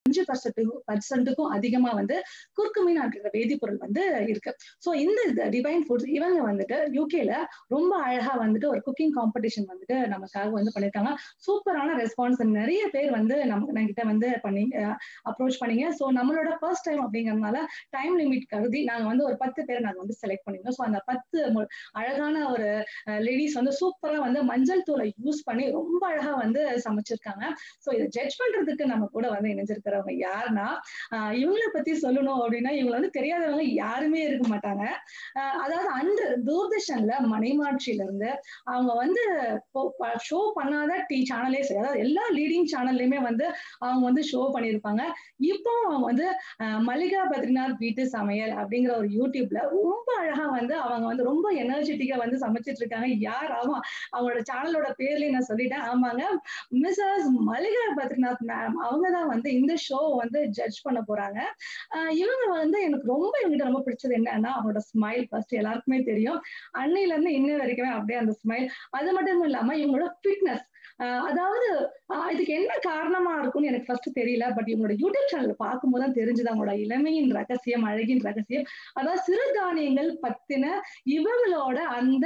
அஞ்சு பர்சன்ட்டுக்கும் பர்சன்ட்டுக்கும் அதிகமா வந்து குர்குமின் அப்படிங்கிற வேதிப்பொருள் வந்து இருக்கு ஸோ இந்த டிவைன் ஃபுட்ஸ் இவங்க வந்துட்டு யூகேல ரொம்ப அழகா வந்துட்டு ஒரு குக்கிங் காம்படிஷன் வந்துட்டு நமக்காக வந்து பண்ணிருக்காங்க சூப்பரான ரெஸ்பான்ஸ் நிறைய பேர் வந்து நம்ம கிட்ட வந்து பண்ணி அப்ரோச் பண்ணீங்க ஸோ நம்மளோட ஃபர்ஸ்ட் டைம் அப்படிங்கறதுனால டைம் லிமிட் கருதி நாங்க வந்து ஒரு பத்து பேர் நாங்க வந்து செலக்ட் பண்ணிருந்தோம் ஸோ அந்த பத்து அழகான ஒரு லேடிஸ் வந்து சூப்பரா வந்து மஞ்சள் தூளை யூஸ் பண்ணி ரொம்ப அழகா வந்து சமைச்சிருக்காங்க ஸோ இதை ஜட்ஜ் பண்றதுக்கு நம்ம கூட வந்து இணைஞ்சிருக்கிறவங்க யாருன்னா இவங்களை பத்தி சொல்லணும் அப்படின்னா இவங்க வந்து தெரியாதவங்க யாருமே இருக்க மாட்டாங்க அதாவது அன்று தூர்தர்ஷன்ல மனைமாட்சியில இருந்து அவங்க வந்து ஷோ பண்ணாத டி சேனலே சரி அதாவது எல்லா லீடிங் சேனல்லையுமே வந்து அவங்க வந்து ஷோ பண்ணியிருப்பாங்க இப்போ அவங்க வந்து மல்லிகா பத்ரிநாத் வீட்டு சமையல் அப்படிங்கிற ஒரு யூடியூப்ல ரொம்ப அழகா வந்து அவங்க வந்து ரொம்ப எனர்ஜெட்டிக்கா வந்து சமைச்சிட்டு இருக்காங்க யார் ஆமா அவங்களோட சேனலோட பேர்லயும் நான் சொல்லிட்டேன் ஆமாங்க மிஸ்ஸஸ் மல்லிகா பத்ரிநாத் மேம் அவங்க தான் வந்து இந்த ஷோ வந்து ஜட்ஜ் பண்ண போறாங்க இவங்க வந்து எனக்கு ரொம்ப என்கிட்ட ரொம்ப பிடிச்சது என்னன்னா அவங்களோட ஸ்மைல் ஃபர்ஸ்ட் எல்லாருக்குமே தெரியும் அன்னையில இருந்து இன்ன வரைக்குமே அப்படியே அந்த ஸ்மைல் அது மட்டும் இல்லாம இவங்களோட ஃபிட்னஸ் அதாவது இதுக்கு என்ன காரணமா இருக்கும்னு எனக்கு ஃபர்ஸ்ட் தெரியல பட் இவங்களோட யூடியூப் சேனல் பார்க்கும்போது தான் தெரிஞ்சது அவங்களோட இளமையின் ரகசியம் அழகின் ரகசியம் அதாவது சிறுதானியங்கள் பத்தின இவங்களோட அந்த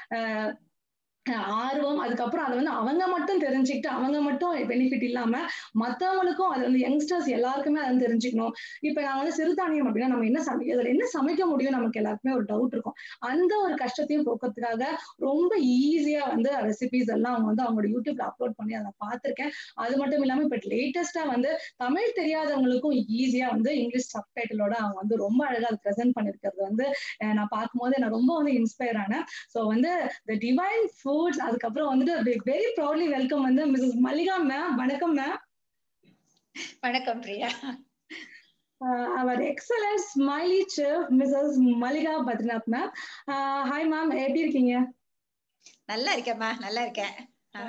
ஆர்வம் அதுக்கப்புறம் அதை வந்து அவங்க மட்டும் தெரிஞ்சுக்கிட்டு அவங்க மட்டும் பெனிஃபிட் இல்லாம மத்தவங்களுக்கும் அது வந்து யங்ஸ்டர்ஸ் எல்லாருக்குமே அதை தெரிஞ்சுக்கணும் இப்ப நான் வந்து சிறுதானியம் அப்படின்னா நம்ம என்ன சமை அதுல என்ன சமைக்க முடியும் நமக்கு எல்லாருக்குமே ஒரு டவுட் இருக்கும் அந்த ஒரு கஷ்டத்தையும் போக்குறதுக்காக ரொம்ப ஈஸியா வந்து ரெசிபிஸ் எல்லாம் அவங்க வந்து அவங்களோட யூடியூப்ல அப்லோட் பண்ணி அதை பார்த்திருக்கேன் அது மட்டும் இல்லாம இப்ப லேட்டஸ்டா வந்து தமிழ் தெரியாதவங்களுக்கும் ஈஸியா வந்து இங்கிலீஷ் சப்டைட்டிலோட அவங்க வந்து ரொம்ப அழகா அதை ப்ரெசென்ட் பண்ணிருக்கிறது வந்து நான் பார்க்கும்போது நான் ரொம்ப வந்து இன்ஸ்பயர் ஆனேன் ஸோ வந்து த டிவைன் ஃபுட்ஸ் அதுக்கப்புறம் வந்துட்டு வெரி ப்ரௌட்லி வெல்கம் வந்து மிஸ்ஸஸ் மல்லிகா மேம் வணக்கம் மேம் வணக்கம் பிரியா அவர் excellent smiley chef Mrs Mallika Badrinath ma'am hi ma'am எப்படி இருக்கீங்க நல்லா இருக்கேம்மா நல்லா இருக்கேன்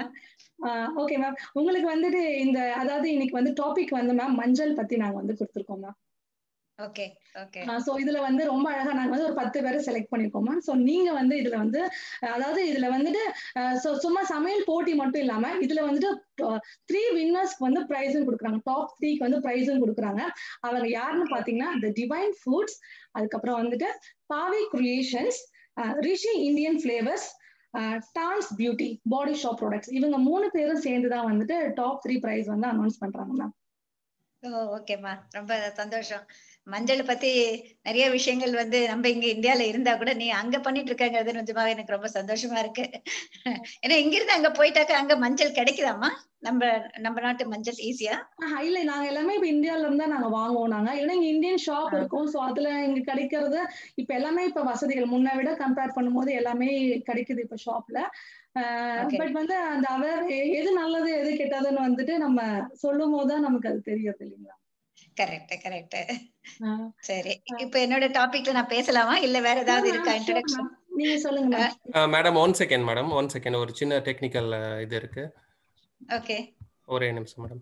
ஓகே மேம் உங்களுக்கு வந்துட்டு இந்த அதாவது இன்னைக்கு வந்து டாபிக் வந்து மேம் மஞ்சள் பத்தி நாங்க வந்து கொடுத்துருக்கோம் மேம் ஓகே ஓகே சோ இதுல வந்து ரொம்ப அழகா நாங்க வந்து ஒரு பத்து பேரை செலக்ட் பண்ணிருக்கோம் சோ நீங்க வந்து இதுல வந்து அதாவது இதுல வந்துட்டு சும்மா சமையல் போட்டி மட்டும் இல்லாம இதுல வந்துட்டு த்ரீ வின்னர்ஸ்க்கு வந்து ப்ரைஸும் கொடுக்குறாங்க டாப் த்ரீக்கு வந்து ப்ரைஸும் கொடுக்குறாங்க அவங்க யாருன்னு பாத்தீங்கன்னா த டிவைன் ஃபுட்ஸ் அதுக்கப்புறம் வந்துட்டு Bhavi creations Rishi Indian flavours dance beauty body shop products இவங்க மூணு பேரும் சேர்ந்து தான் வந்துட்டு டாப் த்ரீ ப்ரைஸ் வந்து அனௌன்ஸ் பண்றாங்க மேம் ஓ ஓகேம்மா ரொம்ப சந்தோஷம் மஞ்சள் பத்தி நிறைய விஷயங்கள் வந்து நம்ம இங்க இந்தியால இருந்தா கூட நீ அங்க பண்ணிட்டு இருக்கங்கிறது நிஜமாவே எனக்கு ரொம்ப சந்தோஷமா இருக்கு ஏன்னா இங்க இருந்து அங்க போயிட்டாக்க அங்க மஞ்சள் கிடைக்குதாமா நம்ம நம்ம நாட்டு மஞ்சள் ஈஸியா இல்ல நாங்க எல்லாமே இப்ப இந்தியால இருந்தா நாங்க வாங்குவோம் நாங்க ஏன்னா இங்க இந்தியன் ஷாப் இருக்கும் சோ அதுல இங்க கிடைக்கிறது இப்ப எல்லாமே இப்ப வசதிகள் முன்ன விட கம்பேர் பண்ணும்போது எல்லாமே கிடைக்குது இப்ப ஷாப்ல பட் வந்து அந்த அவர் எது நல்லது எது கெட்டதுன்னு வந்துட்டு நம்ம சொல்லும் போதுதான் நமக்கு அது தெரியாது இல்லைங்களா கரெக்ட் கரெக்ட் சரி இப்ப என்னோட டாபிக்ல நான் பேசலாமா இல்ல வேற ஏதாவது இருக்கா இன்ட்ரோடக்ஷன் நீங்க சொல்லுங்க madam one second madam one second ஒரு சின்ன டெக்னிக்கல் இது இருக்கு ஓகே ஒரே நிமிஷம் மேடம்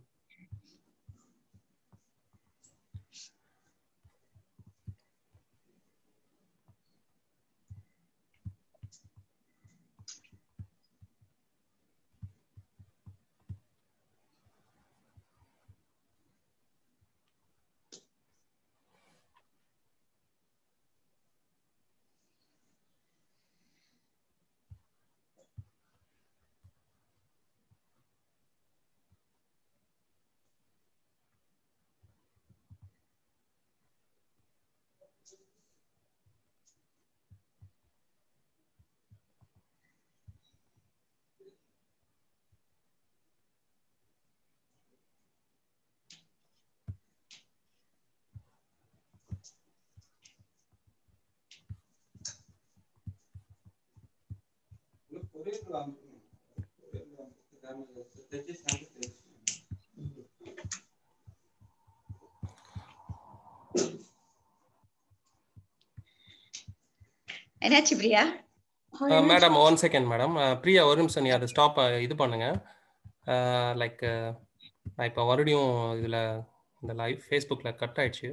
என்னாச்சு Priya madam one second madam Priya ஒரு நிமிஷம் நீ அதை ஸ்டாப் இது பண்ணுங்க லைக் நான் இப்போ மறுபடியும் இதில் இந்த லைவ் ஃபேஸ்புக்கில் கட் ஆயிடுச்சு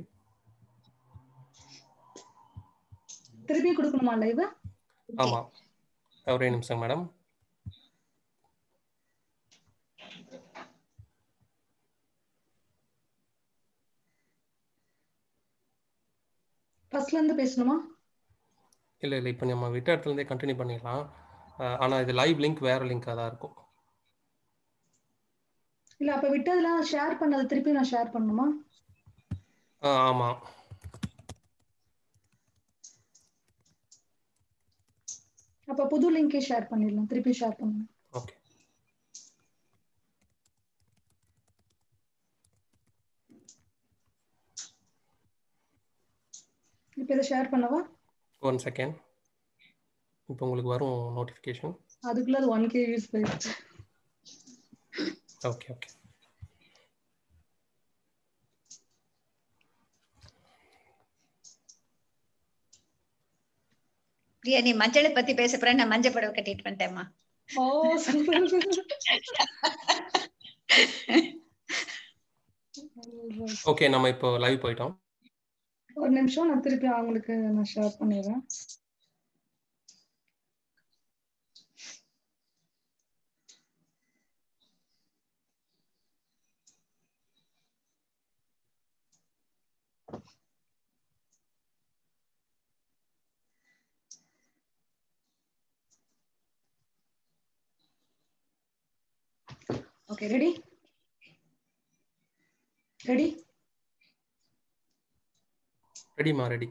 திருப்பி கொடுக்கணுமா லைவ் ஆமாம் ஒரே நிமிஷம் மேடம் ஃபர்ஸ்ட்ல இருந்து பேசணுமா இல்லை இல்லை இப்போ நம்ம விட்ட இடத்துல இருந்தே கண்டினியூ பண்ணிக்கலாம் அஹ், ஆனா இது லைவ் லிங்க் வேற லிங்காக தான் இருக்கும் இல்ல அப்ப விட்டதெல்லாம் ஷேர் பண்ணது திருப்பி நான் ஷேர் பண்ணணுமா ஆ ஆமாம் அப்ப புது லிங்கே ஷேர் பண்ணிடலாம் திருப்பி ஷேர் பண்ணணும் ஓகே இப்ப இதை ஷேர் பண்ணவா ஒன் செகண்ட் இப்போ உங்களுக்கு வரும் நோட்டிஃபிகேஷன் அதுக்குள்ள அது ஒன் கே யூஸ் போயிடுச்சு ஓகே ஓகே பிரியா நீ மஞ்சளை பத்தி பேச போற நான் மஞ்சள் புடவை கட்டிட்டு வந்துட்டேம்மா ஓ சூப்பர் ஓகே நம்ம இப்போ லைவ் போயிட்டோம் ஒரு நிமிஷம் நான் திருப்பி அவங்களுக்கு நான் ஷேர் பண்ணிடுறேன் ஓகே ரெடி ரெடி ரெடிமா ரெடி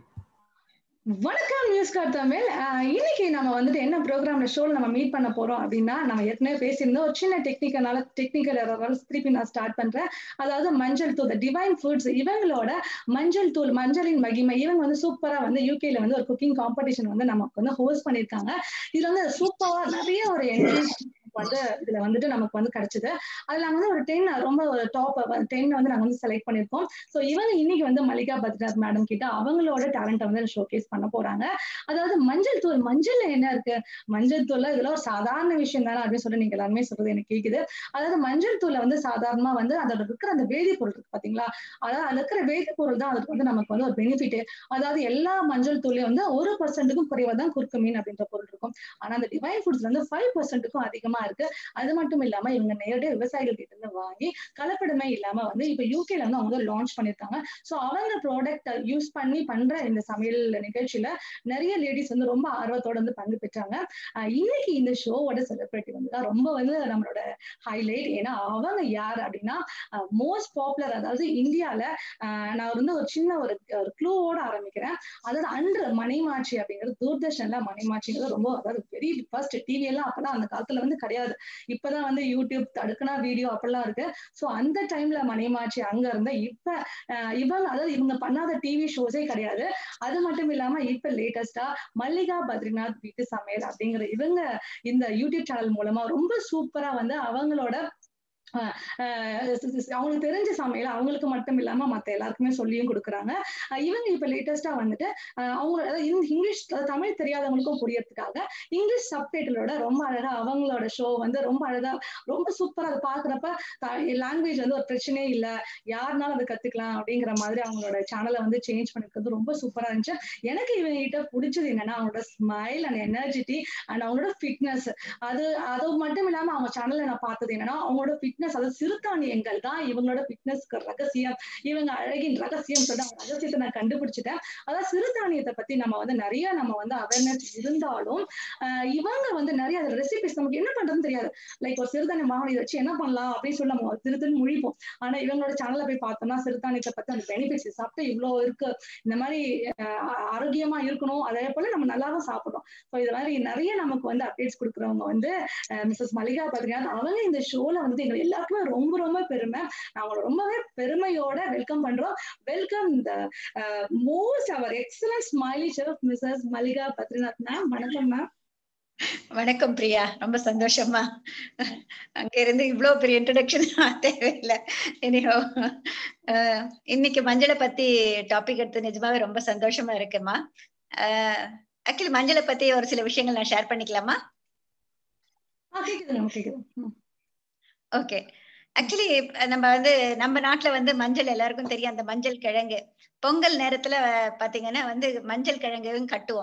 வணக்கம் நியூஸ் கார்ட் தமிழ் ஆஹ் இன்னைக்கு நம்ம வந்துட்டு என்ன ப்ரோக்ராம்ல ஷோல நம்ம மீட் பண்ண போறோம் அப்படின்னா நம்ம ஏற்கனவே பேசியிருந்தோம் ஒரு சின்ன டெக்னிக்கனால டெக்னிக்கல் எரரால திருப்பி நான் ஸ்டார்ட் பண்றேன் அதாவது மஞ்சள் தூள் டிவைன் ஃபுட்ஸ் இவங்களோட மஞ்சள் தூள் மஞ்சளின் மகிமை இவங்க வந்து சூப்பரா வந்து யூகேல வந்து ஒரு குக்கிங் காம்படிஷன் வந்து நமக்கு வந்து ஹோஸ்ட் பண்ணிருக்காங்க இதுல வந்து சூப்பரா நிறைய ஒரு என்கரேஜ் வந்து இதுல வந்துட்டு நமக்கு வந்து கிடைச்சது அதுல நாங்க வந்து ஒரு டென் ரொம்ப ஒரு டாப் டென் வந்து நாங்க வந்து செலக்ட் பண்ணிருக்கோம் சோ இவங்க இன்னைக்கு வந்து மல்லிகா பத்ரநாத் மேடம் கிட்ட அவங்களோட டேலண்ட் வந்து ஷோகேஸ் பண்ண போறாங்க அதாவது மஞ்சள் தூள் மஞ்சள்ல என்ன இருக்கு மஞ்சள் தூள்ல இதுல ஒரு சாதாரண விஷயம் தானே அப்படின்னு சொல்லி நீங்க எல்லாருமே சொல்றது எனக்கு கேக்குது அதாவது மஞ்சள் தூள்ல வந்து சாதாரணமா வந்து அதோட இருக்கிற அந்த வேதிப்பொருள் இருக்கு பாத்தீங்களா அதாவது அதுல இருக்கிற வேதிப்பொருள் தான் அதுக்கு வந்து நமக்கு வந்து ஒரு பெனிஃபிட் அதாவது எல்லா மஞ்சள் தூள்லயும் வந்து ஒரு பர்சன்ட்டுக்கும் குறைவா தான் குறுக்குமீன் அப்படின்ற பொருள் இருக்கும் ஆனா அந்த டிவைன் ஃபுட்ஸ்ல வந்து ஃபைவ் பர்சன்ட்டுக்கும் அதிகமா இருக்கு அது மட்டும் இல்லாம இவங்க நேரடியாக விவசாயிகள் கிட்ட இருந்து வாங்கி கலப்படமே இல்லாம வந்து இப்ப யூகேல வந்து அவங்க லான்ச் பண்ணிருக்காங்க சோ அவங்க ப்ராடக்ட் யூஸ் பண்ணி பண்ற இந்த சமையல் நிகழ்ச்சியில நிறைய லேடிஸ் வந்து ரொம்ப ஆர்வத்தோட வந்து பங்கு பெற்றாங்க ஆஹ் இன்னைக்கு இந்த ஷோவோட செலிபிரிட்டி வந்து தான் ரொம்ப வந்து நம்மளோட ஹைலைட் ஏன்னா அவங்க யார் அப்படின்னா மோஸ்ட் பாப்புலர் அதாவது இந்தியால ஆஹ் நான் வந்து ஒரு சின்ன ஒரு ஒரு க்ளூவோட ஆரம்பிக்கிறேன் அதாவது அன்று மணிமாட்சி அப்படிங்கிறது தூர்தர்ஷன்ல மணிமாட்சிங்கிறது ரொம்ப அதாவது வெரி ஃபர்ஸ்ட் டிவி எல்லாம் அப்பெல்லாம் அந்த காலத்துல வந்து கிடையாது இப்பதான் வந்து யூடியூப் தடுக்கனா வீடியோ அப்படிலாம் இருக்கு சோ அந்த டைம்ல மணிமாட்சி அங்க இருந்த இப்ப ஆஹ் இவங்க அதாவது இவங்க பண்ணாத டிவி ஷோஸே கிடையாது அது மட்டும் இல்லாம இப்ப லேட்டஸ்டா மல்லிகா பத்ரிநாத் வீட்டு சமையல் அப்படிங்கிற இவங்க இந்த யூடியூப் சேனல் மூலமா ரொம்ப சூப்பரா வந்து அவங்களோட ஆஹ் ஆஹ் அவங்களுக்கு தெரிஞ்ச சமையல் அவங்களுக்கு மட்டும் இல்லாம மத்த எல்லாருக்குமே சொல்லியும் கொடுக்குறாங்க ஆஹ் இவங்க இப்ப லேட்டஸ்டா வந்துட்டு ஆஹ் அவங்க அதாவது இங்~ இங்கிலீஷ் அதாவது தமிழ் தெரியாதவங்களுக்கும் புரியறதுக்காக இங்கிலீஷ் சப்டைட்டிலோட ரொம்ப அழகா அவங்களோட ஷோ வந்து ரொம்ப அழகா ரொம்ப சூப்பரா அதை பாக்குறப்ப லாங்குவேஜ் வந்து ஒரு பிரச்சனையே இல்ல யாருனாலும் அதை கத்துக்கலாம் அப்படிங்கிற மாதிரி அவங்களோட சேனலை வந்து சேஞ்ச் பண்ணிருக்கிறது ரொம்ப சூப்பரா இருந்துச்சு எனக்கு இவங்க கிட்ட பிடிச்சது என்னன்னா அவங்களோட ஸ்மைல் அண்ட் எனர்ஜிட்டி அண்ட் அவங்களோட ஃபிட்னஸ் அது அது மட்டும் இல்லாம அவங்க சேனல்ல நான் பார்த்தது என்னன்னா அவங்களோட ஃபிட்னஸ் அதாவது சிறுதானியங்கள் தான் இவங்களோட ஃபிட்னஸ்க்கு ரகசியம் இவங்க அழகின் ரகசியம் சொல்லி அவங்க ரகசியத்தை நான் கண்டுபிடிச்சிட்டேன் அதாவது சிறுதானியத்தை பத்தி நம்ம வந்து நிறைய நம்ம வந்து அவேர்னஸ் இருந்தாலும் ஆஹ் இவங்க வந்து நிறைய ரெசிபிஸ் நமக்கு என்ன பண்றதுன்னு தெரியாது லைக் ஒரு சிறுதானியம் வாங்கணும் இதை வச்சு என்ன பண்ணலாம் அப்படின்னு சொல்லி நம்ம திரு திரு முழிப்போம் ஆனா இவங்களோட சேனல்ல போய் பார்த்தோம்னா சிறுதானியத்தை பத்தி அந்த பெனிஃபிட்ஸ் சாப்பிட்டா இவ்வளவு இருக்கு இந்த மாதிரி ஆஹ் ஆரோக்கியமா இருக்கணும் அதே போல நம்ம நல்லாவும் சாப்பிடுறோம் ஸோ இது மாதிரி நிறைய நமக்கு வந்து அப்டேட்ஸ் கொடுக்குறவங்க வந்து மிஸ்ஸஸ் மல்லிகா பாத்தீங்கன்னா அவங்க இந்த ஷோல வந்து எங்க எல்லாருக்குமே ரொம்ப ரொம்ப பெருமை நான் அவங்களை ரொம்பவே பெருமையோட வெல்கம் பண்றோம் welcome the most our excellent smiley chef Mrs Mallika Badrinath ma'am வணக்கம் மேம் வணக்கம் பிரியா ரொம்ப சந்தோஷமா அங்க இருந்து இவ்வளவு பெரிய இன்ட்ரடக்ஷன் தேவையில்லை எனிஹோ இன்னைக்கு மஞ்சளை பத்தி டாபிக் எடுத்து நிஜமாவே ரொம்ப சந்தோஷமா இருக்குமா ஆக்சுவலி மஞ்சளை பத்தி ஒரு சில விஷயங்கள் நான் ஷேர் பண்ணிக்கலாமா ஆ கேக்குது மேம் கேக்குது ம். ஓகே ஆக்சுவலி நம்ம வந்து நம்ம நாட்டுல வந்து மஞ்சள் எல்லாருக்கும் தெரியும் அந்த மஞ்சள் கிழங்கு பொங்கல் நேரத்துல பாத்தீங்கன்னா வந்து மஞ்சள் கிழங்கும் கட்டுவோம்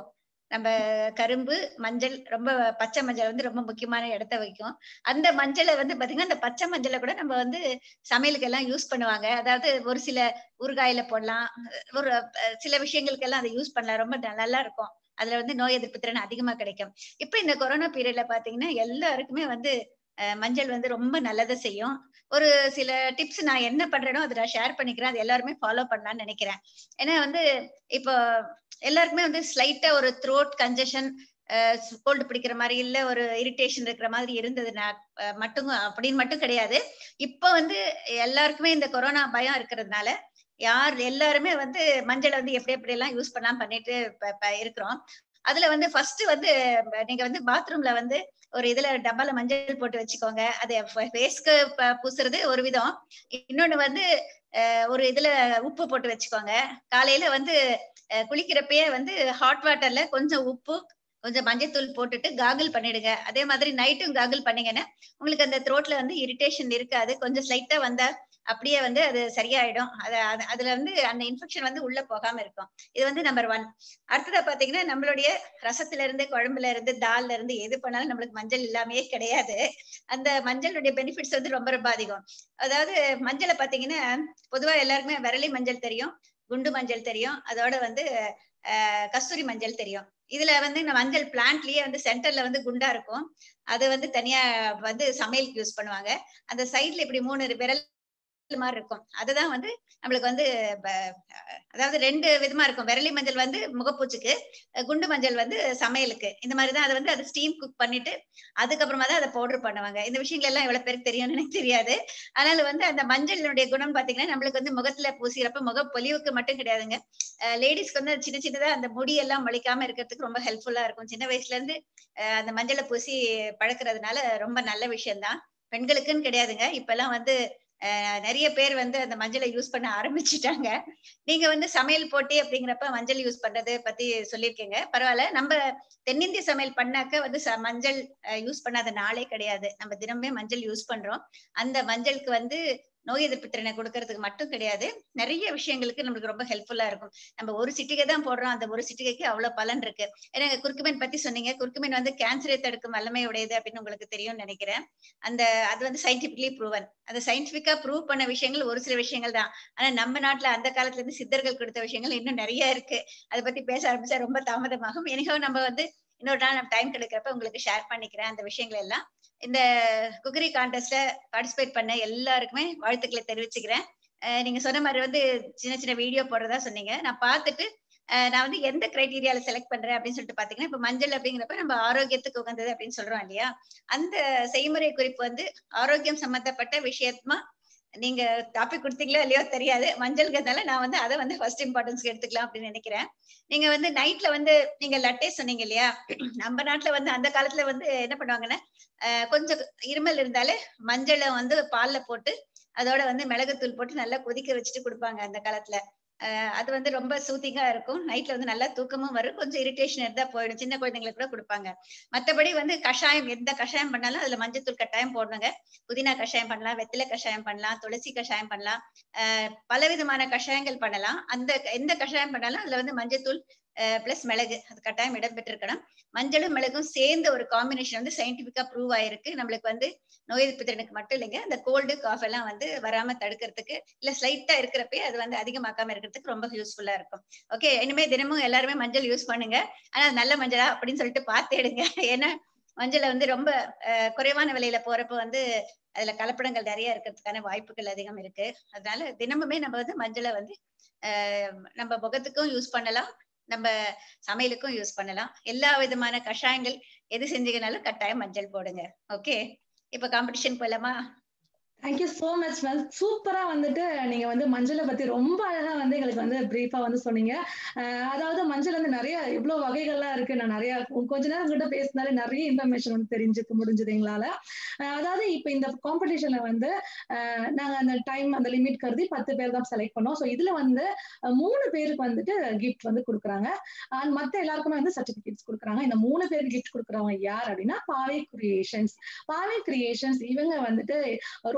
நம்ம கரும்பு மஞ்சள் ரொம்ப பச்சை மஞ்சள் வந்து ரொம்ப முக்கியமான இடத்த வைக்கும் அந்த மஞ்சளை வந்து பாத்தீங்கன்னா அந்த பச்சை மஞ்சளை கூட நம்ம வந்து சமையலுக்கு எல்லாம் யூஸ் பண்ணுவாங்க அதாவது ஒரு சில ஊறுகாயில போடலாம் ஒரு அஹ், சில விஷயங்களுக்கெல்லாம் அதை யூஸ் பண்ணலாம் ரொம்ப ந- நல்லா இருக்கும் அதுல வந்து நோய் எதிர்ப்பு திறன் அதிகமா கிடைக்கும் இப்ப இந்த கொரோனா பீரியட்ல பாத்தீங்கன்னா எல்லாருக்குமே வந்து அஹ், மஞ்சள் வந்து ரொம்ப நல்லதை செய்யும் ஒரு சில டிப்ஸ் நான் என்ன பண்றேனோ அதை நான் ஷேர் பண்ணிக்கிறேன் அது எல்லாருமே ஃபாலோ பண்ணலாம்னு நினைக்கிறேன் ஏன்னா வந்து இப்போ எல்லாருக்குமே வந்து ஸ்லைட்டா ஒரு த்ரோட் கன்ஜஷன் கோல்டு பிடிக்கிற மாதிரி இல்ல ஒரு இரிட்டேஷன் இருக்கிற மாதிரி இருந்ததுன்னா அஹ், மட்டும் அப்படின்னு மட்டும் கிடையாது இப்ப வந்து எல்லாருக்குமே இந்த கொரோனா பயம் இருக்கிறதுனால யார் எல்லாருமே வந்து மஞ்சளை வந்து எப்படி எப்படி எல்லாம் யூஸ் பண்ணலாம் பண்ணிட்டு இப்ப- இப்ப இருக்கிறோம் அதுல வந்து ஃபர்ஸ்ட் வந்து ப- நீங்க வந்து பாத்ரூம்ல வந்து ஒரு இதுல டப்பால மஞ்சள் போட்டு வச்சுக்கோங்க அது ஃபேஸ்க்கு பூசுறது ஒரு விதம் இன்னொன்னு வந்து அஹ், ஒரு இதுல உப்பு போட்டு வச்சுக்கோங்க காலையில வந்து அஹ், குளிக்கிறப்பயே வந்து ஹாட் வாட்டர்ல கொஞ்சம் உப்பு கொஞ்சம் மஞ்சத்தூள் போட்டுட்டு காகுல் பண்ணிடுங்க அதே மாதிரி நைட்டும் காகுல் பண்ணீங்கன்னா உங்களுக்கு அந்த த்ரோட்ல வந்து இரிட்டேஷன் இருக்காது கொஞ்சம் ஸ்லைட்டா வந்தா அப்படியே வந்து அது சரியாயிடும் அது அது- அதுல வந்து அந்த இன்ஃபெக்ஷன் வந்து உள்ள போகாம இருக்கும் இது வந்து நம்பர் ஒன் அடுத்ததா பாத்தீங்கன்னா நம்மளுடைய ரசத்துல இருந்து குழம்புல இருந்து தால்ல இருந்து எது பண்ணாலும் நம்மளுக்கு மஞ்சள் இல்லாமயே கிடையாது அந்த மஞ்சளுடைய பெனிஃபிட்ஸ் வந்து ரொம்ப ரொம்ப அதிகம் அதாவது மஞ்சளை பாத்தீங்கன்னா பொதுவா எல்லாருக்குமே விரலி மஞ்சள் தெரியும் குண்டு மஞ்சள் தெரியும் அதோட வந்து அஹ், கஸ்தூரி மஞ்சள் தெரியும் இதுல வந்து இந்த மஞ்சள் பிளான்ட்லயே வந்து சென்டர்ல வந்து குண்டா இருக்கும் அது வந்து தனியா வந்து சமையலுக்கு யூஸ் பண்ணுவாங்க அந்த சைட்ல இப்படி மூணு விரல் மாதிரி இருக்கும் அதுதான் வந்து நம்மளுக்கு வந்து ப- அதாவது ரெண்டு விதமா இருக்கும் விரலி மஞ்சள் வந்து முகப்பூச்சுக்கு அஹ் குண்டு மஞ்சள் வந்து சமையலுக்கு இந்த மாதிரி தான் அதை வந்து அதை ஸ்டீம் குக் பண்ணிட்டு அதுக்கப்புறமா தான் அதை பவுடர் பண்ணுவாங்க இந்த விஷயங்கள் எல்லாம் எவ்வளவு பேருக்கு தெரியும்னு எனக்கு தெரியாது அதனால வந்து அந்த மஞ்சளுடைய குணம் பாத்தீங்கன்னா நம்மளுக்கு வந்து முகத்துல பூசிக்கிறப்ப முக பொலிவுக்கு மட்டும் கிடையாதுங்க லேடிஸ்க்கு வந்து சின்ன சின்னதா அந்த முடி எல்லாம் மொழிக்காம இருக்கிறதுக்கு ரொம்ப ஹெல்ப்ஃபுல்லா இருக்கும் சின்ன வயசுல இருந்து அஹ் அந்த மஞ்சளை பூசி பழக்கிறதுனால ரொம்ப நல்ல விஷயம்தான் பெண்களுக்குன்னு கிடையாதுங்க இப்ப எல்லாம் வந்து அஹ் நிறைய பேர் வந்து அந்த மஞ்சளை யூஸ் பண்ண ஆரம்பிச்சுட்டாங்க நீங்க வந்து சமையல் போட்டி அப்படிங்கிறப்ப மஞ்சள் யூஸ் பண்றது பத்தி சொல்லியிருக்கீங்க பரவாயில்ல நம்ம தென்னிந்திய சமையல் பண்ணாக்க வந்து ச- மஞ்சள் யூஸ் பண்ணாத நாளே கிடையாது நம்ம தினமே மஞ்சள் யூஸ் பண்றோம் அந்த மஞ்சளுக்கு வந்து நோய் எதிர்ப்பு திறனை கொடுக்கறதுக்கு மட்டும் கிடையாது நிறைய விஷயங்களுக்கு நம்மளுக்கு ரொம்ப ஹெல்ப்ஃபுல்லா இருக்கும் நம்ம ஒரு சிட்டிகை தான் போடுறோம் அந்த ஒரு சிட்டிகைக்கு அவ்வளவு பலன் இருக்கு ஏன்னா குறுக்குமீன் பத்தி சொன்னீங்க குறுக்குமீன் வந்து கேன்சரை தடுக்கும் வல்லமை உடையது அப்படின்னு உங்களுக்கு தெரியும்னு நினைக்கிறேன் அந்த அது வந்து சயின்டிபிக்லி ப்ரூவன் அந்த சயின்டிபிக்கா ப்ரூவ் பண்ண விஷயங்கள் ஒரு சில விஷயங்கள் தான் ஆனா நம்ம நாட்டுல அந்த காலத்துல இருந்து சித்தர்கள் கொடுத்த விஷயங்கள் இன்னும் நிறைய இருக்கு அதை பத்தி பேச ஆரம்பிச்சா ரொம்ப தாமதமாகும் எனக்கோ நம்ம வந்து இன்னொரு நாள் நம்ம டைம் கிடைக்கிறப்ப உங்களுக்கு ஷேர் பண்ணிக்கிறேன் அந்த விஷயங்கள் எல்லாம் இந்த குக்கரி கான்டெஸ்ட்ல பார்ட்டிசிபேட் பண்ண எல்லாருக்குமே வாழ்த்துக்களை தெரிவிச்சுக்கிறேன் அஹ் நீங்க சொன்ன மாதிரி வந்து சின்ன சின்ன வீடியோ போடுறதா சொன்னீங்க நான் பார்த்துட்டு அஹ் நான் வந்து எந்த கிரைட்டீரியால செலக்ட் பண்றேன் அப்படின்னு சொல்லிட்டு பாத்தீங்கன்னா இப்ப மஞ்சள் அப்படிங்கிறப்ப நம்ம ஆரோக்கியத்துக்கு உகந்தது அப்படின்னு சொல்றோம் இல்லையா அந்த செய்முறை குறிப்பு வந்து ஆரோக்கியம் சம்பந்தப்பட்ட விஷயமா நீங்க டாபிக் கொடுத்தீங்களோ இல்லையோ தெரியாது மஞ்சள்ங்கிறதுனால நான் வந்து அதை வந்து ஃபர்ஸ்ட் இம்பார்ட்டன்ஸ் எடுத்துக்கலாம் அப்படின்னு நினைக்கிறேன் நீங்க வந்து நைட்ல வந்து நீங்க லட்டே சொன்னீங்க இல்லையா நம்ம நாட்டுல வந்து அந்த காலத்துல வந்து என்ன பண்ணுவாங்கன்னா அஹ் கொஞ்சம் இருமல் இருந்தாலே மஞ்சளை வந்து பால்ல போட்டு அதோட வந்து மிளகுத்தூள் போட்டு நல்லா கொதிக்க வச்சுட்டு கொடுப்பாங்க அந்த காலத்துல அஹ் அது வந்து ரொம்ப சூத்திங்கா இருக்கும் நைட்ல வந்து நல்லா தூக்கமும் வரும் கொஞ்சம் இரிட்டேஷன் இருந்தா போயிடும் சின்ன குழந்தைங்களுக்கு கூட கொடுப்பாங்க மத்தபடி வந்து கஷாயம் எந்த கஷாயம் பண்ணாலும் அதுல மஞ்சத்தூள் கட்டாயம் போடணுங்க புதினா கஷாயம் பண்ணலாம் வெத்திலை கஷாயம் பண்ணலாம் துளசி கஷாயம் பண்ணலாம் அஹ் பலவிதமான கஷாயங்கள் பண்ணலாம் அந்த எந்த கஷாயம் பண்ணாலும் அதுல வந்து மஞ்சத்தூள் பிளஸ் மிளகு அது கட்டாயம் இடம்பெற்றிருக்கணும் மஞ்சளும் மிளகும் சேர்ந்த ஒரு காம்பினேஷன் வந்து சயின்டிபிக்கா ப்ரூவ் ஆயிருக்கு நம்மளுக்கு வந்து நோய் எதிர்ப்பு திறனுக்கு மட்டும் இல்லைங்க அந்த கோல்டு காஃப் எல்லாம் வந்து வராம தடுக்கிறதுக்கு இல்ல ஸ்லைட்டா இருக்கிறப்பே அது வந்து அதிகமாக்காம இருக்கிறதுக்கு ரொம்ப யூஸ்ஃபுல்லா இருக்கும் ஓகே இனிமே தினமும் எல்லாருமே மஞ்சள் யூஸ் பண்ணுங்க ஆனா அது நல்ல மஞ்சளா அப்படின்னு சொல்லிட்டு பார்த்து எடுங்க ஏன்னா மஞ்சளை வந்து ரொம்ப அஹ், குறைவான விலையில போறப்ப வந்து அதுல கலப்படங்கள் நிறைய இருக்கிறதுக்கான வாய்ப்புகள் அதிகம் இருக்கு அதனால தினமுமே நம்ம வந்து மஞ்சளை வந்து அஹ், நம்ம முகத்துக்கும் யூஸ் பண்ணலாம் நம்ம சமையலுக்கும் யூஸ் பண்ணலாம் எல்லா விதமான கஷாயங்கள் எது செஞ்சீங்கனாலும் கட்டாயம் மஞ்சள் போடுங்க ஓகே இப்ப காம்படிஷன் போலாமா தேங்க்யூ சோ மச் மேம் சூப்பரா வந்துட்டு நீங்க வந்து மஞ்சளை பத்தி ரொம்ப அழகா வந்து எங்களுக்கு வந்து பிரீஃபா வந்து சொன்னீங்க அஹ் அதாவது மஞ்சள் வந்து நிறைய எவ்வளவு வகைகள்லாம் இருக்கு நான் நிறைய கொஞ்ச நேரம் உங்ககிட்ட பேசினாலே நிறைய இன்ஃபர்மேஷன் வந்து தெரிஞ்சுக்க முடிஞ்சது எங்களால அஹ் அதாவது இப்ப இந்த காம்படிஷன்ல வந்து அஹ் நாங்க அந்த டைம் அந்த லிமிட் கருதி பத்து பேர் தான் செலக்ட் பண்ணோம் ஸோ இதுல வந்து அஹ் மூணு பேருக்கு வந்துட்டு கிஃப்ட் வந்து கொடுக்குறாங்க அண்ட் மத்த எல்லாருக்குமே வந்து சர்டிபிகேட்ஸ் கொடுக்குறாங்க இந்த மூணு பேருக்கு கிஃப்ட் கொடுக்குறவங்க யார் அப்படின்னா பாவை கிரியேஷன்ஸ் பாவை கிரியேஷன்ஸ் இவங்க வந்துட்டு ரொம்ப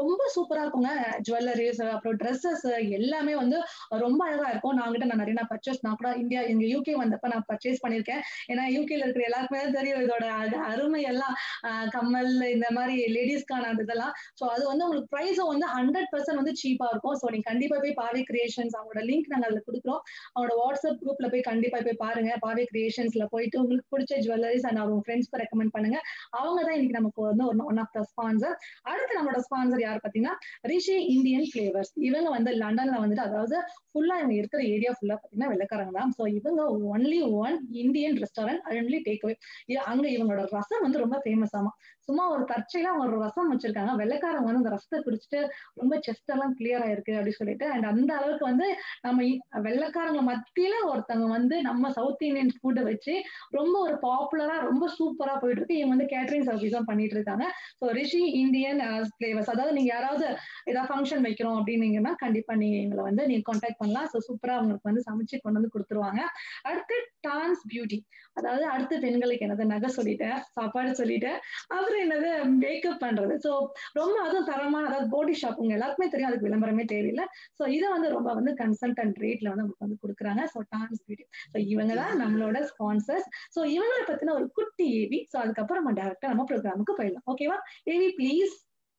ரொம்ப சூப்பரா இருக்குங்க ஜுவல்லரிஸ் அப்புறம் ட்ரெஸ்ஸஸ் எல்லாமே வந்து ரொம்ப அழகா இருக்கும் நான் கிட்ட நான் நிறைய நான் பர்ச்சேஸ் நான் கூட இந்தியா இங்க யூகே வந்தப்ப நான் பர்ச்சேஸ் பண்ணிருக்கேன் ஏன்னா யூகேல இருக்கிற எல்லாருக்குமே தான் தெரியும் இதோட அழ- அருமை எல்லாம் ஆஹ் கம்மல் இந்த மாதிரி லேடிஸ்க்கான அந்த இதெல்லாம் ஸோ அது வந்து உங்களுக்கு ப்ரைஸும் வந்து ஹண்ட்ரட் பர்சன்ட் வந்து சீப்பா இருக்கும் ஸோ நீங்க கண்டிப்பா போய் பாவி கிரியேஷன்ஸ் அவங்களோட லிங்க் நாங்க அதுல கொடுக்குறோம் அவங்களோட வாட்ஸ்அப் குரூப்ல போய் கண்டிப்பா போய் பாருங்க பாவி கிரியேஷன்ஸ்ல போயிட்டு உங்களுக்கு பிடிச்ச ஜுவல்லரிஸ் அண்ட் அவங்க ஃப்ரெண்ட்ஸ்க்கு ரெக்கமெண்ட் பண்ணுங்க அவங்க தான் இன்னைக்கு நமக்கு வந்து ஒரு ஒன் ஆஃப் த ஸ்பான்சர் அடுத்து நம்மளோட ஸ்பான்சர் யார் பாத்தீங்கன்னா ரிஷி இந்தியன் ஃபிளேவர்ஸ் இவங்க வந்து லண்டன்ல வந்துட்டு அதாவது ஃபுல்லா இவங்க இருக்கிற ஏரியா ஃபுல்லா பாத்தீங்கன்னா வெள்ளக்காரங்க தான் ஸோ இவங்க only one Indian restaurant only take away அங்க இவங்களோட ரசம் வந்து ரொம்ப ஃபேமஸ் ஆமா சும்மா ஒரு தற்செயலா அவங்க ஒரு ரசம் வச்சிருக்காங்க வெள்ளைக்காரங்க வந்து அந்த ரசத்தை குடிச்சிட்டு ரொம்ப செஸ்ட் எல்லாம் கிளியர் ஆயிருக்கு அப்படின்னு சொல்லிட்டு அண்ட் அந்த அளவுக்கு வந்து நம்ம இ- வெள்ளைக்காரங்க மத்தியில ஒருத்தவங்க வந்து நம்ம சவுத் இந்தியன் ஃபுட்டை வச்சு ரொம்ப ஒரு பாப்புலரா ரொம்ப சூப்பரா போயிட்டு இருக்கு இவங்க வந்து கேட்டரிங் சர்வீஸும் பண்ணிட்டு இருக்காங்க ஸோ ரிஷி இந்தியன் ஃபிளேவர்ஸ் அதாவது நீங்க யாராவது ஏதாவது ஃபங்க்ஷன் வைக்கிறோம் அப்படின்னீங்கன்னா கண்டிப்பா நீங்க எங்களை வந்து நீங்க காண்டாக்ட் பண்ணலாம் ஸோ சூப்பரா அவங்களுக்கு வந்து சமைச்சு கொண்டு வந்து கொடுத்துருவாங்க அடுத்து டான்ஸ் பியூட்டி அதாவது அடுத்து பெண்களுக்கு என்னது நகை சொல்லிட்டேன் சாப்பாடு சொல்லிட்டேன் அப்புறம் என்னது மேக்கப் பண்றது ஸோ ரொம்ப அதுவும் தரமான அதாவது போடி ஷாப் உங்க எல்லாருக்குமே தெரியும் அதுக்கு விளம்பரமே தேவையில்லை ஸோ இதை வந்து ரொம்ப வந்து கன்சல்டன்ட் ரேட்ல வந்து உங்களுக்கு வந்து கொடுக்குறாங்க ஸோ டான்ஸ் பியூட்டி ஸோ இவங்க தான் நம்மளோட ஸ்பான்சர்ஸ் ஸோ இவங்களை பத்தின ஒரு குட்டி ஏவி ஸோ அதுக்கப்புறம் நம்ம டேரக்டா நம்ம ப்ரோக்ராமுக்கு போயிடலாம் ஓகேவா ஏவி ப்ளீஸ்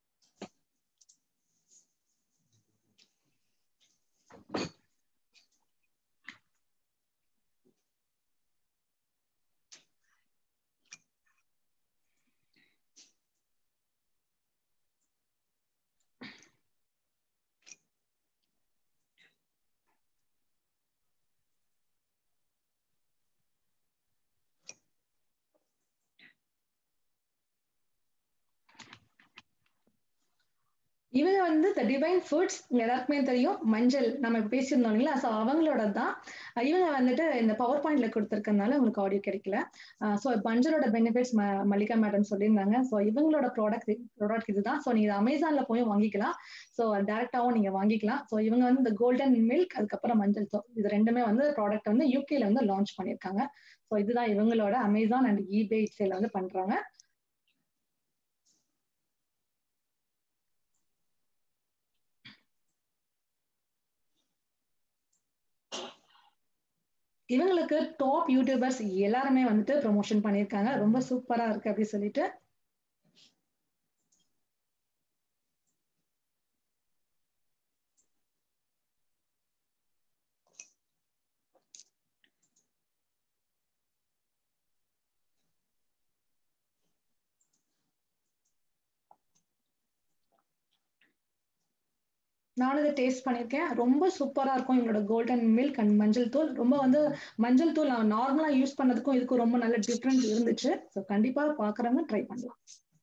இவங்க வந்து த டிவைன் ஃபுட்ஸ் எல்லாருக்குமே தெரியும் மஞ்சள் நம்ம இப்ப பேசியிருந்தோம் இல்லைங்களா ஸோ அவங்களோட தான் இவங்க வந்துட்டு இந்த பவர் பாயிண்ட்ல கொடுத்துருக்கறதுனால உங்களுக்கு ஆடியோ கிடைக்கல ஸோ மஞ்சளோட பெனிஃபிட்ஸ் மல்லிகா மேடம் சொல்லியிருந்தாங்க ஸோ இவங்களோட ப்ராடக்ட் ப்ராடக்ட் இதுதான் ஸோ நீங்க அமேசான்ல போய் வாங்கிக்கலாம் ஸோ டேரக்டாவும் நீங்க வாங்கிக்கலாம் ஸோ இவங்க வந்து இந்த கோல்டன் மில்க் அதுக்கப்புறம் மஞ்சள் தோ இது ரெண்டுமே வந்து ப்ராடக்ட் வந்து யூகேல வந்து லான்ச் பண்ணியிருக்காங்க ஸோ இதுதான் இவங்களோட அமேசான் அண்ட் இபே சேல வந்து பண்றாங்க இவங்களுக்கு டாப் யூடியூபர்ஸ் எல்லாருமே வந்துட்டு ப்ரொமோஷன் பண்ணியிருக்காங்க ரொம்ப சூப்பரா இருக்கு அப்படி சொல்லிட்டு நானும் இதை டேஸ்ட் பண்ணியிருக்கேன் ரொம்ப சூப்பரா இருக்கும் எங்களோட கோல்டன் மில்க் அண்ட் மஞ்சள் தூள் ரொம்ப வந்து மஞ்சள் தூள் நான் நார்மலா யூஸ் பண்ணதுக்கும் இதுக்கும் ரொம்ப நல்ல டிஃப்ரென்ஸ் இருந்துச்சு ஸோ கண்டிப்பா பாக்குறவங்க ட்ரை பண்ணலாம்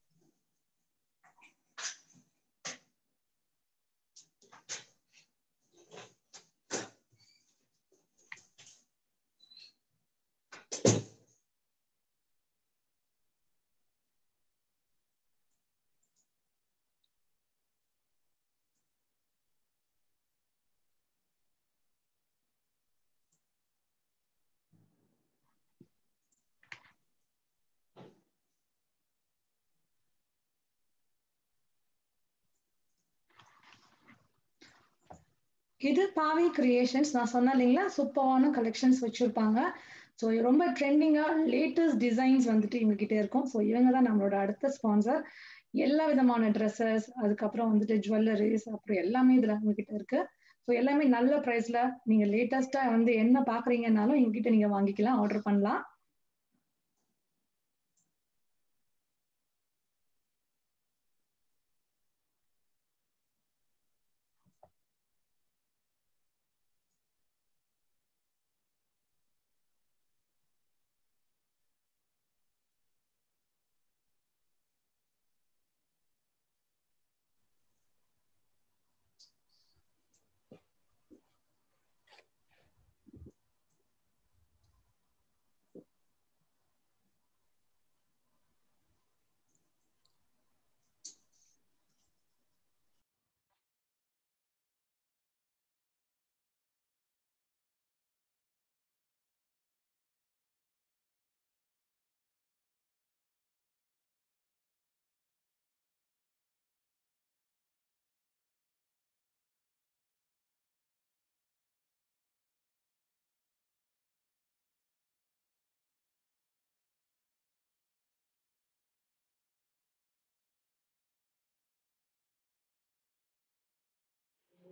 இது பாவி கிரியேஷன்ஸ் நான் சொன்னேன் இல்லைங்களா சூப்பரான கலெக்ஷன்ஸ் வச்சிருப்பாங்க ஸோ ரொம்ப ட்ரெண்டிங்கா லேட்டஸ்ட் டிசைன்ஸ் வந்துட்டு இவங்க கிட்ட இருக்கும் ஸோ இவங்க தான் நம்மளோட அடுத்த ஸ்பான்சர் எல்லா விதமான ட்ரெஸ்ஸஸ் அதுக்கப்புறம் வந்துட்டு ஜுவல்லரிஸ் அப்புறம் எல்லாமே இதுல அவங்க கிட்ட இருக்கு ஸோ எல்லாமே நல்ல ப்ரைஸ்ல நீங்க லேட்டஸ்டா வந்து என்ன பாக்குறீங்கன்னாலும் எங்ககிட்ட நீங்க வாங்கிக்கலாம் ஆர்டர் பண்ணலாம்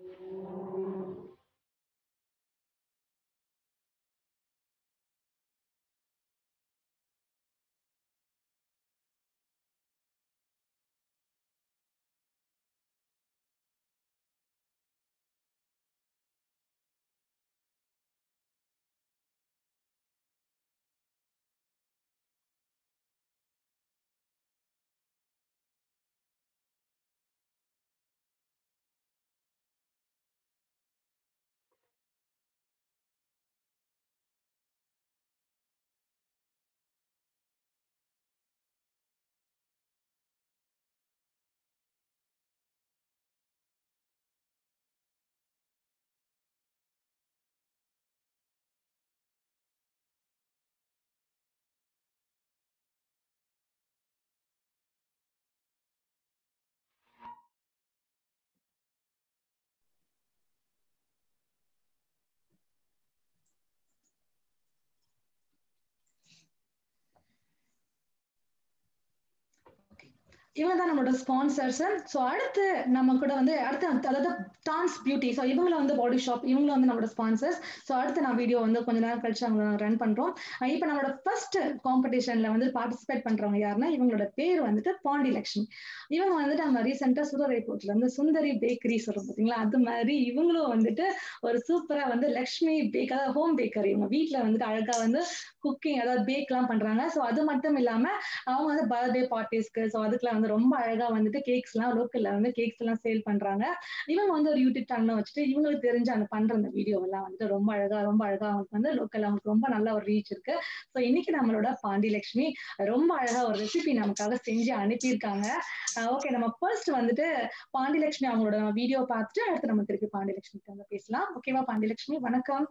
இவங்க தான் நம்மளோட ஸ்பான்சர்ஸ் ஸோ அடுத்து நம்ம கூட வந்து அடுத்து அதாவது டான்ஸ் பியூட்டி ஸோ இவங்கள வந்து பாடி ஷாப் இவங்களும் வந்து நம்மளோட ஸ்பான்சர்ஸ் ஸோ அடுத்து நான் வீடியோ வந்து கொஞ்ச நேரம் கழிச்சு அவங்க ரன் பண்றோம் இப்போ நம்மளோட ஃபர்ஸ்ட் காம்படிஷன்ல வந்து பார்ட்டிசிபேட் பண்றவங்க யாருன்னா இவங்களோட பேர் வந்துட்டு பாண்டி லட்சுமி இவங்க வந்துட்டு நம்ம ரீசெண்டா சுரரை போர்ட்ல இருந்து சுந்தரி பேக்கரி சொல்றோம் பாத்தீங்களா அது மாதிரி இவங்களும் வந்துட்டு ஒரு சூப்பரா வந்து லக்ஷ்மி பேக் அதாவது ஹோம் பேக்கரி இவங்க வீட்டுல வந்துட்டு அழகா வந்து குக்கிங் அதாவது பேக் எல்லாம் பண்றாங்க ஸோ அது மட்டும் இல்லாம அவங்க வந்து பர்த்டே பார்ட்டிஸ்க்கு ஸோ அதுக்குலாம் வந்து ரொம்ப அழகா வந்துட்டு கேக்ஸ் எல்லாம் லோக்கல்ல வந்து கேக்ஸ் எல்லாம் சேல் பண்றாங்க இவங்க வந்து ஒரு யூடியூப் சேனல் வச்சுட்டு இவங்களுக்கு தெரிஞ்ச அந்த பண்ற அந்த வீடியோ எல்லாம் வந்துட்டு ரொம்ப அழகா ரொம்ப அழகா அவங்களுக்கு வந்து லோக்கல் அவங்களுக்கு ரொம்ப நல்ல ஒரு ரீச் இருக்கு ஸோ இன்னைக்கு நம்மளோட பாண்டி லட்சுமி ரொம்ப அழகா ஒரு ரெசிபி நமக்காக செஞ்சு அனுப்பியிருக்காங்க ஓகே நம்ம ஃபர்ஸ்ட் வந்துட்டு பாண்டி லட்சுமி அவங்களோட வீடியோ பார்த்துட்டு அடுத்து நம்ம திருப்பி பாண்டி லட்சுமி வந்து பேசலாம் ஓகேவா பாண்டி லட்சுமி வணக்கம்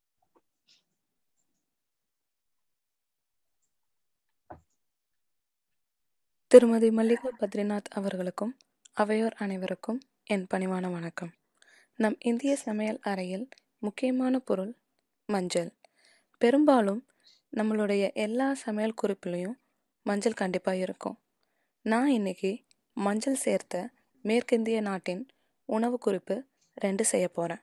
திருமதி மல்லிகா பத்ரிநாத் அவர்களுக்கும் அவையோர் அனைவருக்கும் என் பணிவான வணக்கம் நம் இந்திய சமையல் அறையில் முக்கியமான பொருள் மஞ்சள் பெரும்பாலும் நம்மளுடைய எல்லா சமையல் குறிப்புலையும் மஞ்சள் கண்டிப்பாக இருக்கும் நான் இன்னைக்கு மஞ்சள் சேர்த்த மேற்கிந்திய நாட்டின் உணவு குறிப்பு ரெண்டு செய்ய போகிறேன்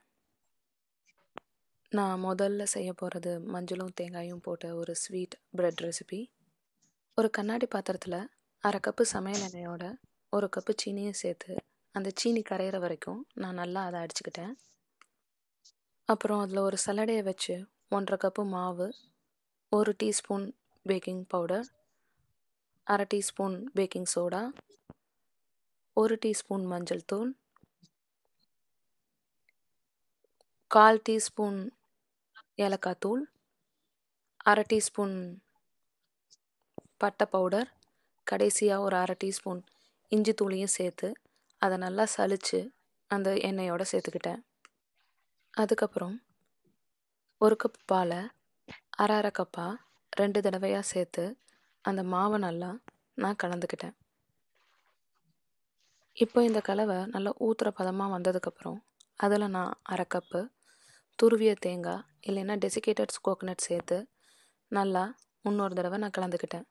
நான் முதல்ல செய்ய போகிறது மஞ்சளும் தேங்காயும் போட்ட ஒரு ஸ்வீட் பிரெட் ரெசிபி ஒரு கண்ணாடி பாத்திரத்தில் அரை கப்பு சமையல் எண்ணெயோட ஒரு கப்பு சீனியும் சேர்த்து அந்த சீனி கரையிற வரைக்கும் நான் நல்லா அதை அடிச்சுக்கிட்டேன் அப்புறம் அதில் ஒரு சலடையை வச்சு ஒன்றரை கப்பு மாவு ஒரு டீஸ்பூன் பேக்கிங் பவுடர் அரை டீஸ்பூன் பேக்கிங் சோடா ஒரு டீஸ்பூன் மஞ்சள் தூள் கால் டீஸ்பூன் ஏலக்காய் தூள் அரை டீஸ்பூன் பட்டை பவுடர் கடைசியாக ஒரு அரை டீஸ்பூன் இஞ்சி தூளையும் சேர்த்து அதை நல்லா சலிச்சு அந்த எண்ணெயோட சேர்த்துக்கிட்டேன் அதுக்கப்புறம் ஒரு கப் பாலை அரை அரை கப்பாக ரெண்டு தடவையாக சேர்த்து அந்த மாவை நல்லா நான் கலந்துக்கிட்டேன் இப்போ இந்த கலவை நல்லா ஊற்றுற பதமாக வந்ததுக்கப்புறம் அதில் நான் அரை கப்பு துருவிய தேங்காய் இல்லைன்னா டெசிகேட்டட்ஸ் கோகனட் சேர்த்து நல்லா இன்னொரு தடவை நான் கலந்துக்கிட்டேன்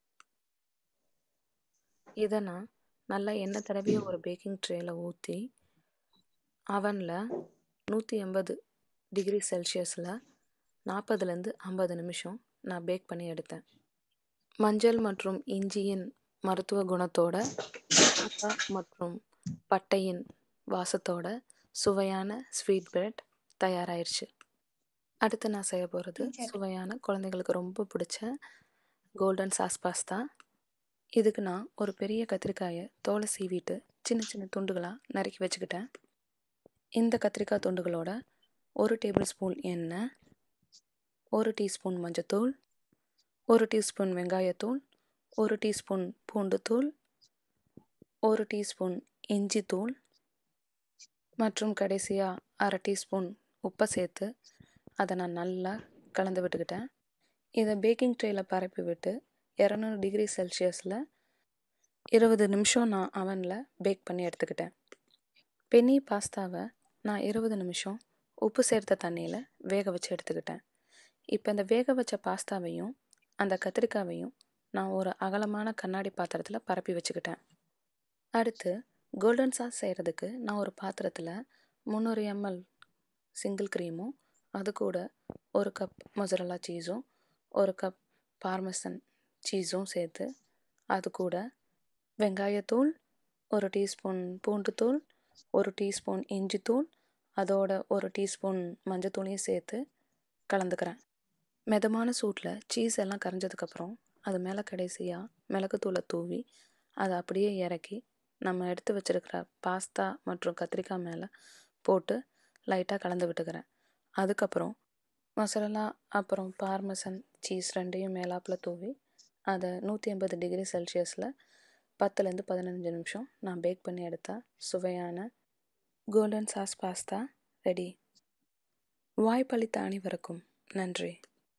இதை நான் நல்லா எண்ணெய் தடவிய ஒரு பேக்கிங் ட்ரேயில் ஊற்றி அவனில் நூற்றி எண்பது டிகிரி செல்சியஸில் நாற்பதுலேருந்து ஐம்பது நிமிஷம் நான் பேக் பண்ணி எடுத்தேன் மஞ்சள் மற்றும் இஞ்சியின் மருத்துவ குணத்தோட மற்றும் பட்டையின் வாசத்தோட சுவையான ஸ்வீட் பிரெட் தயாராகிருச்சு அடுத்து நான் செய்ய போகிறது சுவையான குழந்தைங்களுக்கு ரொம்ப பிடிச்ச கோல்டன் சாஸ் பாஸ்தா இதுக்கு நான் ஒரு பெரிய கத்திரிக்காயை தோலை சீவிட்டு சின்ன சின்ன துண்டுகளாக நறுக்கி வச்சுக்கிட்டேன் இந்த கத்திரிக்காய் துண்டுகளோட ஒரு டேபிள் ஸ்பூன் எண்ணெய் ஒரு டீஸ்பூன் மஞ்சத்தூள் ஒரு டீஸ்பூன் வெங்காயத்தூள் ஒரு டீஸ்பூன் பூண்டுத்தூள் ஒரு டீஸ்பூன் இஞ்சி தூள் மற்றும் கடைசியாக அரை டீஸ்பூன் உப்பை சேர்த்து அதை நான் நல்லா கலந்து விட்டுக்கிட்டேன் இதை பேக்கிங் ட்ரேயில் பரப்பி விட்டு இரநூறு டிகிரி செல்சியஸில் இருபது நிமிஷம் நான் அவனில் பேக் பண்ணி எடுத்துக்கிட்டேன் பெனி பாஸ்தாவை நான் இருபது நிமிஷம் உப்பு சேர்த்த தண்ணியில் வேக வச்சு எடுத்துக்கிட்டேன் இப்போ இந்த வேக வச்ச பாஸ்தாவையும் அந்த கத்திரிக்காவையும் நான் ஒரு அகலமான கண்ணாடி பாத்திரத்தில் பரப்பி வச்சுக்கிட்டேன் அடுத்து கோல்டன் சாஸ் செய்கிறதுக்கு நான் ஒரு பாத்திரத்தில் முந்நூறு எம்எல் சிங்கிள் க்ரீமும் அது கூட ஒரு கப் மொசரல்லா சீஸும் ஒரு கப் பார்மசன் சீஸும் சேர்த்து அது கூட வெங்காயத்தூள் ஒரு டீஸ்பூன் பூண்டுத்தூள் ஒரு டீஸ்பூன் இஞ்சித்தூள் அதோட ஒரு டீஸ்பூன் மஞ்சத்தூளையும் சேர்த்து கலந்துக்கிறேன் மிதமான சூட்டில் சீஸ் எல்லாம் கரைஞ்சதுக்கப்புறம் அது மேலே கடைசியாக மிளகுத்தூளை தூவி அதை அப்படியே இறக்கி நம்ம எடுத்து வச்சிருக்கிற பாஸ்தா மற்றும் கத்திரிக்காய் மேலே போட்டு லைட்டாக கலந்து விட்டுக்கிறேன் அதுக்கப்புறம் மசாலா அப்புறம் பார்மசன் சீஸ் ரெண்டையும் மேலாப்பில் தூவி அதை நூற்றி ஐம்பது டிகிரி செல்சியஸில் பத்துலேருந்து பதினஞ்சு நிமிஷம் நான் பேக் பண்ணி எடுத்தால் சுவையான கோல்டன் சாஸ் பாஸ்தா ரெடி வாய்ப்பளித்த அனைவருக்கும் நன்றி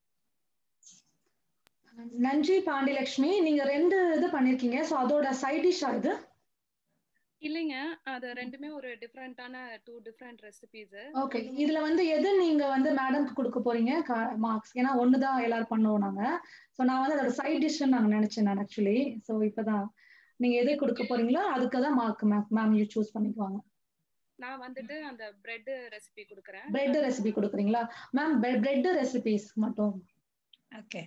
நன்றி பாண்டியலட்சுமி நீங்க ரெண்டு இது பண்ணிருக்கீங்க சோ அதோட சைட் டிஷ்ஷா இது இல்லைங்க அது ரெண்டுமே ஒரு டிஃப்ரெண்டான டூ டிஃப்ரெண்ட் ரெசிபிஸ் ஓகே இதுல வந்து எது நீங்க வந்து மேடம்க்கு கொடுக்க போறீங்க மார்க்ஸ் ஏன்னா ஒண்ணுதான் எல்லாரும் பண்ணுவோம் நாங்க சோ நான் வந்து அதோட சைட் டிஷ் நாங்க நினைச்சேன் நான் ஆக்சுவலி சோ இப்பதான் நீங்க எது கொடுக்க போறீங்களோ அதுக்கு தான் mark ma'am ma'am you choose பண்ணிக்குவாங்க நான் வந்துட்டு அந்த பிரெட் ரெசிபி கொடுக்குறேன் பிரெட் ரெசிபி கொடுக்குறீங்களா மேம் பிரெட் ரெசிபிஸ் மட்டும் ஓகே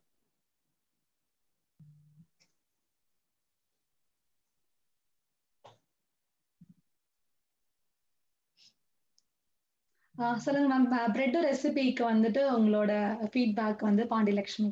சொல்லுங்க மேம் பிரெட் ரெசிபிக்கு வந்துட்டு உங்களோட ஃபீட்பேக் வந்து பாண்டியலட்சுமி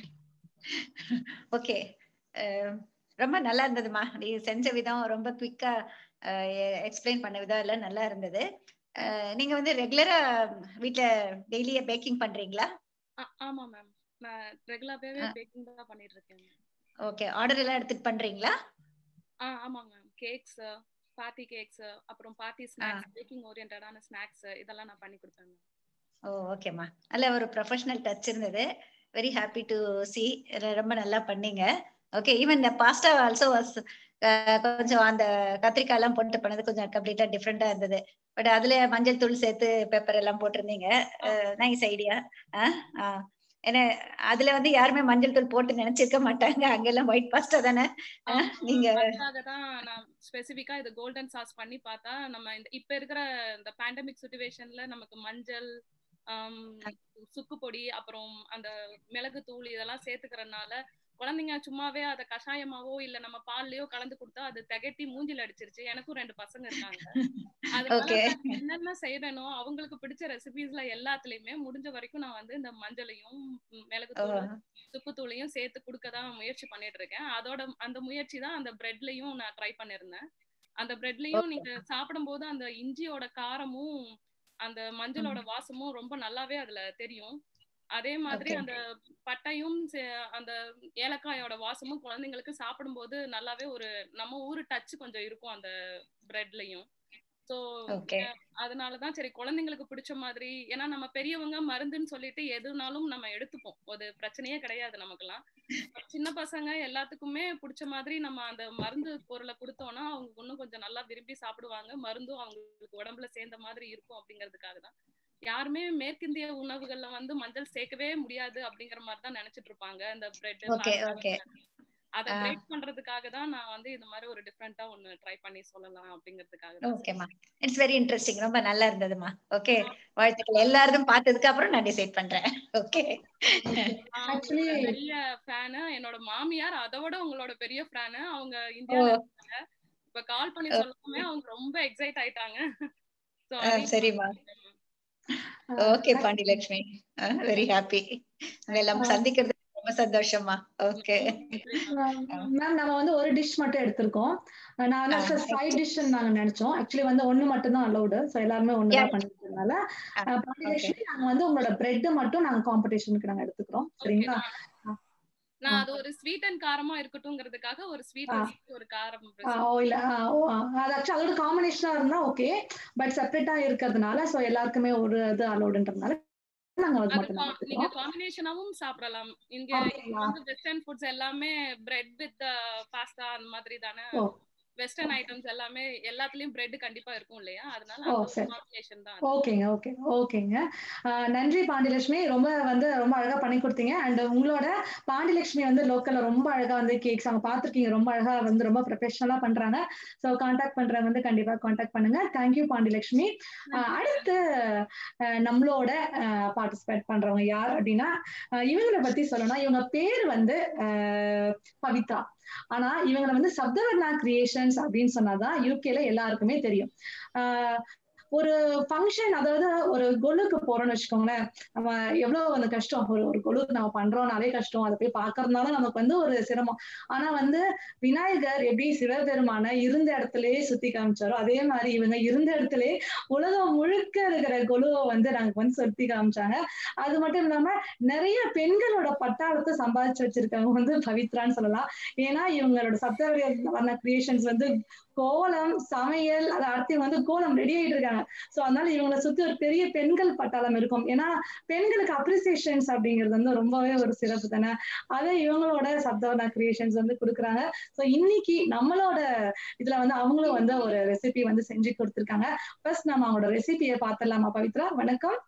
ஓகே ரொம்ப நல்லா இருந்ததுமா நீ செஞ்ச விதம் ரொம்ப குவிக்கா எக்ஸ்பிளைன் பண்ண விதம் எல்லாம் நல்லா இருந்தது நீங்க வந்து ரெகுலரா வீட்ல டெய்லியே பேக்கிங் பண்றீங்களா ஆமா மேம் நான் ரெகுலராவே பேக்கிங் தான் பண்ணிட்டு இருக்கேன் ஓகே ஆர்டர் எல்லாம் எடுத்துட்டு பண்றீங்களா ஆ ஆமாங்க மேம் கேக்ஸ் பார்ட்டி கேக்ஸ் அப்புறம் பார்ட்டி ஸ்நாக்ஸ் பேக்கிங் ஓரியன்டான ஸ்நாக்ஸ் இதெல்லாம் நான் பண்ணி கொடுப்பேன் ஓ ஓகேம்மா நல்ல ஒரு ப்ரொஃபஷனல் டச் இருந்தது வெரி ஹாப்பி டு சி ரொம்ப நல்லா பண்ணீங்க ஓகே ஈவன் இந்த பாஸ்டா ஆல்சோ வாஸ் கொஞ்சம் அந்த கத்திரிக்காய் எல்லாம் போட்டு பண்ணது கொஞ்சம் கம்ப்ளீட்டா டிஃப்ரெண்டா இருந்தது பட் அதுல மஞ்சள் தூள் சேர்த்து பெப்பர் எல்லாம் போட்டிருந்தீங்க நைஸ் ஐடியா ஏன்னா அதுல வந்து யாருமே மஞ்சள் தூள் போட்டு நினைச்சிருக்க மாட்டாங்க அங்கெல்லாம் ஒயிட் பாஸ்டா தானே நீங்க தான் நான் ஸ்பெசிபிக்கா இது கோல்டன் சாஸ் பண்ணி பார்த்தா நம்ம இந்த இப்ப இருக்கிற இந்த பேண்டமிக் சுச்சுவேஷன்ல நமக்கு மஞ்சள் சுக்கு பொடி அப்புறம் அந்த மிளகு தூள் இதெல்லாம் சேர்த்துக்கிறதுனால குழந்தைங்க சும்மாவே அதை கஷாயமாவோ இல்ல நம்ம பால்லயோ கலந்து கொடுத்தா அது திகட்டி மூஞ்சில அடிச்சிருச்சு எனக்கும் ரெண்டு பசங்க இருக்காங்க அதனால என்னென்ன செய்யறனோ அவங்களுக்கு பிடிச்ச ரெசிபிஸ்ல எல்லாத்துலயுமே முடிஞ்ச வரைக்கும் நான் வந்து இந்த மஞ்சளையும் மிளகு தூள் சுக்கு தூளையும் சேர்த்து கொடுக்கதான் முயற்சி பண்ணிட்டு இருக்கேன் அதோட அந்த முயற்சி தான் அந்த பிரெட்லயும் நான் ட்ரை பண்ணிருந்தேன் அந்த பிரெட்லயும் நீங்க சாப்பிடும் போது அந்த இஞ்சியோட காரமும் அந்த மஞ்சளோட வாசமும் ரொம்ப நல்லாவே அதுல தெரியும் அதே மாதிரி அந்த பட்டையும் அந்த ஏலக்காயோட வாசமும் குழந்தைங்களுக்கு சாப்பிடும்போது நல்லாவே ஒரு நம்ம ஊரு டச் கொஞ்சம் இருக்கும் அந்த பிரெட்லயும் ஸோ அதனாலதான் சரி குழந்தைங்களுக்கு பிடிச்ச மாதிரி ஏன்னா நம்ம பெரியவங்க மருந்துன்னு சொல்லிட்டு எதுனாலும் நம்ம எடுத்துப்போம் ஒரு பிரச்சனையே கிடையாது நமக்குலாம் சின்ன பசங்க எல்லாத்துக்குமே பிடிச்ச மாதிரி நம்ம அந்த மருந்து பொருளை கொடுத்தோம்னா அவங்க இன்னும் கொஞ்சம் நல்லா விரும்பி சாப்பிடுவாங்க மருந்தும் அவங்களுக்கு உடம்புல சேர்ந்த மாதிரி இருக்கும் அப்படிங்கிறதுக்காக தான் யாருமே மேற்கிந்திய உணவுகள்ல வந்து மஞ்சள் சேர்க்கவே முடியாது அப்படிங்கிற மாதிரி தான் நினைச்சிட்டு இருப்பாங்க இந்த பிரெட் அதை பிரேக் பண்றதுக்காக தான் நான் வந்து இந்த மாதிரி ஒரு டிஃப்ரெண்டா ஒன்னு ட்ரை பண்ணி சொல்லலாம் அப்படிங்கிறதுக்காக ஓகேமா இட்ஸ் வெரி இன்ட்ரெஸ்டிங் ரொம்ப நல்லா இருந்ததுமா ஓகே வாழ்த்துக்கள் எல்லாரும் பார்த்ததுக்கு அப்புறம் நான் டிசைட் பண்றேன் ஓகே பெரிய ஃபேனு என்னோட மாமியார் அதை விட உங்களோட பெரிய ஃபேனு அவங்க இந்தியால இருக்காங்க இப்ப கால் பண்ணி சொல்லவுமே அவங்க ரொம்ப எக்ஸைட் ஆயிட்டாங்க சரிம்மா ஓகே பாண்டிலட்சுமி வெரி ஹாப்பி எல்லாம் சந்திக்கிறது ரொம்ப சந்தோஷமா ஓகே மேம் நம்ம வந்து ஒரு டிஷ் மட்டும் எடுத்திருக்கோம் நான் சைட் டிஷ் நாங்க நினைச்சோம் ஆக்சுவலி வந்து ஒண்ணு மட்டும் தான் அலௌடு சோ எல்லாருமே ஒண்ணுதான் பண்ணிருக்கனால பாண்டிலட்சுமி நாங்க வந்து உங்களோட பிரெட் மட்டும் நாங்க காம்படிஷனுக்கு நாங்க எடுத்துக்கிறோம் சரிங்களா நான் அது ஒரு ஸ்வீட் அண்ட் காரமா இருக்கட்டும்ங்கிறதுக்காக ஒரு ஸ்வீட் ஒரு காரம் ஓ இல்ல அது ஆக்சுவலி அதோட காம்பினேஷனா இருந்தா ஓகே பட் செப்பரேட்டா இருக்கிறதுனால சோ எல்லாருக்குமே ஒரு இது அலௌடுன்றதுனால நீங்க காம்பினேஷனாவும் சாப்பிடலாம் இங்க வந்து வெஸ்டர்ன் ஃபுட்ஸ் எல்லாமே பிரெட் வித் பாஸ்தா அந்த மாதிரி தானே வெஸ்டர்ன் ஐட்டம்ஸ் எல்லாமே எல்லாத்துலயும் பிரெட் கண்டிப்பா இருக்கும் இல்லையா அதனால ஓ, அந்த சரி. காம்பினேஷன் தான் ஓகேங்க ஓகே ஓகேங்க ஆஹ் நன்றி பாண்டியலட்சுமி ரொம்ப வந்து ரொம்ப அழகா பண்ணி கொடுத்தீங்க அண்ட் உங்களோட பாண்டியலட்சுமி வந்து லோக்கல்ல ரொம்ப அழகா வந்து கேக்ஸ் அவங்க பார்த்திருக்கீங்க ரொம்ப அழகா வந்து ரொம்ப ப்ரொஃபஷனலா பண்றாங்க ஸோ காண்டாக்ட் பண்றவங்க வந்து கண்டிப்பா காண்டாக்ட் பண்ணுங்க தேங்க்யூ பாண்டியலட்சுமி ஆஹ் அடுத்து ஆஹ் நம்மளோட பார்ட்டிசிபேட் பண்றவங்க யார் அப்படின்னா ஆஹ் இவங்களை பத்தி சொல்லணும்னா இவங்க பேர் வந்து ஆஹ் பவித்ரா ஆனா இவங்களை வந்து சப்தவர்ணா கிரியேஷன்ஸ் அப்படின்னு சொன்னாதான் யூகேல எல்லாருக்குமே தெரியும் ஆஹ் ஒரு ஃபங்க்ஷன் அதாவது ஒரு கொலுக்கு போறோம்னு வச்சுக்கோங்களேன் நம்ம எவ்வளவு அந்த கஷ்டம் ஒரு ஒரு கொலுக்கு நம்ம பண்றோம்னாலே கஷ்டம் அதை போய் பாக்குறதுனால நமக்கு வந்து ஒரு சிரமம் ஆனா வந்து விநாயகர் எப்படி சிவபெருமான இருந்த இடத்துலயே சுத்தி காமிச்சாரோ அதே மாதிரி இவங்க இருந்த இடத்துலயே உலகம் முழுக்க இருக்கிற கொலுவை வந்து நாங்க வந்து சுத்தி காமிச்சாங்க அது மட்டும் இல்லாம நிறைய பெண்களோட பட்டாளத்தை சம்பாதிச்சு வச்சிருக்கவங்க வந்து பவித்ரான்னு சொல்லலாம் ஏன்னா இவங்களோட சப்தவர்ண கிரியேஷன்ஸ் வந்து கோலம் சமையல் அது அடுத்து இவங்க வந்து கோலம் ரெடி ஆயிட்டு இருக்காங்க சோ அதனால இவங்களை சுத்தி ஒரு பெரிய பெண்கள் பட்டாளம் இருக்கும் ஏன்னா பெண்களுக்கு அப்ரிசியேஷன்ஸ் அப்படிங்கிறது வந்து ரொம்பவே ஒரு சிறப்பு தானே அதை இவங்களோட சப்தவர்ணா கிரியேஷன்ஸ் வந்து கொடுக்குறாங்க சோ இன்னைக்கு நம்மளோட இதுல வந்து அவங்களும் வந்து ஒரு ரெசிபி வந்து செஞ்சு கொடுத்துருக்காங்க ஃபர்ஸ்ட் நம்ம அவங்களோட ரெசிபியை பார்த்துடலாமா பவித்ரா வணக்கம்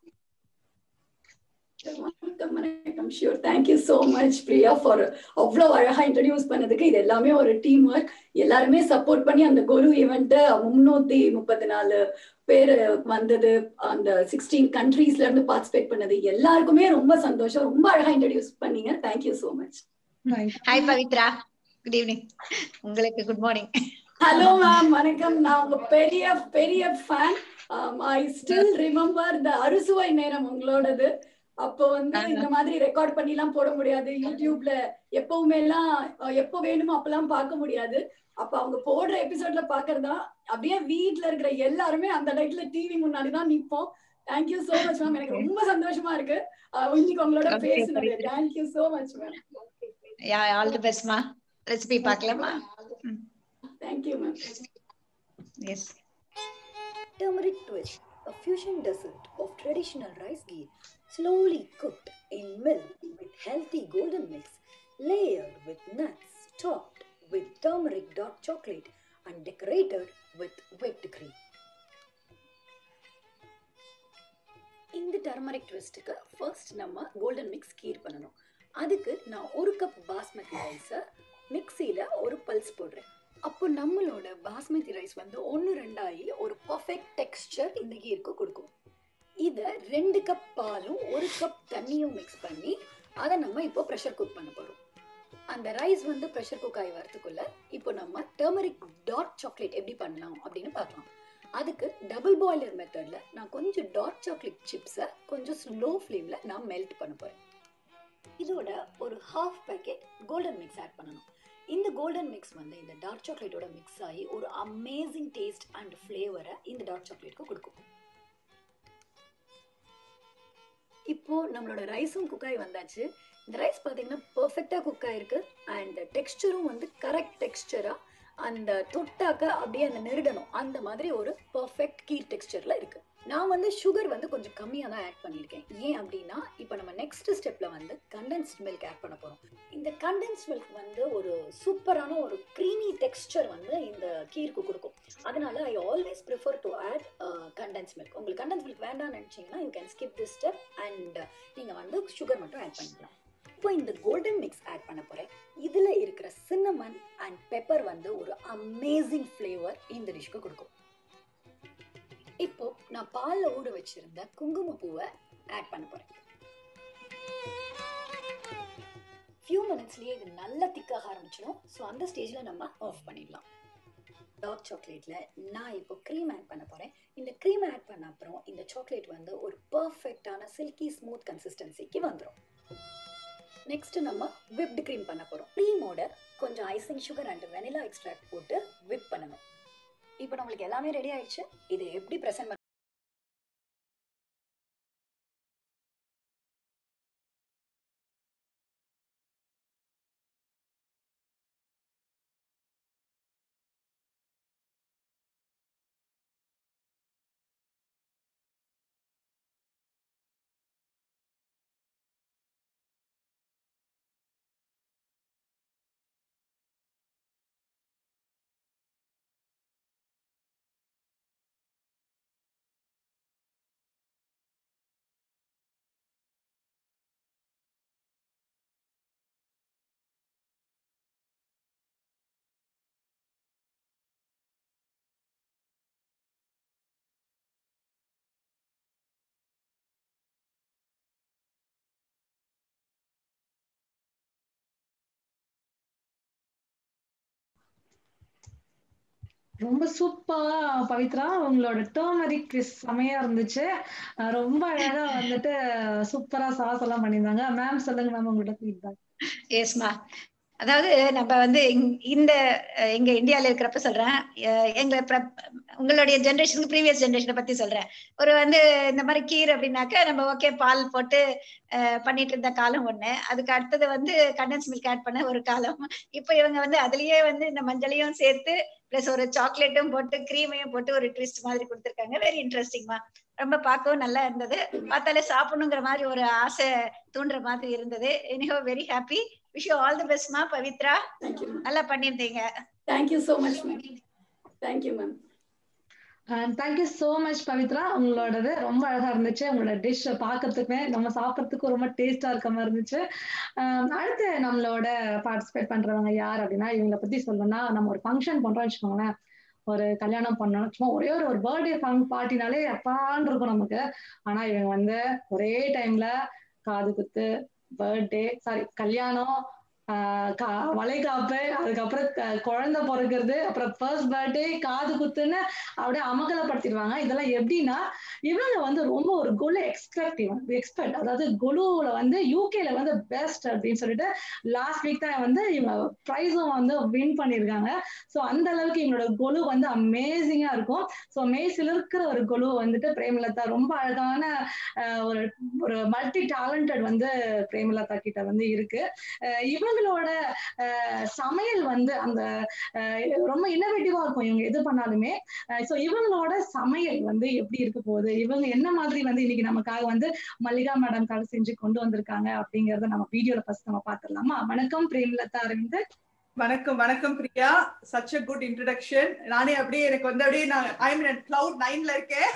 வணக்கம் வணக்கம் sure thank you so much Priya for அவ்வளவு அழகா இன்ட்ரடியூஸ் பண்ணதுக்கு இது எல்லாமே ஒரு டீம் ஒர்க் எல்லாருமே சப்போர்ட் பண்ணி அந்த குரு ஈவெண்ட்டை முன்னூத்தி முப்பத்தி நாலு பேர் வந்தது அந்த சிக்ஸ்டீன் கண்ட்ரீஸ்ல இருந்து பார்ட்டிசிபேட் பண்ணது எல்லாருக்குமே ரொம்ப சந்தோஷம் ரொம்ப அழகா இன்ட்ரடியூஸ் பண்ணீங்க thank you so much hi Pavitra good evening உங்களுக்கு குட் மார்னிங் ஹலோ மேம் வணக்கம் நான் உங்க பெரிய பெரிய fan I still remember the Arusuvai Neram உங்களோடது அப்போ வந்து இந்த மாதிரி ரெக்கார்ட் பண்ணி எல்லாம் போட முடியாது யூடியூப்ல எப்பவுமே எல்லாம் அஹ், எப்போ வேணுமோ அப்பெல்லாம் பார்க்க முடியாது அப்ப அவங்க போடுற எபிசோட்ல பாக்குறதா அப்படியே வீட்ல இருக்கிற எல்லாருமே அந்த டைத்துல டிவி முன்னாடி தான் நிப்போம் தேங்க்யூ சோ மச் மேம் எனக்கு ரொம்ப சந்தோஷமா இருக்கு அஹ், இன்னைக்கு உங்களோட Okay, பேசுனது Pavitra. Thank you so much ma'am yeah all the பெஸ்ட்மா ரெசிபி பார்க்கலாமா thank you ma'am yes Turmeric twist, a fusion dessert of traditional rice ghee, slowly cooked in milk with healthy golden mix, layered with nuts, topped with turmeric dark chocolate, and decorated with whipped cream. இந்த turmeric ட்விஸ்ட்டுக்கு first நம்ம golden mix kheer பண்ணணும் அதுக்கு நான் ஒரு cup basmati ரைஸை மிக்சியில் ஒரு பல்ஸ் போடுறேன் அப்போ நம்மளோட பாஸ்மதி ரைஸ் வந்து ஒன்று ரெண்டாயி ஒரு பர்ஃபெக்ட் டெக்ஸ்சர் இந்த கீருக்கு கொடுக்கும் இதை ரெண்டு கப் பாலும் ஒரு கப் தண்ணியும் மிக்ஸ் பண்ணி அதை நம்ம இப்போ ப்ரெஷர் குக் பண்ண போகிறோம் அந்த ரைஸ் வந்து ப்ரெஷர் குக் ஆகி வரதுக்குள்ள இப்போ நம்ம டர்மரிக் டார்க் சாக்லேட் எப்படி பண்ணலாம் அப்படின்னு பார்க்கலாம் அதுக்கு டபுள் பாய்லர் மெத்தடில் நான் கொஞ்சம் டார்க் சாக்லேட் சிப்ஸை கொஞ்சம் ஸ்லோ ஃப்ளேமில் நான் மெல்ட் பண்ண போகிறேன் இதோட ஒரு half packet golden mix add பண்ணணும் இந்த கோல்டன் மிக்ஸ் வந்து இந்த டார்க் சாக்லேட்டோட மிக்ஸ் ஆகி ஒரு அமேசிங் டேஸ்ட் அண்ட் ஃப்ளேவரை இந்த டார்க் சாக்லேட்க்கு கொடுக்கும் இப்போ நம்மளோட ரைஸும் குக் ஆகி வந்தாச்சு இந்த ரைஸ் பார்த்தீங்கன்னா பர்ஃபெக்டாக குக் ஆயிருக்கு அண்ட் டெக்ஸ்டரும் வந்து கரெக்ட் டெக்ஸ்டராக அந்த தொட்டாக்க அப்படியே அந்த நெருடணும் அந்த மாதிரி ஒரு பர்ஃபெக்ட் கீர் டெக்ஸ்டரில் இருக்கு நான் வந்து சுகர் வந்து கொஞ்சம் கம்மியாக தான் ஆட் பண்ணியிருக்கேன் ஏன் அப்படின்னா இப்போ நம்ம நெக்ஸ்ட் ஸ்டெப்பில் வந்து கண்டென்ஸ்ட் மில்க் ஆட் பண்ண போகிறோம் இந்த கண்டென்ஸ் மில்க் வந்து ஒரு சூப்பரான ஒரு க்ரீமி டெக்ஸ்சர் வந்து இந்த கீருக்கு கொடுக்கும் அதனால I always prefer to add condensed milk உங்களுக்கு கண்டென்ஸ் மில்க் வேண்டாம்னு நினச்சிங்கன்னா you can skip this step and நீங்கள் வந்து சுகர் மட்டும் ஆட் பண்ணிக்கலாம் இப்போ இந்த கோல்டன் மிக்ஸ் ஆட் பண்ண போகிறேன் இதில் இருக்கிற சின்னமன் அண்ட் பெப்பர் வந்து ஒரு அமேசிங் ஃப்ளேவர் இந்த டிஷ்க்கு கொடுக்கும் இப்போ நான் பாலில் ஊற வச்சிருந்த குங்குமப்பூவை ஆட் பண்ண போகிறேன் ஃபியூ மினிட்ஸ்லயே இது நல்லா திக்காக ஆரம்பிச்சிடும் ஸோ அந்த ஸ்டேஜில் நம்ம ஆஃப் பண்ணிடலாம் டார்க் சாக்லேட்டில் நான் இப்போ க்ரீம் ஆட் பண்ண போகிறேன் இந்த க்ரீம் ஆட் பண்ண அப்புறம் இந்த சாக்லேட் வந்து ஒரு பர்ஃபெக்டான சில்கி ஸ்மூத் கன்சிஸ்டன்சிக்கு வந்துடும் நெக்ஸ்ட் நம்ம விப்டு க்ரீம் பண்ண போகிறோம் க்ரீமோட கொஞ்சம் icing sugar and vanilla extract போட்டு விப் பண்ணணும் இப்போ நம்மளுக்கு எல்லாமே ரெடி ஆயிடுச்சு இதை எப்படி ப்ரெசென்ட் ரொம்ப சூப்பரா பவித்ரா உங்களோட டர்மரிக் quiz செமையா இருந்துச்சு அஹ் ரொம்ப அழகா வந்துட்டு சூப்பரா சாஸ் எல்லாம் பண்ணியிருந்தாங்க மேம் சொல்லுங்க மேம் உங்களோட ஃபீட்பேக் எஸ்மா அதாவது நம்ம வந்து இங்- இந்த அஹ், எங்க இந்தியால இருக்கிறப்ப சொல்றேன் அஹ், எங்க பிர- உங்களுடைய ஜென்ரேஷனுக்கு ப்ரீவியஸ் ஜென்ரேஷனை பத்தி சொல்றேன் ஒரு வந்து இந்த மாதிரி கீர் அப்படின்னாக்க நம்ம ஓகே பால் போட்டு அஹ், பண்ணிட்டு இருந்த காலம் ஒண்ணு அதுக்கு அடுத்தது வந்து கண்டன்ஸ் மில்க் ஆட் பண்ண ஒரு காலம் இப்போ இவங்க வந்து அதுலயே வந்து இந்த மஞ்சளையும் சேர்த்து பிளஸ் ஒரு சாக்லேட்டும் போட்டு கிரீமையும் போட்டு ஒரு ட்விஸ்ட் மாதிரி கொடுத்துருக்காங்க வெரி இன்ட்ரெஸ்டிங்மா ரொம்ப பார்க்கவும் நல்லா இருந்தது பார்த்தாலே சாப்பிடணுங்கிற மாதிரி ஒரு ஆசை தூண்டுற மாதிரி இருந்தது anyhow very happy wish you all the பெஸ்ட்மா பவித்ரா தேங்க்யூ நல்லா பண்ணியிருந்தீங்க thank you so much ma'am thank you ma'am thank you so much Pavitra உங்களோடது ரொம்ப அழகா இருந்துச்சு உங்களோட டிஷ் பார்க்கறதுக்குமே நம்ம சாப்பிட்றதுக்கும் ரொம்ப டேஸ்டா இருக்க மாதிரி இருந்துச்சு அஹ் அடுத்து நம்மளோட பார்ட்டிசிபேட் பண்றவங்க யார் அப்படின்னா இவங்களை பத்தி சொல்லணும்னா நம்ம ஒரு ஃபங்க்ஷன் பண்றோம்னு வச்சுக்கோங்களேன் ஒரு கல்யாணம் பண்ணணும் சும்மா ஒரே ஒரு ஒரு பர்த்டே ஃபங் பார்ட்டினாலே அப்பான்னு இருக்கும் நமக்கு ஆனா இவங்க வந்து ஒரே டைம்ல காது குத்து பர்த்டே சாரி கல்யாணம் ஆஹ் கா- வளைகாப்பு அதுக்கப்புறம் க- குழந்தை பிறக்கிறது அப்புறம் ஃபர்ஸ்ட் பர்த்டே காது குத்துன்னு அப்படியே அமகலப்படுத்திடுவாங்க இதெல்லாம் எப்படின்னா இவங்க வந்து ரொம்ப ஒரு குலு எக்ஸ்பெக்டிவ் எக்ஸ்பெக்ட் அதாவது குலுல வந்து யூகேல வந்து பெஸ்ட் அப்படின்னு சொல்லிட்டு லாஸ்ட் வீக் தான் வந்து இவங்க ப்ரைஸும் வந்து வின் பண்ணியிருக்காங்க ஸோ அந்த அளவுக்கு இவங்களோட குலு வந்து அமேசிங்கா இருக்கும் ஸோ மேய்சில் இருக்கிற ஒரு குலு வந்துட்டு பிரேமலதா ரொம்ப அழகான ஆஹ் ஒரு ஒரு மல்டி டேலண்டட் வந்து பிரேமலதா கிட்ட வந்து இருக்கு அஹ் இவங்களோட அஹ் சமையல் வந்து அந்த அஹ் ரொம்ப இன்னோவேட்டிவா இருக்கும் இவங்க எது பண்ணாலுமே ஸோ இவங்களோட சமையல் வந்து எப்படி இருக்க போகுது இவங்க என்ன மாதிரி வந்து இன்னைக்கு நமக்காக வந்து மல்லிகா மேடம்காக செஞ்சு கொண்டு வந்திருக்காங்க அப்படிங்கறத நம்ம வீடியோல ஃபர்ஸ்ட் நம்ம பாத்துடலாமா வணக்கம் பிரேமலதா அரவிந்த் வணக்கம் வணக்கம் Priya such a good introduction நானே அப்படியே எனக்கு வந்து அப்படியே நான் ஐ மீன் கிளவுட் நைன்ல இருக்கேன்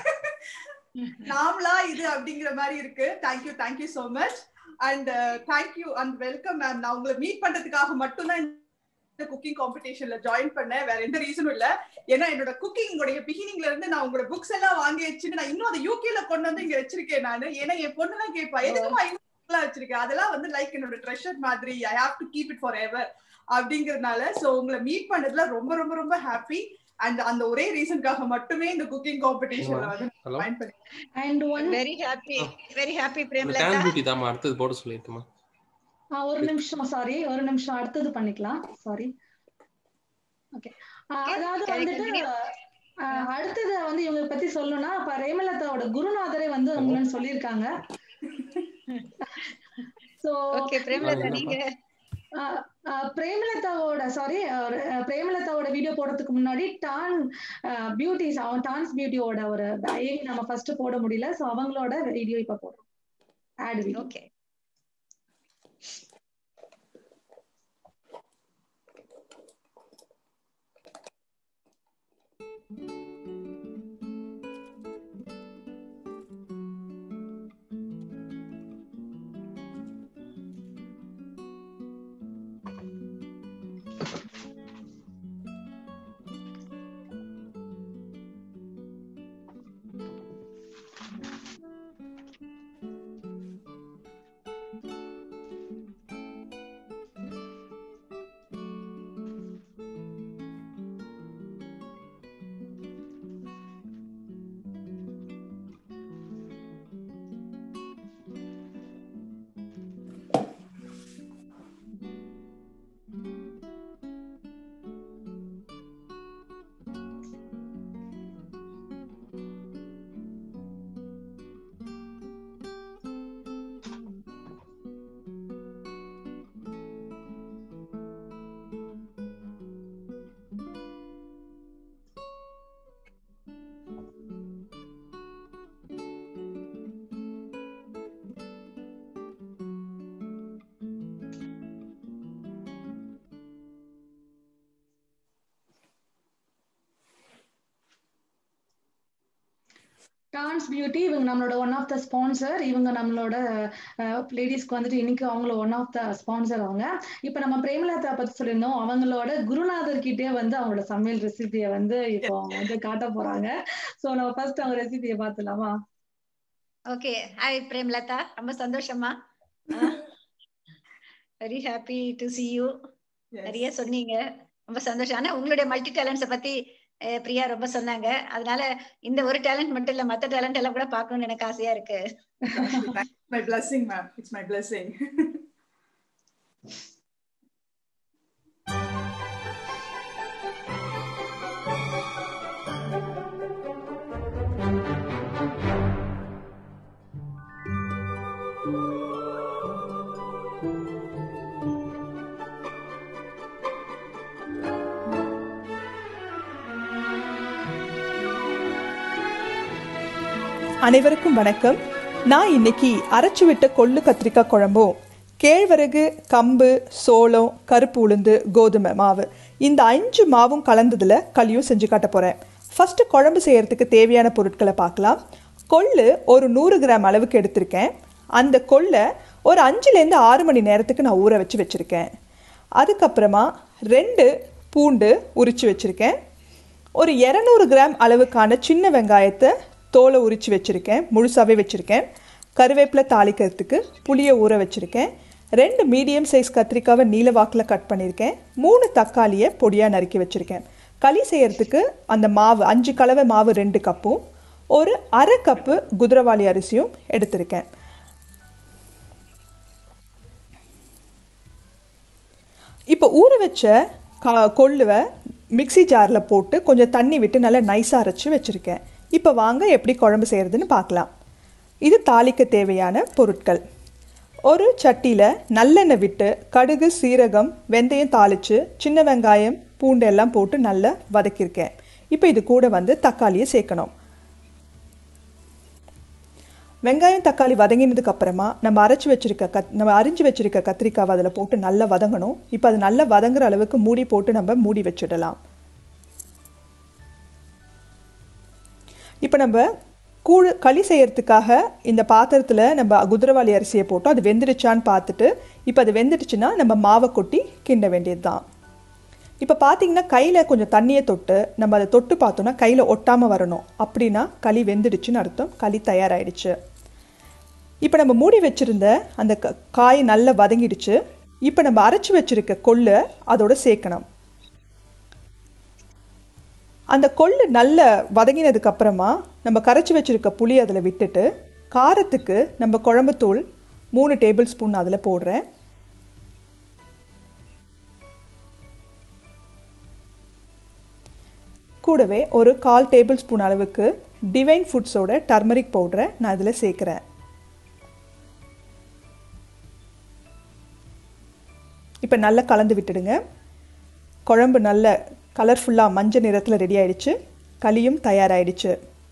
நாமளா இது அப்படிங்கிற மாதிரி இருக்கு thank you thank you so much and thank you and welcome ma'am நான் உங்களை மீட் பண்றதுக்காக மட்டும்தான் இந்த குக்கிங் காம்படிஷன்ல ஜாயின் பண்ணேன் வேற எந்த ரீசனும் இல்ல ஏன்னா என்னோட குக்கிங் உடைய பிகினிங்ல இருந்து நான் உங்களோட புக்ஸ் எல்லாம் வாங்கி வச்சுட்டு நான் இன்னும் அதை யூகேல கொண்டு வந்து இங்க வச்சிருக்கேன் நானு ஏன்னா என் பொண்ணு எல்லாம் கேட்பா எதுக்குமா எல்லாம் வச்சிருக்கேன் அதெல்லாம் வந்து லைக் என்னோட ட்ரெஷர் மாதிரி I have to keep it forever அப்படிங்கறதுனால சோ உங்களை மீட் பண்ணதுல ரொம்ப ரொம்ப ரொம்ப ஹாப்பி அண்ட் அந்த ஒரே ரீசனுக்காக மட்டுமே இந்த குக்கிங் காம்படிஷன்ல வந்து ஹலோ ஜாயின் பண்ணி and one very happy very happy இந்த பிரேமலதா டேன் பியூட்டி தாம்மா அடுத்தது போட சொல்லியிருக்குமா ஒரு நிமிஷம் சாரி ஒரு நிமிஷம் அடுத்தது பண்ணிக்கலாம் சாரி ஓகே அதாவது can I வந்துட்டு continue? ஆஹ் அடுத்தது வந்து இவங்க பத்தி சொல்லணும்னா இப்ப ரேமலதாவோட குருநாதரே வந்து உங்களுன்னு சொல்லியிருக்காங்க சோ ஓகே பிரேமலதா நீங்க ஆஹ் ஆஹ் பிரேமலதாவோட சாரி பிரேமலதாவோட வீடியோ போடுறதுக்கு முன்னாடி டான் பியூட்டி டான்ஸ் பியூட்டியோட ஒரு ஐ நம்ம ஃபர்ஸ்ட் போட முடியல சோ அவங்களோட வீடியோ இப்ப போடுறோம் ad video okay dance beauty இவங்க நம்மளோட ஒன் ஆஃப் த ஸ்பான்சர் இவங்க நம்மளோட லேடிஸ்க்கு வந்துட்டு இன்னைக்கு அவங்கள ஒன் ஆஃப் த ஸ்பான்சர் அவங்க இப்ப நம்ம பிரேமலதா பத்தி சொல்லியிருந்தோம் அவங்களோட குருநாதர் கிட்டே வந்து அவங்களோட சமையல் ரெசிபியை வந்து இப்போ அவங்க வந்து காட்ட போறாங்க சோ நம்ம ஃபர்ஸ்ட் அவங்க ரெசிபியை பார்த்துலாமா ஓகே ஹாய் பிரேமலதா ரொம்ப சந்தோஷமா very happy to see you Yes. நிறைய சொன்னீங்க ரொம்ப சந்தோஷம் ஆனா உங்களுடைய மல்டி டேலண்ட்ஸை பத்தி அஹ் பிரியா ரொம்ப சொன்னாங்க அதனால இந்த ஒரு டேலண்ட் மட்டும் இல்ல மத்த டேலண்ட் எல்லாம் கூட பார்க்கணும்னு எனக்கு ஆசையா இருக்கு my blessing ma'am it's my blessing அனைவருக்கும் வணக்கம் நான் இன்னைக்கு அரைச்சு விட்ட கொள்ளு கத்திரிக்காய் குழம்பும் கேழ்வரகு கம்பு சோளம் கருப்பு உளுந்து கோதுமை மாவு இந்த அஞ்சு மாவும் கலந்ததில் களியும் செஞ்சு காட்ட போகிறேன் ஃபஸ்ட்டு குழம்பு செய்யறதுக்கு தேவையான பொருட்களை பார்க்கலாம் கொள்ளு ஒரு நூறு கிராம் அளவுக்கு எடுத்திருக்கேன் அந்த கொள்ளை ஒரு அஞ்சுலேருந்து ஆறு மணி நேரத்துக்கு நான் ஊற வச்சு வச்சுருக்கேன் அதுக்கப்புறமா ரெண்டு பூண்டு உரித்து வச்சுருக்கேன் ஒரு இரநூறு கிராம் அளவுக்கான சின்ன வெங்காயத்தை தோலை உரித்து வச்சுருக்கேன் முழுசாகவே வச்சுருக்கேன் கருவேப்பிலை தாளிக்கிறதுக்கு புளியை ஊற வச்சுருக்கேன் ரெண்டு மீடியம் சைஸ் கத்திரிக்காவை நீல வாக்கில் கட் பண்ணியிருக்கேன் மூணு தக்காளியை பொடியாக நறுக்கி வச்சுருக்கேன் களி செய்யறதுக்கு அந்த மாவு அஞ்சு கலவை மாவு ரெண்டு கப்பும் ஒரு அரை கப்பு குதிரவாளி அரிசியும் எடுத்திருக்கேன் இப்போ ஊற வச்ச கா கொள்ளுவை மிக்ஸி ஜாரில் போட்டு கொஞ்சம் தண்ணி விட்டு நல்லா நைஸாக அரைச்சி வச்சுருக்கேன் இப்போ வாங்க எப்படி குழம்பு செய்கிறதுன்னு பார்க்கலாம் இது தாளிக்க தேவையான பொருட்கள் ஒரு சட்டியில் நல்லெண்ணெய் விட்டு கடுகு சீரகம் வெந்தயம் தாளித்து சின்ன வெங்காயம் பூண்டு எல்லாம் போட்டு நல்லா வதக்கியிருக்கேன் இப்போ இது கூட வந்து தக்காளியை சேர்க்கணும் வெங்காயம் தக்காளி வதங்கினதுக்கு அப்புறமா நம்ம அரைச்சி வச்சிருக்க கத் நம்ம அரிஞ்சு வச்சிருக்க கத்திரிக்காவை அதில் போட்டு நல்லா வதங்கணும் இப்போ அது நல்லா வதங்குற அளவுக்கு மூடி போட்டு நம்ம மூடி வச்சிடலாம் இப்போ நம்ம கூழ் களி செய்யறதுக்காக இந்த பாத்திரத்தில் நம்ம குதிரவாளி அரிசியை போட்டோம் அது வெந்துடுச்சான்னு பார்த்துட்டு இப்போ அது வெந்துடுச்சுன்னா நம்ம மாவை கொட்டி கிண்ட வேண்டியது தான் இப்போ பார்த்தீங்கன்னா கையில் கொஞ்சம் தண்ணியை தொட்டு நம்ம அதை தொட்டு பார்த்தோன்னா கையில் ஒட்டாமல் வரணும் அப்படின்னா களி வெந்துடுச்சுன்னு அர்த்தம் களி தயாராகிடுச்சு இப்போ நம்ம மூடி வச்சுருந்த அந்த க காய் நல்லா வதங்கிடுச்சு இப்போ நம்ம அரைச்சி வச்சுருக்க கொள்ளை அதோட சேர்க்கணும் அந்த கொள்ளு நல்ல வதங்கினதுக்கு அப்புறமா நம்ம கரைச்சி வச்சுருக்க புளி அதில் விட்டுட்டு காரத்துக்கு நம்ம குழம்புத்தூள் மூணு டேபிள் ஸ்பூன் அதில் போடுறேன் கூடவே ஒரு கால் டேபிள் ஸ்பூன் அளவுக்கு டிவைன் ஃபுட்ஸோட டர்மரிக் பவுடரை நான் இதில் சேர்க்குறேன் இப்போ நல்லா கலந்து விட்டுடுங்க குழம்பு நல்ல கலர்ஃபுல்லாக மஞ்சள் நிறத்தில் ரெடி ஆயிடுச்சு களியும் தயாராகிடுச்சு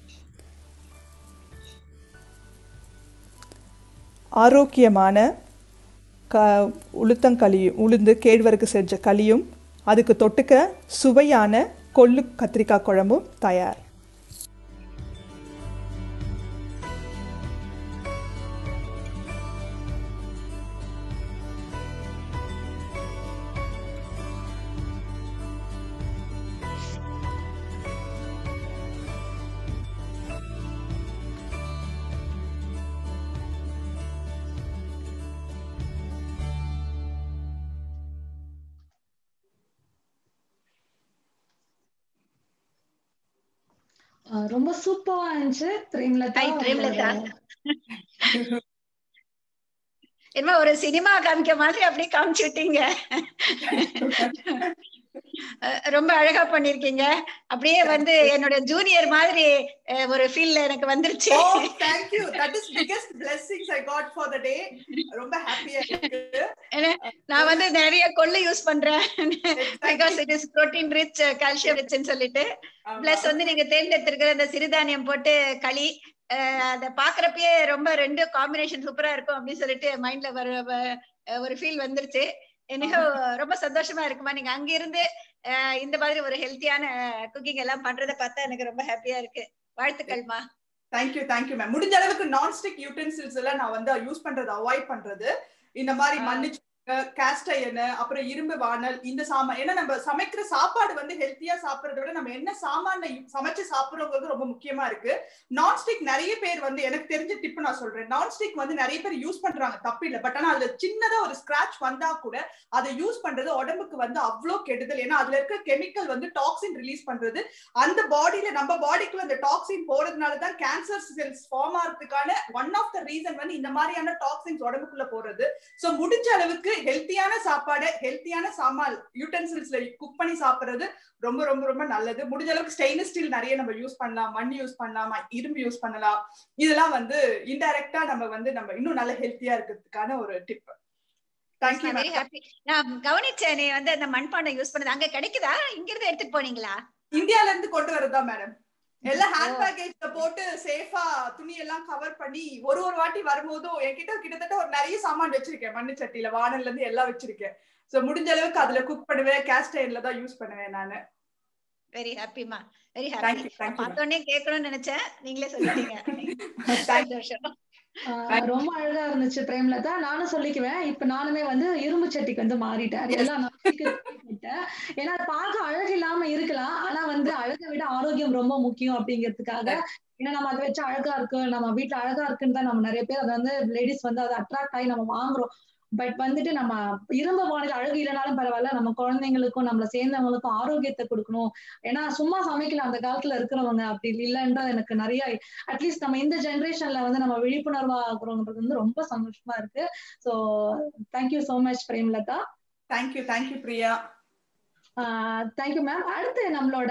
ஆரோக்கியமான க உளுத்தங்களியும் உளுந்து கேழ்வரகு செஞ்ச களியும் அதுக்கு தொட்டுக்க சுவையான கொள்ளு கத்திரிக்காய் குழம்பும் தயார் ஆஹ் ரொம்ப சூப்பரா இருந்துச்சு பிரேம்லதா ஹாய் பிரேம்லதா உங்களோட என்ன ஒரு சினிமா காமிக்க மாதிரி அப்படியே காமிச்சு விட்டீங்க அஹ் ரொம்ப அழகா பண்ணிருக்கீங்க அப்படியே வந்து என்னோட ஜூனியர் மாதிரி அஹ், ஒரு ஃபீல்ல எனக்கு வந்துருச்சு Oh, thank you. That is biggest blessings I got for the day. ரொம்ப ஹாப்பியா இருக்கு ஏன்னா, நான் வந்து நிறைய கொள்ளு யூஸ் பண்றேன் because it is protein rich calcium ரிச்னு சொல்லிட்டு பிளஸ் வந்து நீங்க தேர்ந்தெடுத்திருக்கிற இந்த சிறுதானியம் போட்டு களி அஹ், அத பாக்குறப்பயே ரொம்ப ரெண்டு காம்பினேஷன் சூப்பரா இருக்கும் அப்படின்னு சொல்லிட்டு மைண்ட்ல வர வ- ஒரு ஃபீல் வந்துருச்சு எனக்கு ரொம்ப சந்தோஷமா இருக்குமா நீங்க அங்க இருந்து அஹ், இந்த மாதிரி ஒரு ஹெல்த்தியான குக்கிங் எல்லாம் பண்றதை பார்த்தா எனக்கு ரொம்ப ஹாப்பியா இருக்கு வாழ்த்துக்கள்மா தேங்க்யூ தேங்க்யூ மேம் முடிஞ்ச அளவுக்கு நான்ஸ்டிக் யூட்டென்சில்ஸ் எல்லாம் நான் வந்து யூஸ் பண்றது அவாய்ட் பண்றது இந்த மாதிரி ஆ. மண்ணு கேஸ்ட் அயன் அப்புறம் இரும்பு வானல் இந்த சாமான் ஏன்னா நம்ம சமைக்கிற சாப்பாடு வந்து ஹெல்த்தியா சாப்பிடுறத விட நம்ம என்ன சாமான சமைச்சு சாப்பிடுறோங்கிறது ரொம்ப முக்கியமா இருக்கு நான்ஸ்டிக் நிறைய பேர் வந்து எனக்கு தெரிஞ்ச டிப் நான் சொல்றேன் நான்ஸ்டிக் வந்து நிறைய பேர் யூஸ் பண்றாங்க தப்பு இல்லை பட் ஆனா அதுல சின்னதா ஒரு ஸ்கிராச் வந்தா கூட அதை யூஸ் பண்றது உடம்புக்கு வந்து அவ்வளோ கெடுதல் ஏன்னா அதுல இருக்க கெமிக்கல் வந்து டாக்ஸின் ரிலீஸ் பண்றது அந்த பாடியில நம்ம பாடிக்குள்ள அந்த டாக்ஸின் போறதுனால தான் கேன்சர் செல்ஸ் ஃபார்ம் ஆகிறதுக்கான ஒன் ஆஃப் த ரீசன் வந்து இந்த மாதிரியான டாக்ஸின்ஸ் உடம்புக்குள்ள போறது சோ முடிஞ்ச அளவுக்கு ஹெல்த்தியான சாப்பாடு ஹெல்த்தியான சாமான் யூட்டன்சில்ஸ்ல குக் பண்ணி சாப்பிடுறது ரொம்ப ரொம்ப ரொம்ப நல்லது முடிஞ்ச அளவுக்கு ஸ்டெயின்லெஸ் ஸ்டீல் நிறைய நம்ம யூஸ் பண்ணலாம் மண் யூஸ் பண்ணலாம் இரும்பு யூஸ் பண்ணலாம் இதெல்லாம் வந்து இன்டைரக்டா நம்ம வந்து நம்ம இன்னும் நல்ல ஹெல்த்தியா இருக்கிறதுக்கான ஒரு டிப் தேங்க்யூ வெரி ஹாப்பி நான் கவனிச்சேன் நீ வந்து அந்த மண்பாண்டம் யூஸ் பண்ணது அங்க கிடைக்குதா இங்க இருந்து எடுத்துட்டு போனீங்களா இந்தியால இருந்து கொண்டு வரதா மேடம் எல்லாம் ஹேண்ட் பேக்கேஜ்ல போட்டு சேஃபா துணி எல்லாம் கவர் பண்ணி ஒரு ஒரு வாட்டி வரும்போதும் என்கிட்ட கிட்டத்தட்ட ஒரு நிறைய சாமான் வச்சிருக்கேன் மண்ணு சட்டியில வானல்ல இருந்து எல்லாம் வச்சிருக்கேன் சோ முடிஞ்ச அளவுக்கு அதுல குக் பண்ணுவேன் கேஸ்ட் அயன்ல தான் யூஸ் பண்ணுவேன் நானு வெரி ஹாப்பிமா very Thank happy you, thank you, பார்த்தோன்னே கேட்கணும்னு நினைச்சேன் நீங்களே சொல்லிட்டீங்க சந்தோஷம் ஆஹ் ரொம்ப அழகா இருந்துச்சு பிரேம்லதா நானும் சொல்லிக்குவேன் இப்ப நானுமே வந்து இரும்பு சட்டிக்கு வந்து மாறிட்டேன் எல்லாம் நான் விட்டேன். ஏன்னா பார்க்க அழகு இல்லாம இருக்கலாம் ஆனா வந்து அழகை விட ஆரோக்கியம் ரொம்ப முக்கியம் அப்படிங்கிறதுக்காக ஏன்னா நம்ம அதை வச்சு அழகா இருக்கு நம்ம வீட்டுல அழகா இருக்குன்னு தான் நம்ம நிறைய பேர் அதை வந்து லேடிஸ் வந்து அதை அட்ராக்ட் ஆகி நம்ம வாங்குறோம் பட் வந்துட்டு நம்ம இரும்பு வானிலை அழகு இல்லைனாலும் பரவாயில்ல நம்ம குழந்தைங்களுக்கும் நம்மள சேர்ந்தவங்களுக்கும் ஆரோக்கியத்தை கொடுக்கணும் ஏன்னா சும்மா சமைக்கல அந்த காலத்துல இருக்கிறவங்க அப்படி இல்லைன்றது எனக்கு நிறைய அட்லீஸ்ட் நம்ம இந்த ஜென்ரேஷன்ல வந்து நம்ம விழிப்புணர்வா ஆகுறோங்கிறது வந்து ரொம்ப சந்தோஷமா இருக்கு so thank you so much Premalatha thank you thank you Priya thank you ma'am அடுத்து நம்மளோட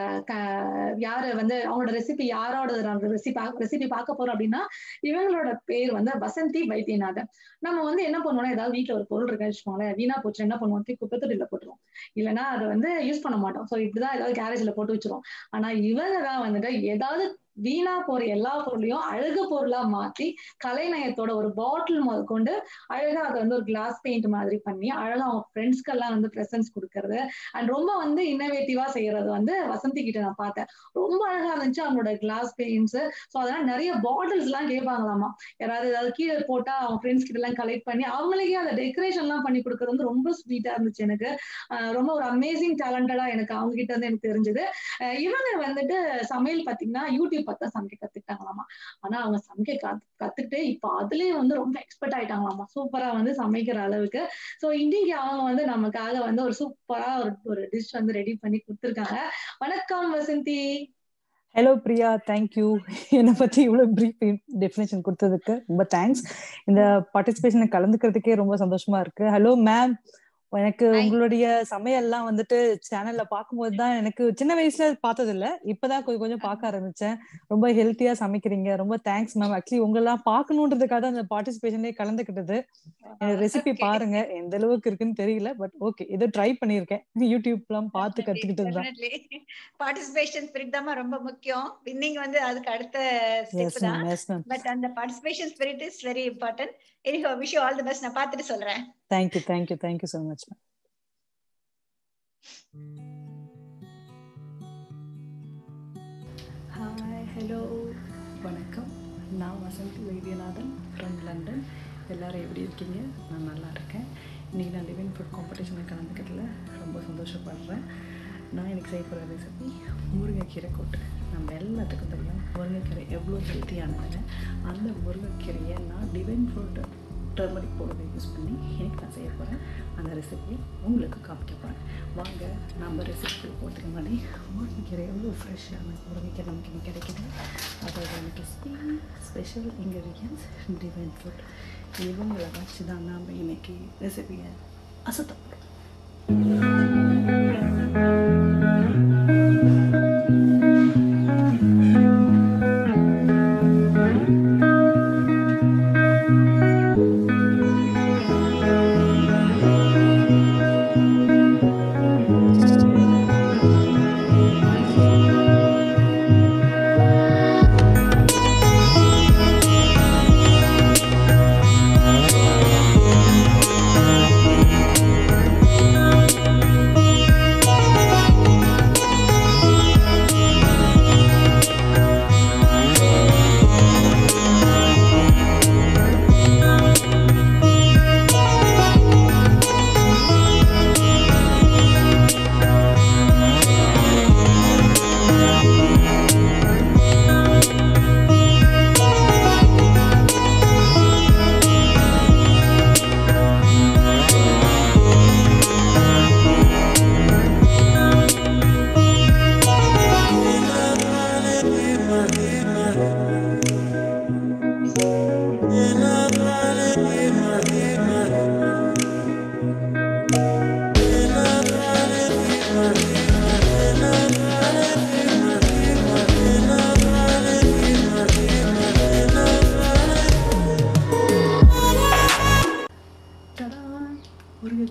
க- யாரு வந்து அவங்களோட ரெசிபி யாரோட ரெசிபி ரெசிபி பார்க்க போறோம் அப்படின்னா இவங்களோட பேர் வந்து வசந்தி வைத்தியநாதன் நம்ம வந்து என்ன பண்ணுவோம்னா ஏதாவது வீட்ல ஒரு பொருள் இருக்குன்னு வச்சுக்கோங்களேன் வீணா போச்சு என்ன பண்ணுவோம் தூக்கி குப்பை தொட்டில போட்டுருவோம் இல்லைன்னா அதை வந்து யூஸ் பண்ண மாட்டோம் ஸோ இப்படிதான் ஏதாவது கேரேஜ்ல போட்டு வச்சிருவோம் ஆனா இவங்க தான் வந்துட்டு ஏதாவது வீணா போற எல்லா பொருளையும் அழகு பொருளா மாத்தி கலைநயத்தோட ஒரு பாட்டில் முதல் கொண்டு அழகா அதை வந்து ஒரு கிளாஸ் பெயிண்ட் மாதிரி பண்ணி அழகா அவங்க ஃப்ரெண்ட்ஸ்க்கெல்லாம் வந்து ப்ரெசன்ஸ் கொடுக்கறது அண்ட் ரொம்ப வந்து இன்னோவேட்டிவா செய்யறது வந்து வசந்தி கிட்ட நான் பார்த்தேன் ரொம்ப அழகா இருந்துச்சு அவங்களோட கிளாஸ் பெயிண்ட்ஸ் ஸோ அதெல்லாம் நிறைய பாட்டில்ஸ் எல்லாம் கேட்பாங்களாமா யாராவது ஏதாவது கீழே போட்டா அவங்க ஃப்ரெண்ட்ஸ் கிட்ட எல்லாம் கலெக்ட் பண்ணி அவங்களுக்கே அந்த டெக்கரேஷன் எல்லாம் பண்ணி கொடுக்கறது வந்து ரொம்ப ஸ்வீட்டா இருந்துச்சு எனக்கு ஆஹ் ரொம்ப ஒரு அமேசிங் டேலண்டடா எனக்கு அவங்க கிட்ட இருந்து எனக்கு தெரிஞ்சது இவங்க வந்துட்டு சமையல் பாத்தீங்கன்னா யூடியூப் பார்த்தா சமைக்க கத்துக்கிட்டாங்களாமா ஆனா அவங்க சமைக்க கத்து கத்துக்கிட்டு இப்போ அதுலயே வந்து ரொம்ப எக்ஸ்பர்ட் ஆயிட்டாங்களாமா சூப்பரா வந்து சமைக்கிற அளவுக்கு சோ இன்னைக்கு அவங்க வந்து நமக்காக வந்து ஒரு சூப்பரா ஒரு ஒரு டிஷ் வந்து ரெடி பண்ணி கொடுத்துருக்காங்க வணக்கம் வசந்தி ஹலோ பிரியா தேங்க்யூ என்னை பத்தி இவ்வளவு பிரீஃப் டெஃபினேஷன் கொடுத்ததுக்கு ரொம்ப தேங்க்ஸ் இந்த பார்ட்டிசிபேஷனை கலந்துக்கிறதுக்கே ரொம்ப சந்தோஷமா இருக்கு ஹலோ மேம் எனக்கு உங்களுடைய சமையல்லாம் வந்துட்டு சேனல்ல பார்க்கும்போது தான் எனக்கு சின்ன வயசுல பார்த்தது இல்ல இப்பதான் கொஞ்சம் கொஞ்சம் பார்க்க ஆரம்பிச்சேன் ரொம்ப ஹெல்த்தியா சமைக்கிறீங்க ரொம்ப தேங்க்ஸ் மேம் ஆக்சுவலி உங்களெல்லாம் பார்க்கணுன்றதுக்காக தான் அந்த பார்ட்டிசிபேஷன்லயே கலந்துக்கிட்டது ரெசிபி பாருங்க எந்த அளவுக்கு இருக்குன்னு தெரியல பட் ஓகே ஏதோ ட்ரை பண்ணிருக்கேன் யூடியூப் எல்லாம் பார்த்து கத்துக்கிட்டது தான் பார்ட்டிசிபேஷன் ஸ்பிரிட் தான் ரொம்ப முக்கியம் வின்னிங் வந்து அதுக்கு அடுத்த Yes, ஸ்டெப் தான் ma'am. Yes, ma'am. பட் அந்த participation spirit is very important anyhow wish you all the best நான் பார்த்துட்டு சொல்றேன் thank you thank you thank you so much ma'am hi hello வணக்கம் நான் வசந்தி வைத்தியநாதன் ஃப்ரம் லண்டன் எல்லாரும் எப்படி இருக்கீங்க நான் நல்லா இருக்கேன் இன்றைக்கி நான் லிவிங் ஃபுட் காம்படிஷனில் கலந்துக்கிறதுல ரொம்ப சந்தோஷப்படுறேன் நான் எனக்கு செய்ய போகிற ரெசிபி முருங்கைக்கீரை கூட்டு நம்ம எல்லாத்துக்கும் தெரியும் முருங்கைக்கீரை எவ்வளோ ஹெல்த்தியானதுன்னு அந்த முருங்கைக்கீரையை நான் டிவைன் ஃபுட் டர்மரிக் பவுடரை யூஸ் பண்ணி எனக்கு நான் செய்ய போகிறேன் அந்த ரெசிபியை உங்களுக்கு காமிக்க போகிறேன் வாங்க நம்ம ரெசிபி போகிறதுக்கு முன்னாடி முருங்கைக்கீரை எவ்வளோ ஃப்ரெஷ்ஷான முருங்கைக்கீரை நமக்கு இங்கே கிடைக்குது அதோட எனக்கு ஸ்பெஷல் இன்க்ரீடியன்ஸ் டிவைன் ஃபுட் இவங்களை வச்சு தான் நாம் இன்னைக்கு ரெசிபியை அசத்த போகிறோம் Thank you.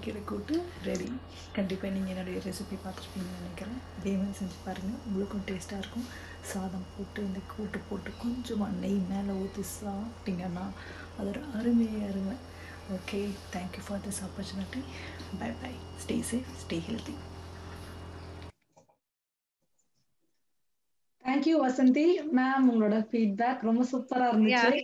முருங்கைக்கீரை கூட்டு ரெடி கண்டிப்பாக நீங்கள் என்னுடைய ரெசிபி பார்த்துருப்பீங்கன்னு நினைக்கிறேன் இதே மாதிரி செஞ்சு பாருங்கள் உங்களுக்கும் டேஸ்ட்டாக இருக்கும் சாதம் போட்டு இந்த கூட்டு போட்டு கொஞ்சமாக நெய் மேலே ஊற்றி சாப்பிட்டீங்கன்னா அது ஒரு அருமையே அருமை okay thank you for this opportunity bye bye stay safe stay healthy thank you Vasanthi ma'am உங்களோட ஃபீட்பேக் ரொம்ப சூப்பரா இருந்துச்சு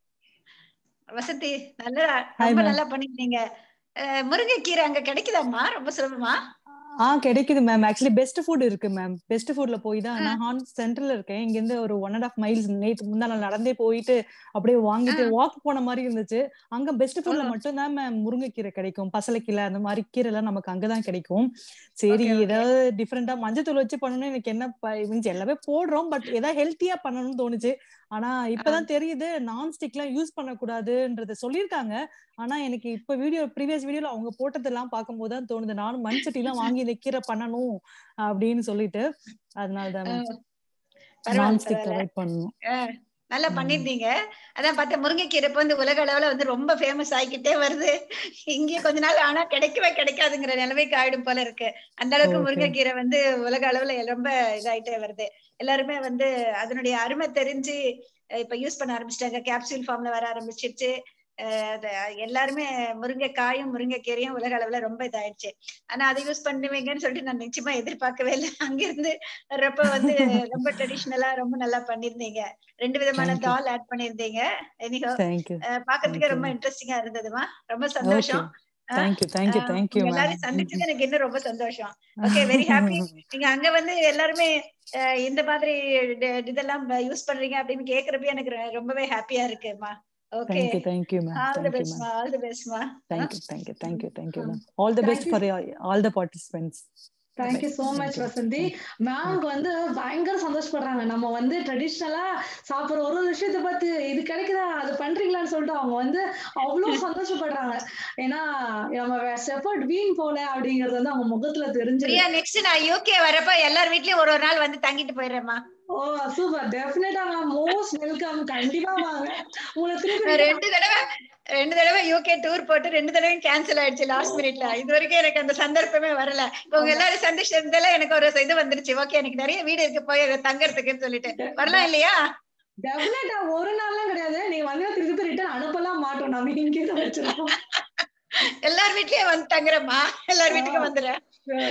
வசந்தி நல்லா ரொம்ப நல்லா பண்ணிருந்தீங்க அஹ் முருங்கைக்கீரை அங்க கிடைக்குதாம்மா ரொம்ப சுலபமா ஆ கிடைக்குது மேம் ஆக்சுவலி பெஸ்ட் ஃபுட் இருக்கு மேம் பெஸ்ட் ஃபுட்ல போய் தான் நான் ஹான் சென்டர்ல இருக்கேன் இங்க இருந்து ஒரு ஒன் அண்ட் ஆஃப் மைல்ஸ் நேத்து முந்தா நாள் நடந்தே போயிட்டு அப்படியே வாங்கிட்டு வாக் போன மாதிரி இருந்துச்சு அங்க பெஸ்ட் ஃபுட்ல மட்டும் தான் மேம் முருங்கைக்கீரை கிடைக்கும் பசலைக்கீரை அந்த மாதிரி கீரை எல்லாம் நமக்கு அங்கதான் கிடைக்கும் சரி ஏதாவது டிஃப்ரெண்டா மஞ்சத்தூள் வச்சு பண்ணணும் எனக்கு என்ன மீன்ஸ் எல்லாமே போடுறோம் பட் ஏதாவது ஹெல்த்தியா பண்ணணும்னு தோணுச்சு ஆனா இப்பதான் தெரியுது நான்ஸ்டிக் எல்லாம் யூஸ் பண்ணக்கூடாதுன்றத சொல்லியிருக்காங்க ஆனா எனக்கு இப்ப வீடியோ ப்ரீவியஸ் வீடியோல அவங்க போட்டதெல்லாம் பார்க்கும்போது தான் தோணுது நானும் மண் சட்டி எல்லாம் வாங்கி இந்த கீரை பண்ணணும் அப்படின்னு சொல்லிட்டு அதனாலதான் நான்ஸ்டிக் அவாய்ட் பண்ணணும் அஹ் நல்லா பண்ணிருந்தீங்க அதான் பார்த்தா முருங்கைக்கீரை இப்ப வந்து உலக அளவுல வந்து ரொம்ப ஃபேமஸ் ஆகிக்கிட்டே வருது இங்கே கொஞ்ச நாள் ஆனா கிடைக்கவே கிடைக்காதுங்கிற நிலைமைக்கு ஆயிடும் போல இருக்கு அந்த அளவுக்கு Okay. முருங்கைக்கீரை வந்து உலக அளவுல ரொம்ப இதாயிட்டே வருது எல்லாருமே வந்து அதனுடைய அருமை தெரிஞ்சு அஹ் இப்ப யூஸ் பண்ண ஆரம்பிச்சிட்டாங்க கேப்சூல் ஃபார்ம்ல வர ஆரம்பிச்சிருச்சு அஹ் அது எல்லாருமே முருங்கைக்காயும் முருங்கைக்கீரையும் உலக அளவுல ரொம்ப இதாயிடுச்சு ஆனா அதை யூஸ் பண்ணுவீங்கன்னு சொல்லிட்டு நான் நிச்சயமா எதிர்பார்க்கவே இல்லை அங்கிருந்து வர்றப்ப வந்து ரொம்ப ட்ரெடிஷ்னலா ரொம்ப நல்லா பண்ணிருந்தீங்க ரெண்டு விதமான Thank you. தால் ஆட் பண்ணிருந்தீங்க எனிஹோ Thank you. பாக்கிறதுக்கே Thank ரொம்ப you. இன்ட்ரெஸ்டிங்கா இருந்ததுமா ரொம்ப சந்தோஷம் அஹ் தேங்க்யூ தேங்க்யூ அஹ் தேங்க்யூ உங்க மேம் எல்லாரையும் சந்திச்சது எனக்கு இன்னும் ரொம்ப சந்தோஷம் ஓகே வெரி ஹாப்பி நீங்க அங்க வந்து எல்லாருமே அஹ் இந்த மாதிரி ட- இதெல்லாம் யூஸ் பண்றீங்க அப்படின்னு கேக்குறப்ப எனக்கு ரொ- ரொம்பவே ஹாப்பியா இருக்குமா okay thank you thank you ma'am all the thank you best ma'am all the பெஸ்ட்மா thank you thank you thank you thank you ma'am all the best Thank you. For all the participants thank you so much Thank you. Vasanthi மேம்க்கு வந்து பயங்கர சந்தோஷப்படுறாங்க நம்ம வந்து ட்ரெடிஷ்னலா சாப்பிடுற ஒரு ஒரு விஷயத்தை பார்த்து இது கிடைக்குதா அது பண்றீங்களான்னு சொல்லிட்டு அவங்க வந்து அவ்வளவு சந்தோஷப்படுறாங்க ஏன்னா நம்ம செஃபர்ட் வீண் போல அப்படிங்கறது வந்து அவங்க முகத்துல தெரிஞ்சிருக்கு பிரியா நெக்ஸ்ட் நான் யூகே வரப்ப எல்லார் வீட்லயும் ஒரு ஒரு நாள் வந்து தங்கிட்டு போயிடுறேம்மா ஓ சூப்பர் டெஃபினட்டா மேம் மோஸ்ட் வெல்கம் கண்டிப்பா வாங்க உங்களை திருப்பி ரெண்டு தடவை ரெண்டு தடவை யூகே டூர் போட்டு ரெண்டு தடவையும் கேன்சல் ஆயிடுச்சு லாஸ்ட் மினிட்ல இது வரைக்கும் எனக்கு அந்த சந்தர்ப்பமே வரல இப்ப உங்க எல்லாரும் சந்திச்சதுல எனக்கு ஒரு இது வந்துருச்சு ஓகே எனக்கு நிறைய வீடு இருக்கு போய் தங்கறதுக்குன்னு சொல்லிட்டு வரலாம் இல்லையா டெஃபினட்டா ஒரு நாள்லாம் கிடையாது நீங்க வந்து திருப்பி ரிட்டர்ன் அனுப்பலாம் மாட்டோம் நம்ம இங்கே தான் வச்சிருக்கோம் எல்லார் வீட்லயும் வந்து தங்குறேம்மா எல்லார் வீட்டுக்கும் வந்துடுறேன்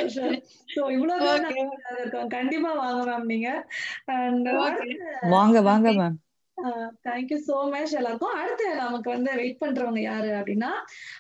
சோ இவ்வளவு பேர் நாங்க இருக்கோம் கண்டிப்பா வாங்க மேம் நீங்க அண்ட் வாங்க வாங்க மேம் தேங்க்யூ சோ மச் எல்லாருக்கும் அடுத்து நமக்கு வந்து வெயிட் பண்றவங்க யாரு அப்படின்னா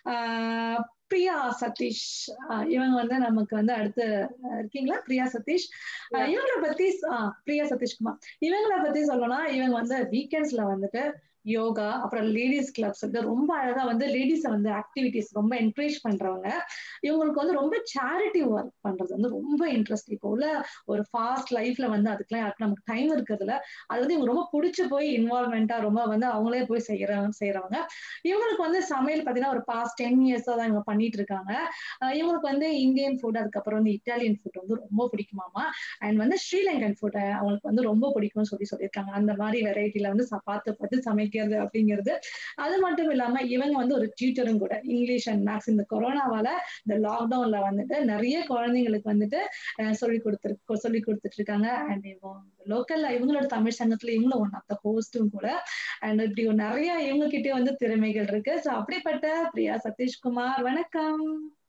ஆஹ் பிரியா சதீஷ் ஆஹ் இவங்க வந்து நமக்கு வந்து அடுத்து ஆஹ் இருக்கீங்களா பிரியா சதீஷ் ஆஹ் இவங்கள பத்தி ஆஹ் பிரியா சதீஷ்குமார் இவங்கள பத்தி சொல்லணும்னா இவங்க வந்து வீக்கெண்ட்ஸ்ல வந்துட்டு யோகா அப்புறம் லேடிஸ் கிளப்ஸ் வந்து ரொம்ப அழகா வந்து லேடிஸ வந்து ஆக்டிவிட்டிஸ் ரொம்ப என்கரேஜ் பண்றவங்க இவங்களுக்கு வந்து ரொம்ப சேரிட்டி ஒர்க் பண்றது வந்து ரொம்ப இன்ட்ரெஸ்ட் இப்போ உள்ள ஒரு ஃபாஸ்ட் லைஃப்ல வந்து அதுக்கெல்லாம் யாருக்கு நமக்கு டைம் இருக்கிறதுல அது வந்து இவங்க ரொம்ப பிடிச்சி போய் இன்வால்மெண்டா ரொம்ப வந்து அவங்களே போய் செய்யறவங்க செய்யறவங்க இவங்களுக்கு வந்து சமையல் பாத்தீங்கன்னா ஒரு பாஸ்ட் டென் இயர்ஸா தான் இவங்க பண்ணிட்டு இருக்காங்க அஹ் இவங்களுக்கு வந்து இந்தியன் ஃபுட் அதுக்கப்புறம் வந்து இட்டாலியன் ஃபுட் வந்து ரொம்ப பிடிக்குமாமா அண்ட் வந்து ஸ்ரீலங்கன் ஃபுட் அவங்களுக்கு வந்து ரொம்ப பிடிக்கும்னு சொல்லி சொல்லியிருக்காங்க அந்த மாதிரி வெரைட்டில வந்து ச- பார்த்து பார்த்து சமைக்கிறது அப்படிங்கிறது அது மட்டும் இல்லாம இவங்க வந்து ஒரு டியூட்டரும் கூட இங்கிலீஷ் அண்ட் மேக்ஸ் இந்த கொரோனாவால இந்த லாக்டவுன்ல வந்துட்டு நிறைய குழந்தைங்களுக்கு வந்துட்டு அஹ் சொல்லி கொடுத்துரு சொல்லி கொடுத்துட்டு இருக்காங்க அண்ட் இவங்க லோக்கல்ல இவங்களோட தமிழ் சங்கத்துல இவங்களும் ஒன் ஆஃப் த ஹோஸ்டும் கூட அண்ட் இப்படி ஒரு நிறைய இவங்க கிட்டே வந்து திறமைகள் இருக்கு ஸோ அப்படிப்பட்ட பிரியா சதீஷ்குமார் வணக்கம்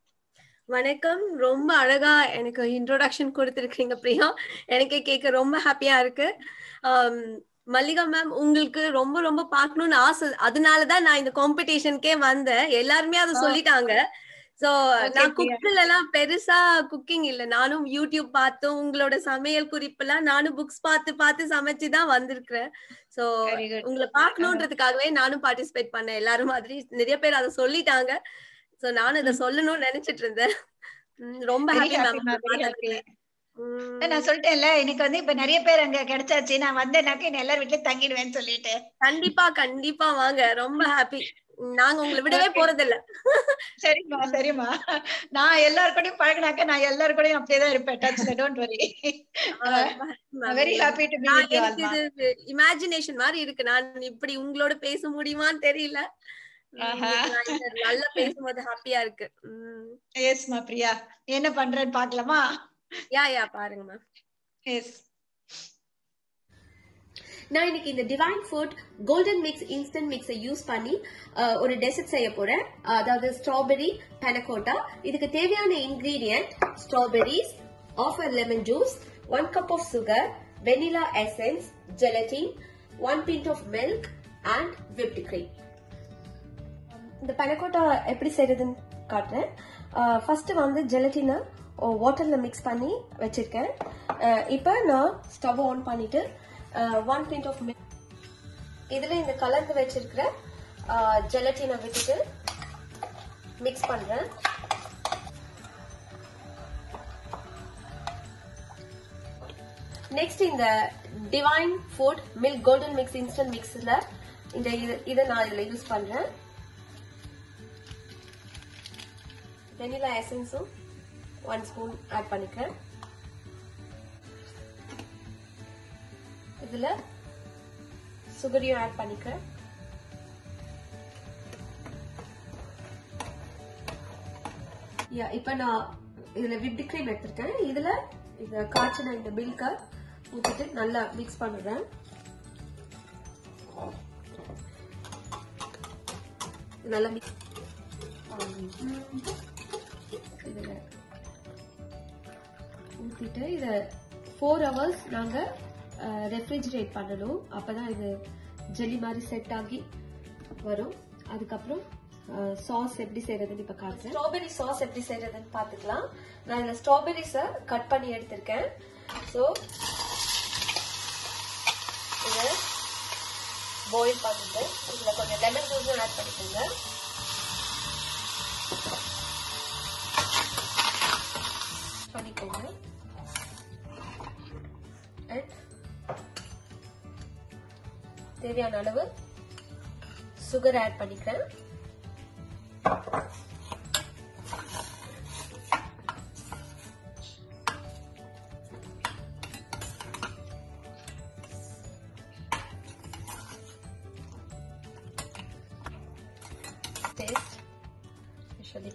வணக்கம் ரொம்ப அழகா எனக்கு இன்ட்ரோடக்ஷன் கொடுத்துருக்கீங்க பிரியா எனக்கு கேட்க ரொம்ப ஹாப்பியா இருக்கு ஆம், மல்லிகா மேம் உங்களுக்கு ரொம்ப ரொம்ப பார்க்கணும்னு ஆசை அதனாலதான் நான் இந்த காம்படிஷனுக்கே வந்தேன் எல்லாருமே அதை ஆ. சொல்லிட்டாங்க சோ Okay, நான் பிரியா. குக்கில் எல்லாம் பெருசா குக்கிங் இல்ல நானும் யூடியூப் பார்த்து உங்களோட சமையல் குறிப்பெல்லாம் நானும் புக்ஸ் பார்த்து பார்த்து சமைச்சு தான் வந்திருக்கிறேன் சோ Very good. உங்களை பார்க்கணுன்றதுக்காகவே நானும் பார்ட்டிசிபேட் பண்ணேன் எல்லாரும் மாதிரி நிறைய பேர் அதை சொல்லிட்டாங்க சோ நானும் இதை சொல்லணும்னு நினைச்சிட்டு இருந்தேன் உம் ரொம்ப Very happy happy, ma'am ma, very happy. நான் சொல்லிட்டேன்ல எனக்கு வந்து இப்ப நிறைய பேர் அங்க கிடைச்சாச்சு நான் வந்தேனாக்க என்ன எல்லார் வீட்லயும் தங்கிடுவேன்னு சொல்லிட்டு கண்டிப்பா கண்டிப்பா வாங்க ரொம்ப ஹாப்பி நாங்க உங்களை விடவே Okay. போறது இல்ல சரிம்மா சரிம்மா நான் எல்லார் கூடயும் பழகினாக்க நான் எல்லார் கூடயும் அப்படியேதான் இருப்பேன் டச்ல don't worry very happy to நான் மீட் யூ எனக்கு இது இமேஜினேஷன் மாதிரி இருக்கு நான் இப்படி உங்களோட பேச முடியுமான்னு தெரியல ஆஹா. நல்லா பேசும்போது ஹாப்பியா இருக்கு உம் எஸ்மா பிரியா என்ன பண்றேன்னு பாக்கலாமா யா யா பாருங்க மேம் எஸ் நான் இன்னைக்கு இந்த divine food golden mix instant மிக்ஸை யூஸ் பண்ணி அஹ், ஒரு டெசர்ட் செய்ய போறேன் அதாவது ஸ்ட்ராபெரி பனகோட்டா இதுக்கு தேவையான ingredient strawberries of lemon juice one cup of sugar vanilla essence gelatin one pint of milk and whipped cream இந்த பனகோட்டா எப்படி செய்யறதுன்னு காட்டுறேன் ஃபர்ஸ்ட் வந்து ஜெலட்டினை வாட்டர்ல மிக்ஸ் பண்ணி வச்சிருக்கேன் அஹ், இப்போ நான் ஸ்டவ் ஆன் பண்ணிட்டு ஒன் பிண்ட் ஆஃப் மில்க் இதுல இந்த கலந்து வச்சிருக்கிற ஜெலட்டினை விட்டுட்டு மிக்ஸ் பண்றேன் நெக்ஸ்ட் இந்த divine food milk golden mix instant மிக்ஸ்ல இந்த இது- இதை நான் இதுல யூஸ் பண்றேன் வெனிலா எசன்ஸும் ஒன் ஸ்பூன் ஆட் பண்ணிக்கிறேன் இதுல சுகரையும் ஆட் பண்ணிக்கிறேன் யா இப்போ நான் இதுல விப்டு கிரீம் எடுத்திருக்கேன் இதுல இந்த காய்ச்சின இந்த மில்கை ஊத்திட்டு நல்லா மிக்ஸ் பண்ணுறேன் நல்லா மிக்ஸ் இதுல ஊத்திட்டு இதை ஃபோர் ஹவர்ஸ் நாங்க ரெஃப்ரிஜிரேட் பண்ணணும் அப்பதான் இது ஜெல்லி மாதிரி செட் ஆகி வரும் அதுக்கப்புறம் சாஸ் எப்படி செய்யறதுன்னு இப்ப காட்டுறேன் ஸ்ட்ராபெரி சாஸ் எப்படி செய்யறதுன்னு பாத்துக்கலாம் நான் இந்த ஸ்ட்ராபெரிஸ கட் பண்ணி எடுத்திருக்கேன் ஸோ இதை பாயில் பண்ணிட்டு இதுல கொஞ்சம் லெமன் ஜூஸும் ஆட் பண்ணிக்கோங்க பண்ணிக்கோங்க அண்ட் தேவையான அளவு சுகர் ஆட் பண்ணிக்கிறேன் taste usually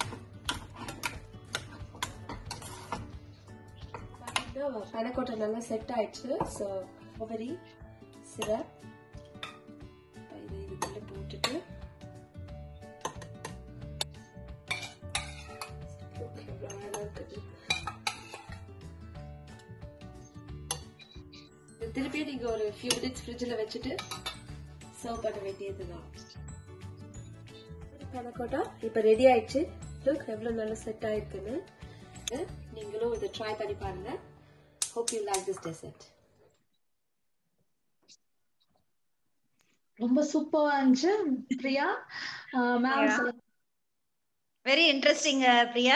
பனக்கோட்டை நல்லா செட் ஆயிடுச்சு ஸோ ஸ்ட்ராபெரி சிரப் இது இதுக்குள்ள போட்டுட்டு எவ்வளவு அழகா இருக்குது. இது திருப்பியும் நீங்க ஒரு ஃபியூ மினிட்ஸ் ஃப்ரிட்ஜில் வச்சுட்டு சர்வ் பண்ண வேண்டியதுதான் பனக்கோட்டா இப்போ ரெடி ஆயிடுச்சு லுக் எவ்வளவு நல்லா செட் ஆயிருக்குன்னு நீங்களும் இதை ட்ரை பண்ணி பாருங்க hope you like this dessert ரொம்ப சூப்பரா இருந்துச்சு Priya ma'am Yeah. Very interesting Priya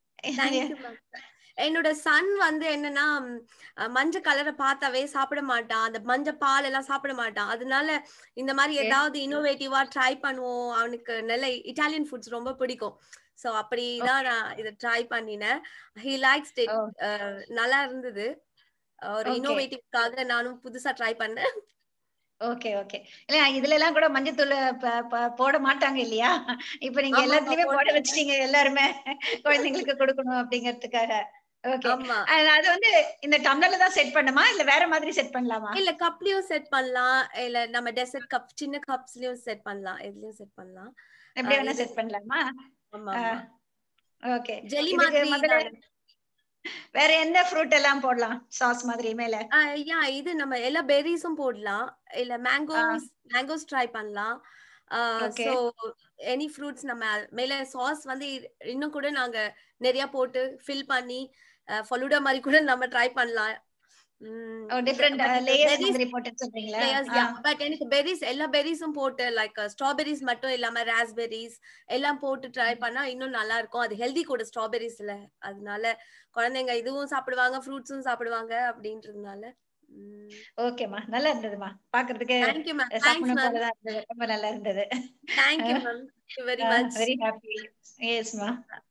என்னோட சன் வந்து என்னன்னா ம், அஹ், மஞ்சள் கலரை பார்த்தாவே சாப்பிட மாட்டான் அந்த மஞ்சள் பால் எல்லாம் சாப்பிட மாட்டான் அதனால இந்த மாதிரி Okay. ஏதாவது இன்னோவேட்டிவா ட்ரை பண்ணுவோம் அவனுக்கு நல்ல இட்டாலியன் ஃபுட்ஸ் ரொம்ப பிடிக்கும் சோ அப்படிதான் நான் இதை ட்ரை பண்ணினேன் ஹி லைக்ஸ் இட் நல்லா இருந்தது ஒரு Okay. இன்னோவேட்டிவ்காக நானும் புதுசா ட்ரை பண்ணேன் ஓகே ஓகே இல்ல இதுல எல்லாம் கூட மஞ்சத்தூள் ப- ப- போட மாட்டாங்க இல்லையா இப்ப நீங்க ஆமா, எல்லாத்துலயுமே போட போட வச்சிட்டீங்க எல்லாருமே குழந்தைங்களுக்கு கொடுக்கணும் அப்படிங்கறதுக்காக ஓகே ஆமா அது வந்து இந்த டம்ளர்ல தான் செட் பண்ணுமா இல்ல வேற மாதிரி செட் பண்ணலாமா இல்ல கப்லயும் செட் பண்ணலாம் இல்ல நம்ம டெசர்ட் கப் சின்ன கப்ஸ்லயும் செட் பண்ணலாம் எதுலயும் செட் பண்ணலாம் எப்படி ஆஹ் வேணா இது- செட் பண்ணலாமா ஆமா ஆமா ஓகே ஜெல்லி இதுக்கு மாதிரி முதல்ல நான் வேற எந்த ஃப்ரூட் எல்லாம் போடலாம் சாஸ் மாதிரி மேல யா இது நம்ம எல்லா பெர்ரிஸும் போடலாம் இல்ல மேங்கோஸ் மேங்கோஸ் ட்ரை பண்ணலாம் Okay. சோ எனி ஃப்ரூட்ஸ் நம்ம மேல சாஸ் வந்து இ- இன்னும் கூட நாங்க நிறைய போட்டு ஃபில் பண்ணி ஃபலூடா மாதிரி கூட நம்ம ட்ரை பண்ணலாம் டிஃபரெண்ட் லேயர்ஸ் மாதிரி போட்டு சொல்றீங்களா ஆ. பட் எனக்கு பெர்ரிஸ் எல்லா பெர்ரிஸும் போட்டு லைக் ஸ்ட்ராபெரிஸ் மட்டும் இல்லாம ராஸ்பெரிஸ் எல்லாம் போட்டு ட்ரை பண்ணா இன்னும் நல்லா இருக்கும் அது ஹெல்தி கூட ஸ்ட்ராபெரிஸ்ல அதனால குழந்தைங்க இதுவும் சாப்பிடுவாங்க ஃப்ரூட்ஸும் சாப்பிடுவாங்க அப்படின்றதுனால ஓகேமா நல்லா இருந்ததுமா பாக்குறதுக்கு Thank you, ma'am. Thanks, சாப்பிடணும் ma'am. போலதான் இருந்தது ரொம்ப நல்லா இருந்தது thank you ma'am very much very happy எஸ்மா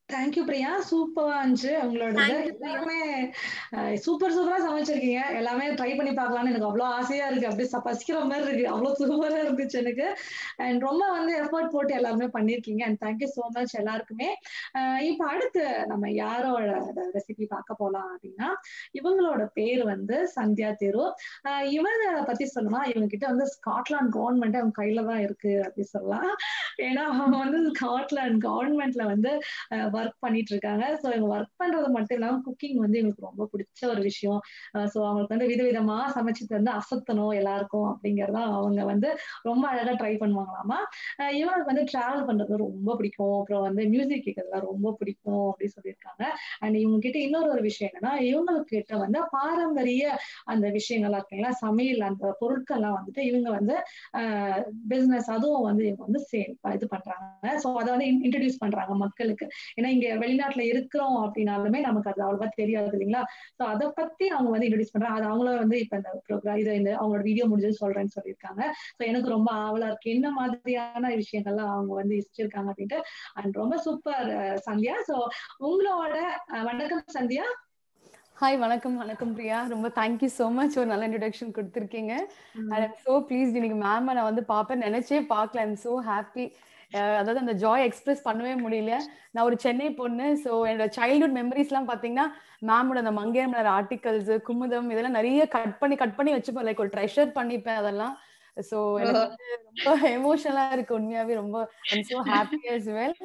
தேங்க்யூ பிரியா சூப்பரா இருந்துச்சு உங்களோட Thank you, பிரியா. எல்லாமே சூப்பர் சூப்பரா சமைச்சிருக்கீங்க எல்லாமே ட்ரை பண்ணி பார்க்கலாம்னு எனக்கு அவ்வளவு ஆசையா இருக்கு அப்படியே ச- பசிக்கிற மாதிரி இருக்கு அவ்வளவு சூப்பரா இருந்துச்சு எனக்கு அண்ட் ரொம்ப வந்து எஃபர்ட் போட்டு எல்லாமே பண்ணிருக்கீங்க அண்ட் தேங்க்யூ சோ மச் எல்லாருக்குமே அஹ் இப்ப அடுத்து நம்ம யாரோட ரெசிபி பார்க்க போலாம் அப்படின்னா இவங்களோட பேர் வந்து சந்தியா தேரு அஹ் இவங்க பத்தி சொல்லணும்னா இவங்க கிட்ட வந்து ஸ்காட்லாந்து கவர்மெண்ட் அவங்க கையில தான் இருக்கு அப்படின்னு சொல்லலாம் ஏன்னா அவங்க வந்து ஸ்காட்லாந்து கவர்மெண்ட்ல வந்து ஒர்க் பண்ணிட்டு இருக்காங்க ஸோ இவங்க ஒர்க் பண்றது மட்டும் இல்லாம குக்கிங் வந்து இவங்களுக்கு ரொம்ப பிடிச்ச ஒரு விஷயம் ஸோ அவங்களுக்கு வந்து விதவிதமா சமைச்சு தந்து அசத்தணும் எல்லாருக்கும் அப்படிங்கறத அவங்க வந்து ரொம்ப அழகா ட்ரை பண்ணுவாங்களாமா அஹ் இவங்களுக்கு வந்து டிராவல் பண்றது ரொம்ப பிடிக்கும் அப்புறம் வந்து மியூசிக் கேட்கறதுலாம் ரொம்ப பிடிக்கும் அப்படின்னு சொல்லியிருக்காங்க அண்ட் இவங்க கிட்ட இன்னொரு ஒரு விஷயம் என்னன்னா இவங்களுக்கு கிட்ட வந்து பாரம்பரிய அந்த விஷயங்கள்லாம் இருக்குங்களா சமையல் அந்த பொருட்கள்லாம் வந்துட்டு இவங்க வந்து பிசினஸ் அதுவும் வந்து இவங்க வந்து சேல் இது பண்றாங்க ஸோ அதை வந்து இன்ட்ரடியூஸ் பண்றாங்க மக்களுக்கு ஏன்னா இங்க வெளிநாட்டுல இருக்கிறோம் அப்படின்னாலுமே நமக்கு அது அவ்வளவா தெரியாது இல்லைங்களா ஸோ அதை பத்தி அவங்க வந்து இன்ட்ரடியூஸ் பண்றாங்க அது அவங்களும் வந்து இப்ப இந்த ப்ரோக்ராம் இதை இந்த அவங்களோட வீடியோ முடிஞ்சது சொல்றேன்னு சொல்லியிருக்காங்க ஸோ எனக்கு ரொம்ப ஆவலா இருக்கு என்ன மாதிரியான விஷயங்கள்லாம் அவங்க வந்து இஷ்டிருக்காங்க அப்படின்ட்டு அண்ட் ரொம்ப சூப்பர் சந்தியா ஸோ உங்களோட அஹ், வணக்கம் சந்தியா ஹாய் வணக்கம் வணக்கம் பிரியா ரொம்ப தேங்க்யூ ஸோ மச் ஒரு நல்ல இன்ட்ரடக்ஷன் கொடுத்துருக்கீங்க அண்ட் ஐம் ஸோ ப்ளீஸ் இன்னைக்கு மேம் நான் வந்து பார்ப்பேன் நினைச்சே பார்க்கல ஐம் ஸோ ஹாப்பி அதாவது அந்த ஜாய் எக்ஸ்பிரஸ் பண்ணவே முடியல நான் ஒரு சென்னை பொண்ணு ஸோ என்னோட சைல்ட்ஹுட் மெமரிஸ்லாம் பார்த்தீங்கன்னா மேமோட அந்த மங்கையர் மலர் ஆர்டிகல்ஸ் குமுதம் இதெல்லாம் நிறைய கட் பண்ணி கட் பண்ணி வச்சுப்பேன் லைக் ஒரு ட்ரெஷர் பண்ணிப்பேன் அதெல்லாம் ஸோ எனக்கு வந்து ரொம்ப எமோஷனலா இருக்கு உண்மையாவே ரொம்ப I'm so happy as well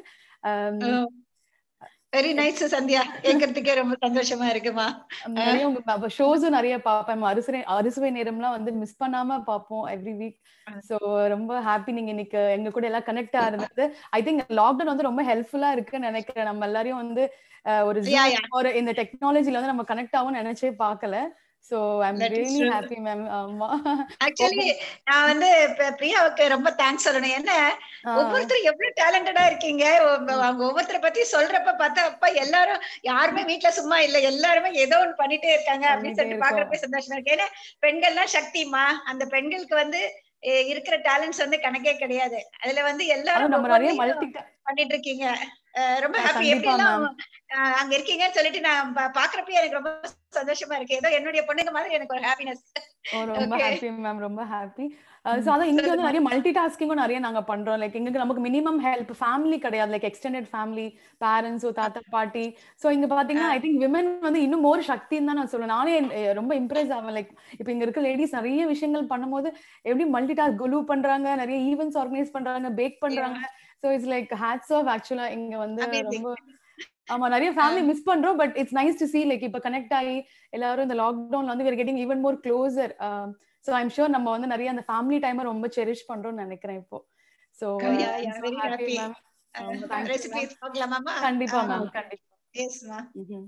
very nice Sandhya கேட்கறதுக்கே ரொம்ப சந்தோஷமா இருக்குமா நிறைய உங்க ஷோஸும் நிறைய பார்ப்பேன் அரிசுவை அரிசுவை நேரம்லாம் வந்து மிஸ் பண்ணாம பார்ப்போம் எவ்ரி வீக் சோ ரொம்ப ஹாப்பி நீங்க இன்னைக்கு எங்க கூட எல்லாம் கனெக்ட் ஆகுறது ஐ திங்க் லாக்டவுன் வந்து ரொம்ப ஹெல்ப்ஃபுல்லா இருக்குன்னு நினைக்கிறேன் நம்ம எல்லாரையும் வந்து அஹ், ஒரு Yeah, Zoom yeah. ஒரு இந்த டெக்னாலஜில வந்து நம்ம கனெக்ட் ஆகும் நினைச்சே பார்க்கல so I'm That is really true. Happy ma'am ஆமா ஆக்சுவலி நான் வந்து இப்ப பிரியாவுக்கு ரொம்ப தேங்க்ஸ் சொல்லணும் என்ன ஆ. ஒவ்வொருத்தரும் எவ்வளவு டேலண்டடா இருக்கீங்க ஒவ்வொ- அவங்க ஒவ்வொருத்தரை பத்தி சொல்றப்ப பார்த்தா அப்பா எல்லாரும் யாருமே வீட்ல சும்மா இல்ல எல்லாருமே ஏதோ ஒண்ணு பண்ணிட்டே இருக்காங்க அப்படின்னு பண்ணிட்டே சொல்லிட்டு பாக்குறப்ப சந்தோஷமா இருக்கு ஏன்னா பெண்கள்லாம் சக்திமா அந்த பெண்களுக்கு வந்து எ- இருக்கிற டேலண்ட்ஸ் வந்து கணக்கே கிடையாது அதுல வந்து அதுவும் எல்லாரும் நம்ம நிறைய ஒவ்வொன்றையும் மல்டி பண்ணிட்டு இருக்கீங்க அஹ் ரொம்ப ஆ, ஹாப்பி எப்படி கண்டிப்பா எல்லாம் மேம் அஹ் அங்க இருக்கீங்கன்னு சொல்லிட்டு நான் பா- பாக்குறப்பயே எனக்கு ரொம்ப சந்தோஷமா இருக்கு ஏதோ என்னுடைய பொண்ணுங்க மாதிரி எனக்கு ஒரு ஹாப்பினஸ் ஓ ரொம்ப ஓகே ஹாப்பி மேம் ரொம்ப ஹாப்பி ஸோ அதான் இங்க வந்து நிறைய மல்டி டாஸ்கிங்கும் நிறைய நாங்க பண்றோம் லைக் எங்களுக்கு நமக்கு மினிமம் ஹெல்ப் ஃபேமிலி கிடையாது லைக் எக்ஸ்டெண்டட் ஃபேமிலி பேரண்ட்ஸ் தாத்தா பாட்டி ஸோ இங்க பாத்தீங்கன்னா ஐ திங்க் விமன் வந்து இன்னும் மோர் சக்தின்னு தான் நான் சொல்லுவேன் நானே அஹ், ரொம்ப இம்ப்ரெஸ் ஆவேன் லைக் இப்போ இங்க இருக்க லேடிஸ் நிறைய விஷயங்கள் பண்ணும்போது எப்படி மல்டி டாஸ்க் குலு பண்றாங்க நிறைய ஈவெண்ட்ஸ் ஆர்கனைஸ் பண்றாங்க பேக் பண்றாங்க so it's like hats off ஆக்சுவலா இங்க வந்து Amazing. ரொம்ப ஆமா நிறைய ஃபேமிலி மிஸ் பண்றோம் but it's nice to see like இப்ப கனெக்ட் ஆகி எல்லாரும் இந்த லாக்டவுன்ல வந்து we're getting even more closer so I'm sure நம்ம வந்து நிறைய அந்த ஃபேமிலி டைமை ரொம்ப செரிஷ் பண்றோம்னு நினைக்கிறேன் இப்போ so Yeah, yeah, very happy. Ma'am ரொம்ப Uh, தேங்க்யூ recipes மேம் பார்க்கலாமாமா கண்டிப்பா ஆ, மேம் okay. கண்டிப்பா Yes, ma. ம்ஹும்.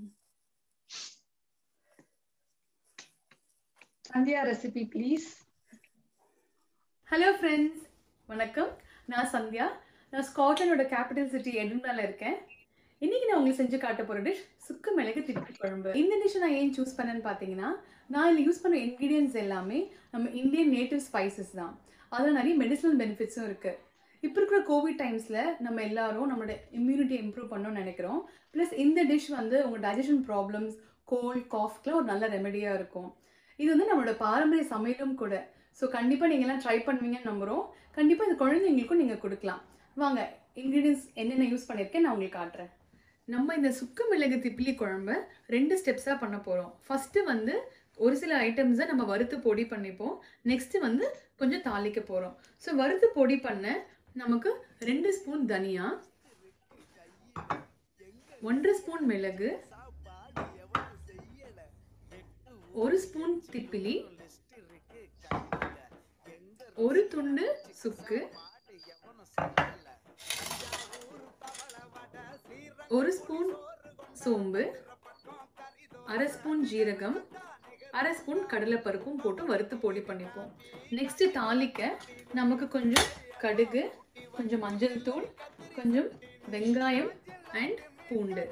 Sandhya recipe please hello friends வணக்கம் நான் சந்தியா நான் ஸ்காட்லாண்டோட கேபிட்டல் சிட்டி எடின்பால இருக்கேன் இன்னைக்கு நான் உங்களுக்கு செஞ்சு காட்ட போகிற டிஷ் சுக்கு மிளகு திட்டு குழம்பு இந்த டிஷ்ஷை நான் ஏன் சூஸ் பண்ணேன்னு பார்த்தீங்கன்னா நான் இதில் யூஸ் பண்ண இன்க்ரீடியன்ஸ் எல்லாமே நம்ம இந்தியன் நேட்டிவ் ஸ்பைசஸ் தான் அதில் நிறைய மெடிசனல் பெனிஃபிட்ஸும் இருக்குது இப்போ இருக்கிற கோவிட் டைம்ஸில் நம்ம எல்லாரும் நம்மளோட இம்யூனிட்டி இம்ப்ரூவ் பண்ணணும்னு நினைக்கிறோம் ப்ளஸ் இந்த டிஷ் வந்து உங்கள் டைஜஷன் ப்ராப்ளம்ஸ் கோல்ட் காஃப்க்குலாம் ஒரு நல்ல ரெமெடியாக இருக்கும் இது வந்து நம்மளோட பாரம்பரிய சமையலும் கூட ஸோ கண்டிப்பாக நீங்கள்லாம் ட்ரை பண்ணுவீங்கன்னு நம்புகிறோம் கண்டிப்பாக இந்த குழந்தைங்களுக்கும் நீங்கள் கொடுக்கலாம் வாங்க இன்க்ரீடியன்ஸ் என்னென்ன யூஸ் பண்ணியிருக்கேன் நான் உங்களுக்கு காட்டுறேன் நம்ம இந்த சுக்கு மிளகு திப்பிலி குழம்ப ரெண்டு ஸ்டெப்ஸாக பண்ண போகிறோம் ஃபஸ்ட்டு வந்து ஒரு சில ஐட்டம்ஸை நம்ம வறுத்து பொடி பண்ணிப்போம் நெக்ஸ்ட்டு வந்து கொஞ்சம் தாளிக்க போகிறோம் ஸோ வறுத்து பொடி பண்ண நமக்கு ரெண்டு ஸ்பூன் தனியா ஒன்றரை ஸ்பூன் மிளகு ஒரு ஸ்பூன் திப்பிலி ஒரு துண்டு சுக்கு ஒரு ஸ்பூன் சோம்பு அரை ஸ்பூன் ஜீரகம் அரை ஸ்பூன் கடலைப்பருப்பும் போட்டு வறுத்து பொடி பண்ணிப்போம் நெக்ஸ்ட் தாளிக்க நமக்கு கொஞ்சம் கடுகு கொஞ்சம் மஞ்சள் தூள் கொஞ்சம் வெங்காயம் அண்ட் பூண்டு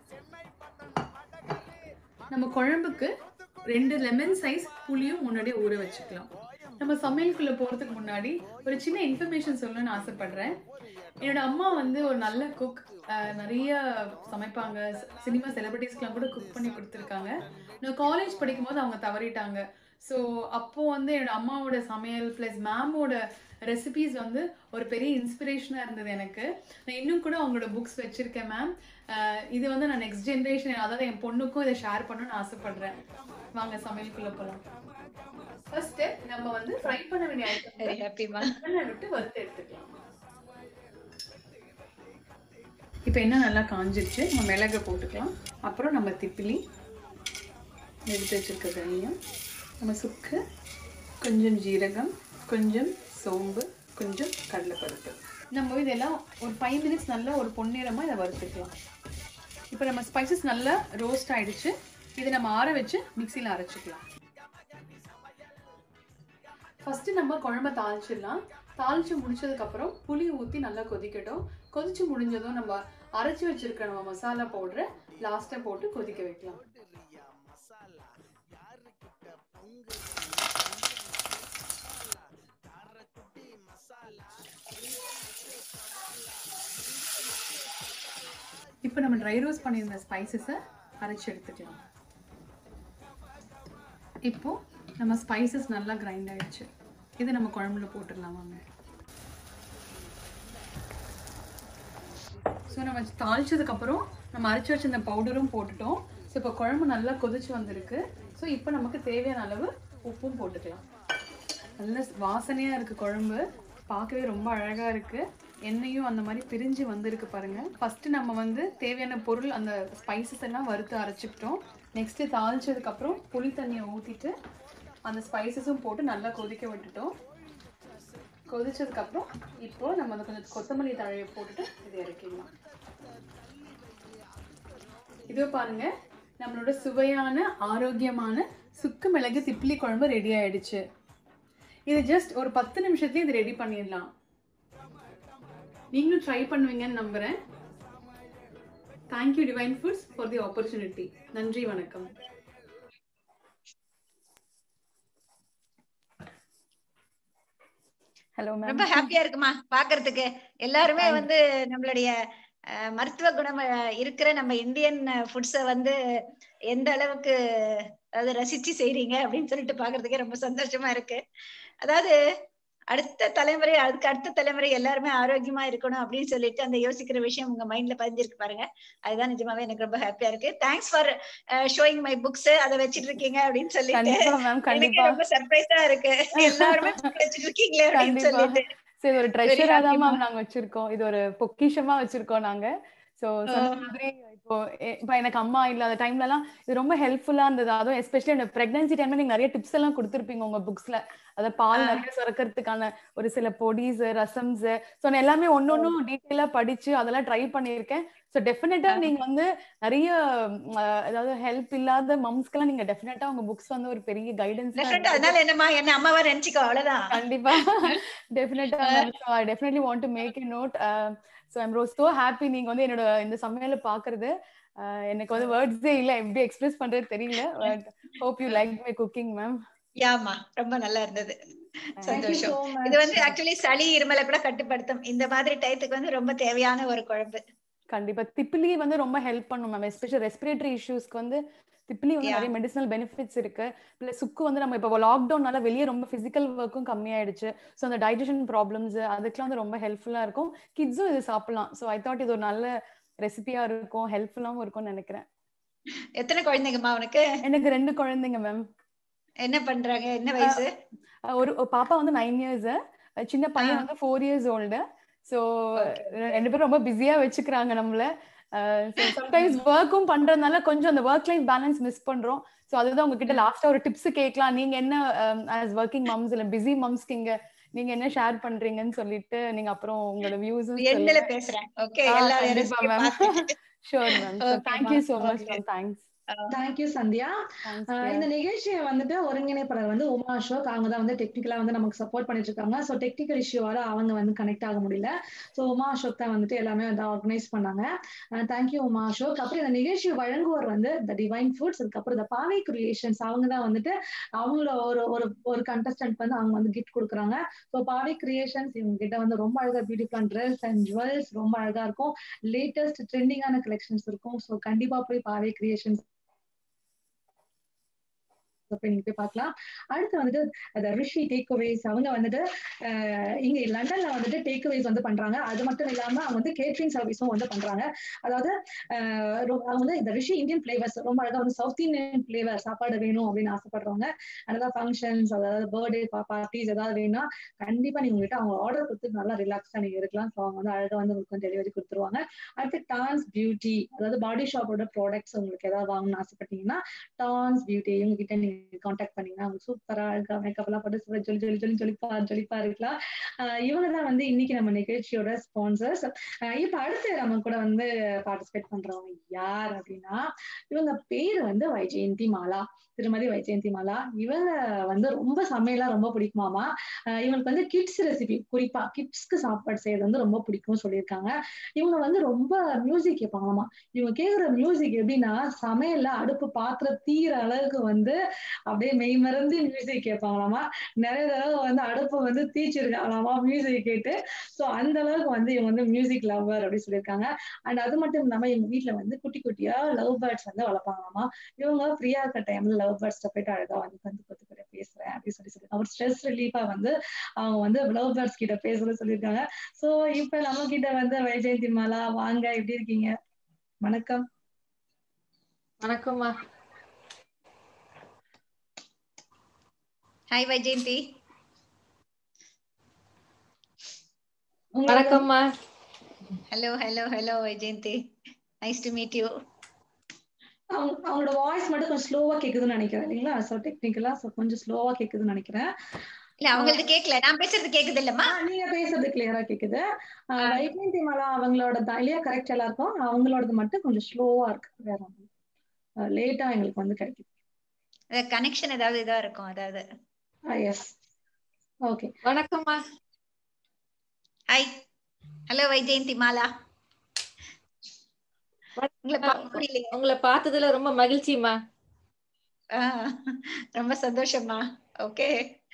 நம்ம குழம்புக்கு ரெண்டு லெமன் சைஸ் புளியும் முன்னாடியே ஊற வச்சுக்கலாம் நம்ம சமையலுக்குள்ள போறதுக்கு முன்னாடி ஒரு சின்ன இன்ஃபர்மேஷன் சொல்லணும்னு ஆசைப்படுறேன் என்னோட அம்மா வந்து ஒரு நல்ல குக் நிறைய சமைப்பாங்க சினிமா செலிபிரிட்டிஸ்க்குலாம் கூட குக் பண்ணி கொடுத்துருக்காங்க நான் காலேஜ் படிக்கும்போது அவங்க தவறிட்டாங்க ஸோ அப்போ வந்து என்னோட அம்மாவோட சமையல் ப்ளஸ் மேமோட ரெசிபீஸ் வந்து ஒரு பெரிய இன்ஸ்பிரேஷனாக இருந்தது எனக்கு நான் இன்னும் கூட அவங்களோட புக்ஸ் வச்சுருக்கேன் மேம் இது வந்து நான் நெக்ஸ்ட் ஜென்ரேஷன் அதாவது என் பொண்ணுக்கும் இதை ஷேர் பண்ணணும்னு ஆசைப்படுறேன் வாங்க சமையலுக்குள்ளே போகலாம் ஃபர்ஸ்ட் நம்ம வந்து ஃப்ரை பண்ண வேண்டிய Very happy, ma. ஐட்டம் விட்டு வறுத்து எடுத்துக்கலாம் இப்போ என்ன நல்லா காஞ்சிருச்சு நம்ம மிளகை போட்டுக்கலாம் அப்புறம் நம்ம திப்பிலி எடுத்து வச்சிருக்க தனியம் நம்ம சுக்கு கொஞ்சம் ஜீரகம் கொஞ்சம் சோம்பு கொஞ்சம் கடலைப்பருப்பு நம்ம இதெல்லாம் ஒரு ஃபைவ் மினிட்ஸ் நல்லா ஒரு பொன்னிறமாக இதை வறுத்துக்கலாம் இப்போ நம்ம ஸ்பைசஸ் நல்லா ரோஸ்ட் ஆயிடுச்சு இதை நம்ம ஆற வச்சு மிக்சியில் அரைச்சிக்கலாம் ஃபர்ஸ்ட் நம்ம குழம்ப தாளிச்சிடலாம் தாளிச்சு முடிச்சதுக்கு அப்புறம் புளி ஊற்றி நல்லா கொதிக்கட்டும் கொதிச்சு முடிஞ்சதும் நம்ம அரைச்சி வச்சிருக்க நம்ம மசாலா பவுடரை லாஸ்ட்டாக போட்டு கொதிக்க வைக்கலாம் இப்போ நம்ம ட்ரை ரோஸ்ட் பண்ணியிருந்த ஸ்பைசஸை அரைச்சி எடுத்துக்கலாம் இப்போ நம்ம ஸ்பைசஸ் நல்லா கிரைண்ட் ஆயிடுச்சு இதை நம்ம குழம்புல போட்டுடலாம் வாங்க ஸோ நம்ம தாளிச்சதுக்கப்புறம் நம்ம அரைச்சி வச்சிருந்த பவுடரும் போட்டுட்டோம் ஸோ இப்போ குழம்பு நல்லா கொதிச்சு வந்திருக்கு ஸோ இப்போ நமக்கு தேவையான அளவு உப்பும் போட்டுக்கலாம் நல்ல வாசனையாக இருக்குது குழம்பு பார்க்கவே ரொம்ப அழகாக இருக்குது எண்ணெயும் அந்த மாதிரி பிரிஞ்சு வந்திருக்கு பாருங்கள் ஃபஸ்ட்டு நம்ம வந்து தேவையான பொருள் அந்த ஸ்பைசஸ் எல்லாம் வறுத்து அரைச்சிக்கிட்டோம் நெக்ஸ்ட்டு தாளிச்சதுக்கப்புறம் புளி தண்ணியை ஊற்றிட்டு அந்த ஸ்பைசஸும் போட்டு நல்லா கொதிக்க விட்டுட்டோம் கொதிச்சதுக்கப்புறம் இப்போ நம்ம அதை கொஞ்சம் கொத்தமல்லி தழையை போட்டுட்டு இதை இறக்கிடலாம் இதோ பாருங்க நம்மளோட சுவையான ஆரோக்கியமான சுக்கு மிளகு திப்பிலி குழம்பு ரெடி ஆயிடுச்சு இது ஜஸ்ட் ஒரு பத்து நிமிஷத்துலயே இது ரெடி பண்ணிடலாம் நீங்களும் ட்ரை பண்ணுவீங்கன்னு நம்புறேன் thank you divine foods for the opportunity நன்றி வணக்கம் ஹலோ ரொம்ப ஹாப்பியா இருக்குமா பாக்குறதுக்கு எல்லாருமே வந்து நம்மளுடைய அஹ், மருத்துவ குணம் அஹ், இருக்கிற நம்ம இந்தியன் ஃபுட்ஸ வந்து எந்த அளவுக்கு அதாவது ரசிச்சு செய்றீங்க அப்படின்னு சொல்லிட்டு பாக்குறதுக்கே ரொம்ப சந்தோஷமா இருக்கு அதாவது அடுத்த தலைமுறை அதுக்கு அடுத்த தலைமுறை எல்லாருமே ஆரோக்கியமா இருக்கணும் அப்படின்னு சொல்லிட்டு அந்த யோசிக்கிற விஷயம் உங்க மைண்ட்ல பதிஞ்சிருக்கு பாருங்க அதுதான் நிஜமாவே எனக்கு ரொம்ப ஹாப்பியா இருக்கு thanks for showing my books அதை வச்சிட்டு இருக்கீங்க அப்படின்னு சொல்லிட்டு கண்டிப்பா மேம் எனக்கு கண்டிப்பா ரொம்ப சர்ப்ரைஸா இருக்கு எல்லாருமே book வச்சிட்டு இருக்கீங்களே அப்படின்னு கண்டிப்பா சொல்லிட்டு சரி ஒரு Very ட்ரெஷரா happy, தான் ma'am. மேம் நாங்க வச்சிருக்கோம் இது ஒரு பொக்கிஷமா வச்சிருக்கோம் நாங்க சோ சொன்ன Oh. மாதிரி இப்போ எ- இப்போ எனக்கு அம்மா இல்லாத டைம்ல எல்லாம் இது ரொம்ப ஹெல்ப்ஃபுல்லா இருந்தது அதுவும் எஸ்பெஷலி இந்த பிரெக்னன்சி டைம்ல நீங்க நிறைய டிப்ஸ் எல்லாம் கொடுத்துருப்பீங்க உங்க புக்ஸ்ல அத பால் Ah. நிறைய சுரக்கிறதுக்கான ஒரு சில பொடிஸ் ரசம்ஸ் ஸோ நான் எல்லாமே ஒன்னொன்னும் டீட்டெயிலா படிச்சு அதெல்லாம் ட்ரை பண்ணியிருக்கேன் ஸோ டெஃபினட்டா நீங்க வந்து நிறைய ம், அஹ், அதாவது ஹெல்ப் இல்லாத மம்ஸ்க்கெல்லாம் நீங்க டெஃபினட்டா உங்க புக்ஸ் வந்து ஒரு பெரிய கைடன்ஸ் டெஃபரெண்ட் அதனால என்னம்மா என்ன அம்மாவா நினைச்சுக்கோ அவ்வளவுதான் கண்டிப்பா டெஃபினட்டா so I definitely want to make a note so I'm rose so happy நீங்க வந்து என்னோட இந்த சமையல பாக்குறது அஹ், எனக்கு வந்து வேர்ட்ஸே இல்ல எப்படி எக்ஸ்பிரஸ் பண்றது தெரியல but hope you like my cooking ma'am யாமா ரொம்ப நல்லா இருந்தது சந்தோஷம் so much. இது வந்து ஆக்சுவலி சளி இருமலை கூட கட்டுப்படுத்தும் இந்த மாதிரி டயத்துக்கு வந்து ரொம்ப தேவையான ஒரு குழம்பு கண்டிப்பா திப்பிலி வந்து ரொம்ப ஹெல்ப் பண்ணும் மேம் எஸ்பெஷல் ரெஸ்பிரேட்டரி இஷ்யூஸ்க்கு வந்து திப்பிலி வந்து Yeah. நிறைய மெடிசனல் பெனிஃபிட்ஸ் இருக்கு பிளஸ் சுக்கு வந்து நம்ம இப்போ லாக்டவுன்னால வெளியே ரொம்ப பிசிக்கல் ஒர்க்கும் கம்மியாயிடுச்சு ஸோ அந்த டைஜஷன் ப்ராப்ளம்ஸ் அதுக்கெல்லாம் வந்து ரொம்ப ஹெல்ப்ஃபுல்லா இருக்கும் கிட்ஸும் இது சாப்பிடலாம் ஸோ ஐ தாட் இது ஒரு நல்ல ரெசிபியா இருக்கும் ஹெல்ப்ஃபுல்லாவும் இருக்கும்னு நினைக்கிறேன் எத்தனை குழந்தைங்கம்மா உனக்கு எனக்கு ரெண்டு குழந்தைங்க மேம் என்ன பண்றாங்க என்ன வயசு ஒரு ஒரு பாப்பா வந்து நைன் இயர்ஸ் சின்ன பையன் வந்து ஃபோர் இயர்ஸ் ஓல்டு ஸோ ரெண்டு பேரும் ரொம்ப பிஸியா வச்சுக்கிறாங்க நம்மள சம்டைம்ஸ் ஒர்க்கும் பண்றதுனால கொஞ்சம் அந்த ஒர்க் லைஃப் பேலன்ஸ் மிஸ் பண்றோம் ஸோ அதுதான் உங்ககிட்ட லாஸ்டா ஒரு டிப்ஸ் கேட்கலாம் நீங்க என்ன ஆஸ் ஒர்க்கிங் மம்ஸ் இல்ல பிஸி மம்ஸ்க்கு இங்க நீங்க என்ன ஷேர் பண்றீங்கன்னு சொல்லிட்டு நீங்க அப்புறம் உங்களோட வியூஸும் எண்ணில பேசுறேன் ஓகே எல்லா கண்டிப்பா recipe மேம் பார்த்துட்டு. Sure ma'am so Okay, thank you ma'am. So much Okay. Ma'am thanks thank you Sandhya அஹ் இந்த நிகழ்ச்சியை வந்துட்டு ஒருங்கிணைப்பாளர் வந்து உமா அசோக் அவங்க தான் வந்து டெக்னிக்கலா வந்து நமக்கு சப்போர்ட் பண்ணிட்டு இருக்காங்க ஸோ டெக்னிக்கல் இஷ்யூவால அவங்க வந்து கனெக்ட் ஆக முடியல ஸோ உமா அசோக் தான் வந்துட்டு எல்லாமே வந்து ஆர்கனைஸ் பண்ணாங்க தேங்க்யூ உமா அசோக் அப்புறம் இந்த நிகழ்ச்சி வழங்குவோர் வந்து த டிவைன் ஃபுட்ஸ் அதுக்கப்புறம் இந்த பாவை கிரியேஷன்ஸ் அவங்க தான் வந்துட்டு அவங்கள ஒரு ஒரு ஒரு கண்டஸ்டன்ட் வந்து அவங்க வந்து கிஃப்ட் கொடுக்குறாங்க ஸோ பாவை கிரியேஷன்ஸ் இவங்க கிட்ட வந்து ரொம்ப அழகா பியூட்டிஃபுல்லான ட்ரெஸ் அண்ட் ஜுவல்ஸ் ரொம்ப அழகா இருக்கும் லேட்டஸ்ட் ட்ரெண்டிங்கான கலெக்ஷன்ஸ் இருக்கும் ஸோ கண்டிப்பா போய் பாவை கிரியேஷன்ஸ் போய் நீங்க போய் பார்க்கலாம் அடுத்து வந்துட்டு அந்த ரிஷி டேக்அவேஸ் அவங்க வந்துட்டு அஹ் இங்க லண்டன்ல வந்துட்டு டேக்அவேஸ் வந்து பண்றாங்க அது மட்டும் இல்லாம அவங்க வந்து கேட்டரிங் சர்வீஸும் வந்து பண்றாங்க அதாவது அஹ் ரொ- அவங்க வந்து இந்த ரிஷி இந்தியன் பிளேவர்ஸ் ரொம்ப அழகா வந்து சவுத் இந்தியன் பிளேவர் சாப்பாடு வேணும் அப்படின்னு ஆசைப்படுறவங்க அதாவது ஃபங்க்ஷன்ஸ் அதாவது பர்த்டே பார்ட்டிஸ் ஏதாவது வேணும்னா கண்டிப்பா நீங்க உங்ககிட்ட அவங்க ஆர்டர் கொடுத்து நல்லா ரிலாக்ஸா நீங்க இருக்கலாம் ஸோ அவங்க வந்து அழகா வந்து உங்களுக்கு வந்து டெலிவரி கொடுத்துருவாங்க அடுத்து டான்ஸ் பியூட்டி அதாவது பாடி ஷாப்போட ப்ராடக்ட்ஸ் உங்களுக்கு ஏதாவது வாங்கணும்னு ஆசைப்பட்டீங்கன்னா டான்ஸ் பியூட்டி இவங்க கிட்ட நீங்க காண்டாக்ட் பண்ணீங்கன்னா அவங்க சூப்பரா அழகா மேக்கப் எல்லாம் போட்டு super ஜொலி ஜொலி ஜொலி ஜொலிப்பா ஜொலிப்பா இருக்கலாம் ஆஹ் இவங்க தான் வந்து இன்னைக்கு நம்ம நிகழ்ச்சியோட ஸ்பான்சர்ஸ் இப்ப அடுத்து நம்ம கூட வந்து பார்ட்டிசிபேட் பண்றவங்க யார் அப்படின்னா இவங்க பேர் வந்து வைஜெயந்தி மாலா திருமதி வைஜெயந்தி மாலா இவங்க வந்து ரொம்ப சமையலா ரொம்ப பிடிக்குமாமா ஆஹ் இவங்களுக்கு வந்து கிட்ஸ் ரெசிபி குறிப்பா கிட்ஸ்க்கு சாப்பாடு செய்யறது வந்து ரொம்ப பிடிக்கும் சொல்லியிருக்காங்க இவங்க வந்து ரொம்ப மியூசிக் கேட்பாங்களாமா இவங்க கேக்குற மியூசிக் எப்படின்னா சமையல்ல அடுப்பு பாத்திரம் தீர அளவுக்கு வந்து அப்படியே மெய் மறந்து மியூசிக் கேட்பாங்களாமா நிறைய தடவை வந்து அடுப்பு வந்து தீச்சிருக்காங்களாமா மியூசிக் கேட்டு ஸோ அந்த அளவுக்கு வந்து இவங்க வந்து மியூசிக் லவ்வர் அப்படின்னு சொல்லியிருக்காங்க அண்ட் அது மட்டும் இல்லாம இவங்க வீட்ல வந்து குட்டி குட்டியா லவ் பேர்ட்ஸ் வந்து வளர்ப்பாங்களாமா இவங்க ஃப்ரீயா இருக்க டைம்ல லவ் பேர்ட்ஸ்ட போயிட்டு அழகா வந்து வந்து கொத்து கூட பேசுறேன் அப்படின்னு சொல்லி சொல்லி அவர் ஸ்ட்ரெஸ் ரிலீஃபா வந்து அவங்க வந்து லவ் பேர்ட்ஸ் கிட்ட பேசுறது சொல்லியிருக்காங்க ஸோ இப்ப நம்ம கிட்ட வந்து வைஜெயந்தி மாலா வாங்க எப்படி இருக்கீங்க வணக்கம் வணக்கம்மா ஹாய் வைஜெயந்தி வணக்கம்மா hello hello hello Vaijayanthi nice to meet you அவங்க அவங்களோட வாய்ஸ் மட்டும் கொஞ்சம் ஸ்லோவா கேக்குதுன்னு நினைக்கிறேன் இல்லைங்களா ஸோ டெக்னிக்கலா ஸோ கொஞ்சம் ஸ்லோவா கேக்குதுன்னு நினைக்கிறேன் இல்ல அவங்களுக்கு கேக்கல நான் பேசுறது கேக்குது இல்லம்மா நீங்க பேசுறது கிளியரா கேக்குது ஆஹ் வைஜெயந்தி மாலா அவங்களோட தான் இல்லையா கரெக்ட் எல்லாருக்கும் அவங்களோடது மட்டும் கொஞ்சம் ஸ்லோவா இருக்கு வேற லேட்டா எங்களுக்கு வந்து கிடைக்குது கனெக்ஷன் ஏதாவது இதா இருக்கும் அதாவது எஸ் ஓகே வணக்கம்மா ஹாய் ஹலோ வைஜெயந்தி மாலா உங்களை பார்க்க முடியலையே உங்களை பார்த்ததுல ரொம்ப மகிழ்ச்சிம்மா ஆஹ் ரொம்ப சந்தோஷமா ஓகே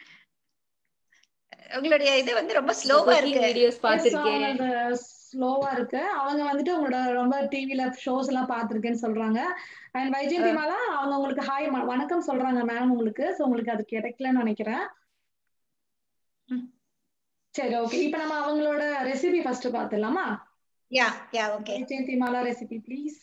உங்களுடைய இது வந்து ரொம்ப ஸ்லோவா இருக்கு வீடியோஸ் பார்த்திருக்கேன் ஸ்லோவா இருக்கு அவங்க வந்துட்டு உங்களோட ரொம்ப டிவில ஷோஸ் எல்லாம் பார்த்திருக்கேன்னு சொல்றாங்க அண்ட் வைஜெயந்தி மாலா அவங்க உங்களுக்கு ஹாய் வணக்கம் சொல்றாங்க மேம் உங்களுக்கு சோ உங்களுக்கு அது கிடைக்கலன்னு நினைக்கிறேன் சரி ஓகே இப்போ நம்ம அவங்களோட ரெசிபி ஃபர்ஸ்ட் பார்த்துடலாமா yeah yeah okay Vaijayanthi Mala recipe please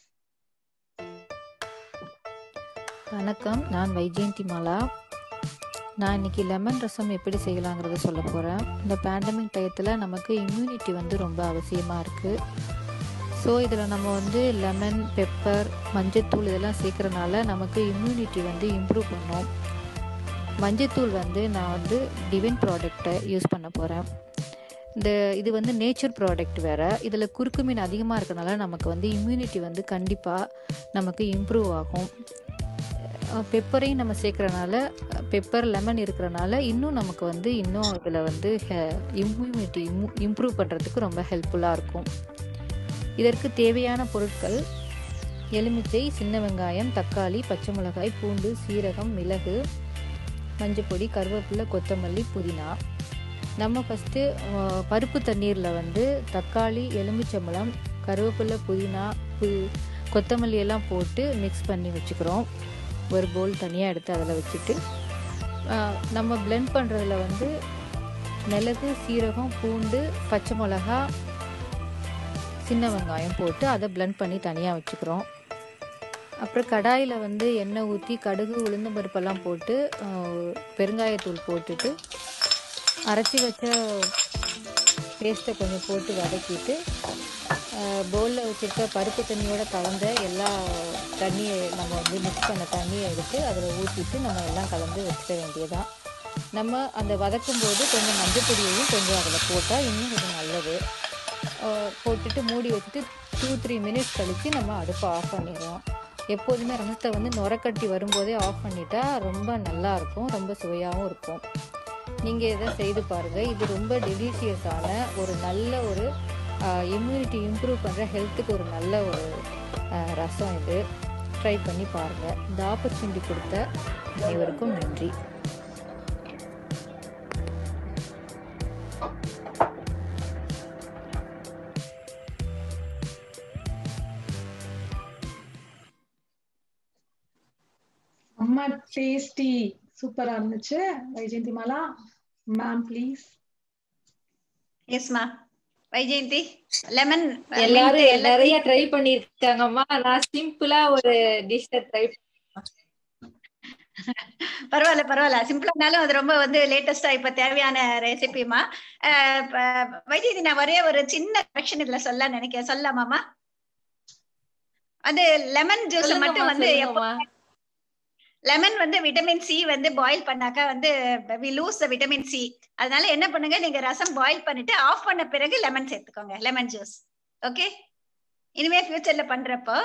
வணக்கம் நான் வைஜெயந்தி மாலா நான் இன்னைக்கு லெமன் ரசம் எப்படி செய்யலாங்கிறத சொல்ல போகிறேன் இந்த பேண்டமிக் டயத்தில் நமக்கு இம்யூனிட்டி வந்து ரொம்ப அவசியமாக இருக்குது ஸோ இதில் நம்ம வந்து லெமன் பெப்பர் மஞ்சத்தூள் இதெல்லாம் சேர்க்குறனால நமக்கு இம்யூனிட்டி வந்து இம்ப்ரூவ் பண்ணும் மஞ்சத்தூள் வந்து நான் வந்து டிவின் ப்ராடக்டை யூஸ் பண்ண போகிறேன் இந்த இது வந்து நேச்சர் ப்ராடக்ட் வேறு இதில் குறுக்குமீன் அதிகமாக இருக்கனால நமக்கு வந்து இம்யூனிட்டி வந்து கண்டிப்பாக நமக்கு இம்ப்ரூவ் ஆகும் பெப்பரையும் நம்ம சேர்க்குறனால பெப்பர் லெமன் இருக்கிறனால இன்னும் நமக்கு வந்து இன்னும் இதில் வந்து இம்யூனிட்டி இம்ப்ரூவ் பண்ணுறதுக்கு ரொம்ப ஹெல்ப்ஃபுல்லாக இருக்கும் இதற்கு தேவையான பொருட்கள் எலுமிச்சை சின்ன வெங்காயம் தக்காளி பச்சை மிளகாய் பூண்டு சீரகம் மிளகு மஞ்சப்பொடி கருவேப்பிலை கொத்தமல்லி புதினா நம்ம ஃபஸ்ட்டு பருப்பு தண்ணீரில் வந்து தக்காளி எலுமிச்சம்பழம் கருவேப்பிலை புதினா பு கொத்தமல்லி எல்லாம் போட்டு மிக்ஸ் பண்ணி வச்சுக்கிறோம் ஒரு பவுல் தனியாக எடுத்து அதில் வச்சுட்டு நம்ம பிளெண்ட் பண்ணுறதுல வந்து மிளகு சீரகம் பூண்டு பச்சை மிளகா சின்ன வெங்காயம் போட்டு அதை பிளெண்ட் பண்ணி தனியாக வச்சுக்கிறோம் அப்புறம் கடாயில் வந்து எண்ணெய் ஊற்றி கடுகு உளுந்தம் பருப்பெல்லாம் போட்டு பெருங்காயத்தூள் போட்டுட்டு அரைச்சி வச்ச பேஸ்ட்டை கொஞ்சம் போட்டு வதக்கிட்டு பவுலில் வச்சுருக்க பருப்பு தண்ணியோட கலந்த எல்லா தண்ணியை நம்ம வந்து மிக்ஸ் பண்ண தண்ணியை எடுத்து அதில் ஊற்றிட்டு நம்ம எல்லாம் கலந்து வச்சுக்க வேண்டியதான் நம்ம அந்த வதக்கும் போது கொஞ்சம் மஞ்சள் பொடியையும் கொஞ்சம் அதில் போட்டால் இன்னும் கொஞ்சம் நல்லது போட்டுட்டு மூடி வச்சுட்டு டூ த்ரீ மினிட்ஸ் கழித்து நம்ம அடுப்பை ஆஃப் பண்ணிடுவோம் எப்போதுமே ரசத்தை வந்து நுரக்கட்டி வரும்போதே ஆஃப் பண்ணிட்டா ரொம்ப நல்லா இருக்கும் ரொம்ப சுவையாகவும் இருக்கும் நீங்கள் இதை செய்து பாருங்கள் இது ரொம்ப டெலிஷியஸான ஒரு நல்ல ஒரு இம்யூனிட்டி இம்ப்ரூவ் பண்ணுற ஹெல்த்துக்கு ஒரு நல்ல ஒரு ஆஹ், ரசம் இது ட்ரை பண்ணி பாருங்கள் இந்த ஆப்பர்ச்சுனிட்டி கொடுத்த அனைவருக்கும் நன்றி அம்மா டேஸ்டி சூப்பரா இருந்துச்சு வைஜெயந்தி மாலா மேம் ப்ளீஸ் எஸ்மா வைஜெயந்தி லெமன் எல்லாரும் நிறைய ட்ரை பண்ணிருக்காங்கம்மா நான் சிம்பிளா ஒரு டிஷ் ட்ரை பரவாயில்ல பரவாயில்ல சிம்பிளானாலும் அது ரொம்ப வந்து லேட்டஸ்டா இப்ப தேவையான ரெசிபிமா வைஜெயந்தி நான் ஒரே ஒரு சின்ன கரெக்ஷன் இதுல சொல்ல நினைக்கிறேன் சொல்லலாமாமா அது லெமன் ஜூஸ் சொல்லுங்கம்மா, மட்டும் வந்து சொல்லுங்கம்மா. லெமன் வந்து விட்டமின் சி வந்து பாயில் பண்ணாக்கா வந்து we lose the vitamin C அதனால என்ன பண்ணுங்க நீங்க ரசம் பாயில் பண்ணிட்டு ஆஃப் பண்ண பிறகு லெமன் சேர்த்துக்கோங்க லெமன் ஜூஸ் ஓகே இனிமே ஃபியூச்சர்ல பண்றப்போ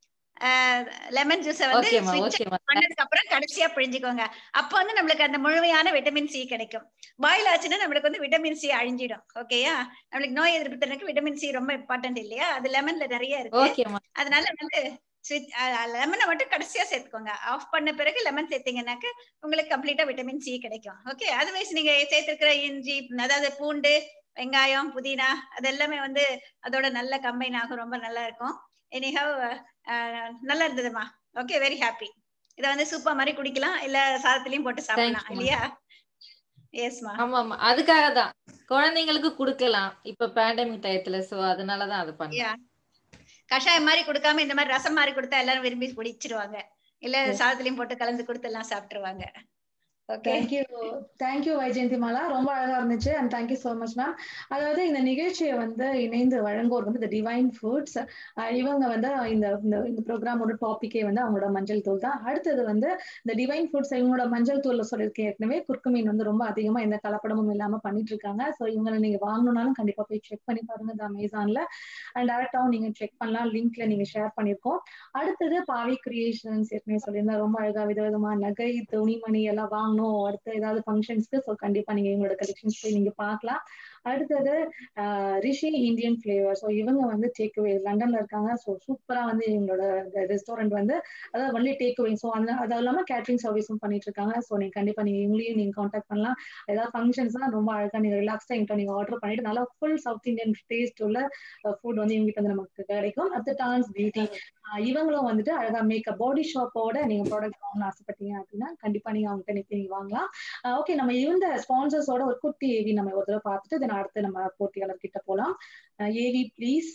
லெமன் ஜூஸை வந்து ஓகேம்மா, switch ஓகேம்மா. பண்ணதுக்கு அப்புறம் கடைசியா பிழிஞ்சுக்கோங்க அப்போ வந்து நம்மளுக்கு அந்த முழுமையான விட்டமின் சி கிடைக்கும் பாயில் ஆச்சுன்னா நம்மளுக்கு வந்து விட்டமின் சி அழிஞ்சிடும் ஓகேயா நம்மளுக்கு நோய் எதிர்ப்பு திறனுக்கு விட்டமின் சி ரொம்ப இம்பார்ட்டன்ட் இல்லையா அது லெமன்ல நிறைய இருக்கு ஓகேம்மா. அதனால வந்து லெமனை மட்டும் கடைசியா சேர்த்துக்கோங்க ஆஃப் பண்ண பிறகு லெமன் சேர்த்தீங்கன்னாக்க உங்களுக்கு கம்ப்ளீட்டா விட்டமின் சி கிடைக்கும் ஓகே அதர்வைஸ் நீங்க சேர்த்திருக்கிற இஞ்சி அதாவது பூண்டு வெங்காயம் புதினா அது எல்லாமே வந்து அதோட நல்ல கம்பைன் ஆகும் ரொம்ப நல்லா இருக்கும் எனிஹவ் நல்லா இருந்ததுமா ஓகே வெரி ஹாப்பி இதை வந்து சூப்பா மாதிரி குடிக்கலாம் இல்ல சாதத்துலயும் போட்டு சாப்பிடலாம் Thanks, ma'am. இல்லையா எஸ்மா ஆமா ஆமா அதுக்காக தான் குழந்தைங்களுக்கு கொடுக்கலாம் இப்ப பேண்டமிக் டயத்துல சோ அதனாலதான் அது பண்ணேன் யா கஷாயம் மாதிரி கொடுக்காம இந்த மாதிரி ரசம் மாதிரி கொடுத்தா எல்லாரும் விரும்பி குடிச்சிருவாங்க இல்ல Yes. சாதத்துலயும் போட்டு கலந்து கொடுத்து எல்லாம் சாப்பிட்டுருவாங்க okay thank you thank you Vaijayanthi Mala ரொம்ப அழகா இருந்துச்சு and thank you so much ma'am அதாவது இந்த நிகழ்ச்சியை வந்து இணைந்து வழங்குவோர் வந்து இந்த டிவைன் ஃபுட்ஸ் இவங்க வந்து இந்த இந்த இந்த ப்ரோக்ராமோட டாபிக்கே வந்து அவங்களோட மஞ்சள் தூள் தான் அடுத்தது வந்து இந்த டிவைன் ஃபுட்ஸ் இவங்களோட மஞ்சள் தூள்ல சொல்லியிருக்கேன் ஏற்கனவே குறுக்குமீன் வந்து ரொம்ப அதிகமா எந்த கலப்படமும் இல்லாம பண்ணிட்டு இருக்காங்க ஸோ இவங்களை நீங்க வாங்கணும்னாலும் கண்டிப்பா போய் செக் பண்ணி பாருங்க இந்த அமேசான்ல அண்ட் டேரக்டாவும் நீங்க செக் பண்ணலாம் லிங்க்ல நீங்க ஷேர் பண்ணிருக்கோம் அடுத்தது பாவி கிரியேஷன்ஸ் ஏற்கனவே சொல்லியிருந்தா ரொம்ப அழகா விதவிதமா நகை துணிமணி எல்லாம் வாங்கணும் அடுத்து ஏதாவது ஃபங்க்ஷன்ஸ்க்கு ஸோ கண்டிப்பா நீங்க எங்களோட கலெக்ஷன்ஸ் போய் நீங்க பார்க்கலாம் அடுத்தது ஆஹ் ரிஷி இந்தியன் ஃபிளேவர் ஸோ இவங்க வந்து டேக் அவே லண்டன்ல இருக்காங்க ஸோ சூப்பரா வந்து எங்களோட ரெஸ்டாரண்ட் வந்து அதாவது ஒன்லி டேக் அவே ஸோ அந்த அது இல்லாம கேட்டரிங் சர்வீஸும் பண்ணிட்டு இருக்காங்க ஸோ நீங்க கண்டிப்பா நீங்க இவங்களையும் நீங்க காண்டாக்ட் பண்ணலாம் ஏதாவது ஃபங்க்ஷன்ஸ்லாம் ரொம்ப அழகா நீங்க ரிலாக்ஸ்டா எங்கிட்ட நீங்க ஆர்டர் பண்ணிட்டு நல்லா ஃபுல் சவுத் இந்தியன் டேஸ்ட் உள்ள ஃபுட் வந்து இவங்ககிட்ட வந்து நமக்கு கிடைக்கும் அடுத்து டான்ஸ் பியூட்டி இவங்களும் வந்துட்டு அழகா மேக்கப் பாடி ஷாப்போட நீங்க ப்ராடக்ட் வாங்கணும்னு ஆசைப்பட்டீங்க அப்படின்னா கண்டிப்பா நீங்க அவங்க கிட்ட நீங்க வாங்கலாம் ஓகே நம்ம இந்த ஸ்பான்சர்ஸோட ஒரு குட்டி ஏவி நம்ம ஒரு தடவை பார்த்துட்டு தென் அடுத்து நம்ம போட்டியாளர் கிட்ட போலாம் ஏவி ப்ளீஸ்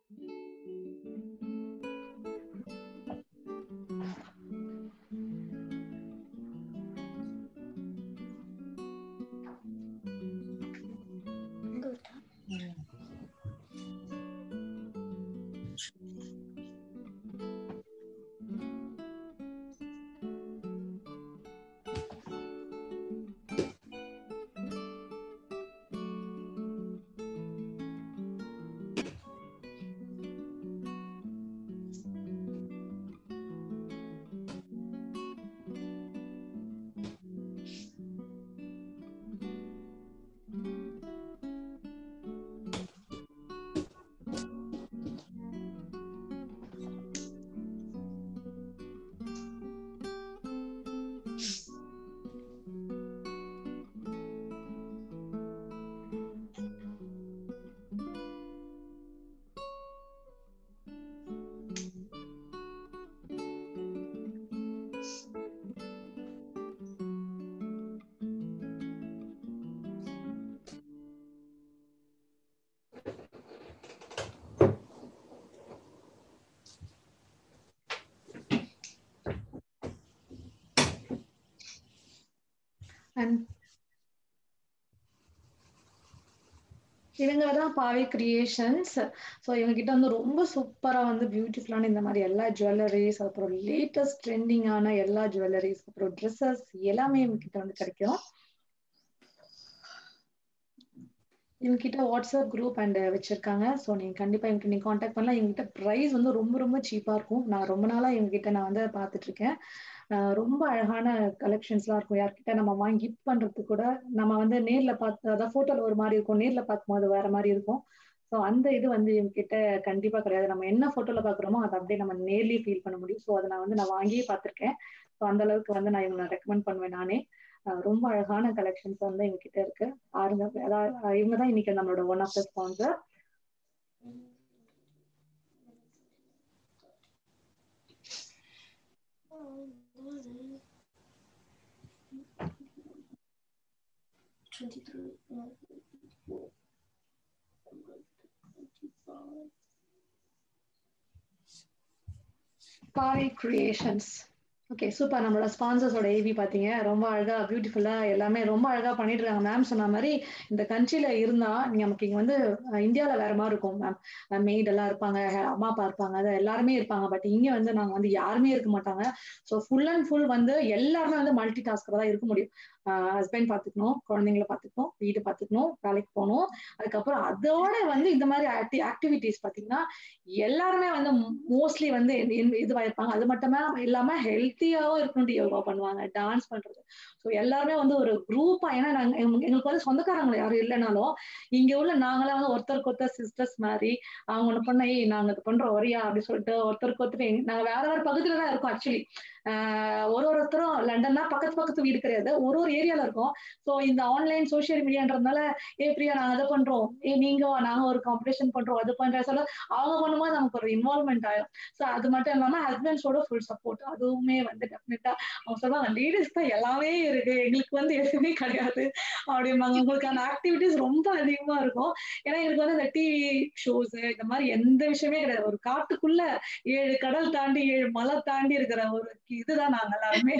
அண்ட் இவங்க தான் பாவி கிரியேஷன்ஸ் ஸோ இவங்க கிட்ட வந்து ரொம்ப சூப்பரா வந்து பியூட்டிஃபுல்லான இந்த மாதிரி எல்லா ஜுவல்லரிஸ் அப்புறம் லேட்டஸ்ட் ட்ரெண்டிங்கான எல்லா ஜுவல்லரிஸ் அப்புறம் ட்ரெஸ்ஸஸ் எல்லாமே இவங்க கிட்ட வந்து கிடைக்கும் இவங்க கிட்ட வாட்ஸ்அப் குரூப் அண்ட் வச்சிருக்காங்க ஸோ நீங்க கண்டிப்பா இவங்க நீங்க காண்டாக்ட் பண்ணலாம் இவங்க கிட்ட ப்ரைஸ் வந்து ரொம்ப ரொம்ப சீப்பா இருக்கும் நான் ரொம்ப நாளா இவங்க கிட்ட நான் வந்து பார்த்துட்டு இருக்கேன் ஆஹ் ரொம்ப அழகான கலெக்ஷன்ஸ்லாம் இருக்கும் யார்கிட்ட நம்ம வாங்கி கிஃப்ட் பண்றதுக்கு கூட நம்ம வந்து நேர்ல பார்த்து அதாவது போட்டோல ஒரு மாதிரி இருக்கும் நேர்ல பார்க்கும்போது வேற மாதிரி இருக்கும் ஸோ அந்த இது வந்து இவங்க கிட்ட கண்டிப்பா கிடையாது நம்ம என்ன போட்டோல பாக்குறோமோ அதை அப்படியே நம்ம நேர்லயே ஃபீல் பண்ண முடியும் ஸோ அதை நான் வந்து நான் வாங்கியே பார்த்திருக்கேன் ஸோ அந்த அளவுக்கு வந்து நான் இவங்களை ரெக்கமெண்ட் பண்ணுவேன் நானே ஆஹ் ரொம்ப அழகான கலெக்ஷன்ஸ் வந்து எங்க கிட்ட இருக்கு பாருங்க அதாவது இவங்க தான் இன்னைக்கு நம்மளோட one of the sponsor Paari creations okay super நம்மளோட ஸ்பான்சர்ஸோட ஏவி பாத்தீங்க ரொம்ப அழகா பியூட்டிஃபுல்லா எல்லாமே ரொம்ப அழகா பண்ணிட்டு இருக்காங்க மேம் சொன்ன மாதிரி இந்த கண்ட்ரில இருந்தா நீங்க நமக்கு இங்க வந்து அஹ், இந்தியால வேற மாதிரி இருக்கும் மேம் மெய்ட் எல்லாம் இருப்பாங்க ஹே- அம்மா அப்பா இருப்பாங்க அது எல்லாருமே இருப்பாங்க பட் இங்க வந்து நாங்க வந்து யாருமே இருக்க மாட்டாங்க ஸோ ஃபுல் அண்ட் ஃபுல் வந்து எல்லாருமே வந்து மல்டி டாஸ்கரா தான் இருக்க முடியும் ஹஸ்பண்ட் பாத்துக்கணும் குழந்தைங்கள பாத்துக்கணும் வீடு பாத்துக்கணும் வேலைக்கு போகணும் அதுக்கப்புறம் அதோட வந்து இந்த மாதிரி ஆக்டி ஆக்டிவிட்டிஸ் பாத்தீங்கன்னா எல்லாருமே வந்து மோஸ்ட்லி வந்து இந்த- இந்த இதுவா இருப்பாங்க அது மட்டுமே இல்லாம ஹெல்த்தியாவும் இருக்கணும் யோகா பண்ணுவாங்க டான்ஸ் பண்றது ஸோ எல்லாருமே வந்து ஒரு குரூப்பா ஏன்னா நாங்க எங்க- எங்களுக்கு வந்து சொந்தக்காரங்க யாரும் இல்லைனாலும் இங்க உள்ள நாங்களாம் வந்து ஒருத்தருக்கு ஒருத்தர் சிஸ்டர்ஸ் மாதிரி அவங்க ஒண்ணு பண்ண ஏய் நாங்க இது பண்றோம் வரியா அப்படி சொல்லிட்டு ஒருத்தருக்கு ஒருத்தர் எங்க- நாங்க வேற வேற பகுதியில தான் இருக்கோம் ஆக்சுவலி ஒரு ஒருத்தரும் லண்டன்னா பக்கத்து பக்கத்து வீடு கிடையாது ஒரு ஒரு ஏரியால இருக்கோம் ஸோ இந்த ஆன்லைன் சோஷியல் மீடியான்றதுனால ஏ பிரியா நாங்க அதை பண்றோம் ஏ நீங்க வா, நாங்க ஒரு காம்படிஷன் பண்றோம் அது பண்ற சொல்ல அவங்க பண்ணும்போது நமக்கு ஒரு இன்வால்மெண்ட் ஆகும் ஸோ அது மட்டும் இல்லாம ஹஸ்பண்ட்ஸோட ஃபுல் சப்போர்ட் அதுவுமே வந்து டெஃபினட்டா அவங்க சொல்லுவாங்க லேடிஸ் தான் எல்லாமே இருக்கு எங்களுக்கு வந்து எதுவுமே கிடையாது அப்படிம்பாங்க உங்களுக்கான ஆக்டிவிட்டிஸ் ரொம்ப அதிகமா இருக்கும் ஏன்னா எங்களுக்கு வந்து இந்த டிவி ஷோஸ் இந்த மாதிரி எந்த விஷயமே கிடையாது ஒரு காட்டுக்குள்ள ஏழு கடல் தாண்டி ஏழு மலை தாண்டி இருக்கிற ஒரு இதுதான் நாங்க எல்லாருமே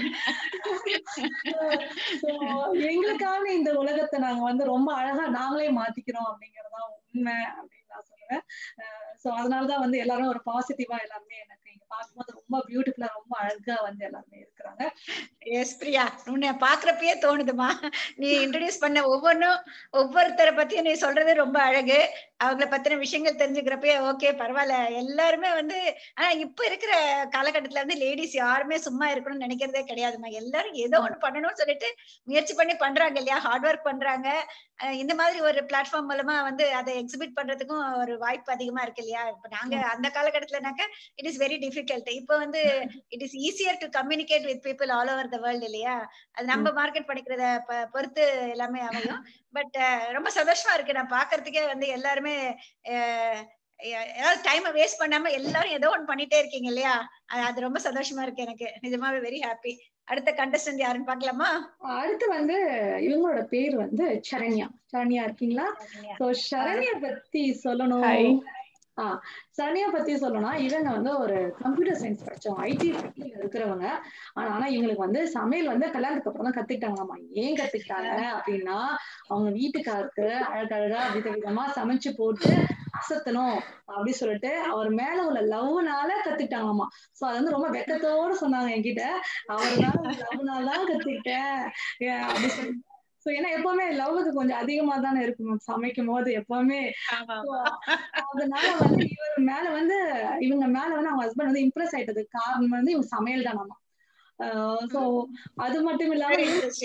So, எங்களுக்கான இந்த உலகத்தை நாங்க வந்து ரொம்ப அழகா நாங்களே மாத்திக்கிறோம் அப்படிங்கறதுதான் உண்மை அப்படின்னு நான் சொல்லுவேன் சோ அதனாலதான் வந்து எல்லாரும் ஒரு பாசிட்டிவா எல்லாருமே எனக்கு இங்க பார்க்கும்போது ரொம்ப பியூட்டிஃபுல்லா ரொம்ப அழகா வந்து எல்லாருமே இருக்கிறாங்க எஸ் பிரியா உன்னை பாக்குறப்பயே தோணுதுமா நீ இன்ட்ரடியூஸ் பண்ண ஒவ்வொன்றும் ஒவ்வொருத்தரை பத்தியும் நீ சொல்றது ரொம்ப அழகு அவங்கள பத்தின விஷயங்கள் தெரிஞ்சுக்கிறப்பயே ஓகே பரவாயில்ல எல்லாருமே வந்து ஆனா இப்ப இருக்கிற காலகட்டத்துல வந்து லேடிஸ் யாருமே சும்மா இருக்கணும்னு நினைக்கிறதே கிடையாதுமா எல்லாரும் ஏதோ ஒண்ணு பண்ணணும்னு சொல்லிட்டு முயற்சி பண்ணி பண்றாங்க இல்லையா ஹார்ட் ஒர்க் பண்றாங்க அஹ் இந்த மாதிரி ஒரு பிளாட்ஃபார்ம் மூலமா வந்து அதை எக்ஸிபிட் பண்றதுக்கும் ஒரு வாய்ப்பு அதிகமா இருக்கு இல்லையா இப்ப நாங்க அந்த காலகட்டத்துலனாக்க இட் இஸ் வெரி டிஃபிகல்ட் இப்போ வந்து it is easier to communicate with people all over the world இல்லையா அது நம்ம மார்க்கெட் பண்ணிக்கிறத ப- பொறுத்து எல்லாமே அமையும் பட் ரொம்ப சந்தோஷமா இருக்கு நான் பாக்குறதுக்கே வந்து எல்லாருமே அஹ், எ- ஏதாவது டைமை வேஸ்ட் பண்ணாம எல்லாரும் ஏதோ ஒண்ணு பண்ணிட்டே இருக்கீங்க இல்லையா அது- அது ரொம்ப சந்தோஷமா இருக்கு எனக்கு நிஜமாவே வெரி ஹாப்பி அடுத்த கண்டஸ்டன்ட் யாருன்னு பார்க்கலாமா அடுத்து வந்து இவங்களோட பேர் வந்து சரண்யா சரண்யா இருக்கீங்களா சோ சரண்யா பத்தி சொல்லணும் Hi. ஆஹ் சரண்யா பத்தி சொல்லணும்னா இவங்க வந்து ஒரு கம்ப்யூட்டர் சயின்ஸ் படிச்சவங்க ஐடி இருக்கிறவங்க ஆனா ஆனா இவங்களுக்கு வந்து சமையல் வந்து கல்யாணத்துக்கு அப்புறம் தான் கத்துக்கிட்டாங்களாமா ஏன் கத்துக்கிட்டாங்க அப்படின்னா அவங்க வீட்டுக்காருக்கு அழகழகா விதவிதமா சமைச்சு போட்டு அசத்தணும் அப்படி சொல்லிட்டு அவர் மேல உள்ள லவ்னால கத்துக்கிட்டாங்களாமா சோ அது வந்து ரொம்ப வெக்கத்தோட சொன்னாங்க என்கிட்ட அவர்தான் லவ்னால தான் கத்துக்கிட்டேன் ஏன் அப்படி சொல்லி சோ ஏன்னா எப்பவுமே லவ்வுக்கு கொஞ்சம் அதிகமா தானே இருக்கும் சமைக்கும் போது எப்பவுமே So, அதனால வந்து இவர் மேல வந்து இவங்க மேல வந்து அவங்க ஹஸ்பண்ட் வந்து இம்ப்ரெஸ் ஆயிட்டதுக்கு காரணம் வந்து இவங்க சமையல் தானாமா சோ அது மட்டும் இல்லாம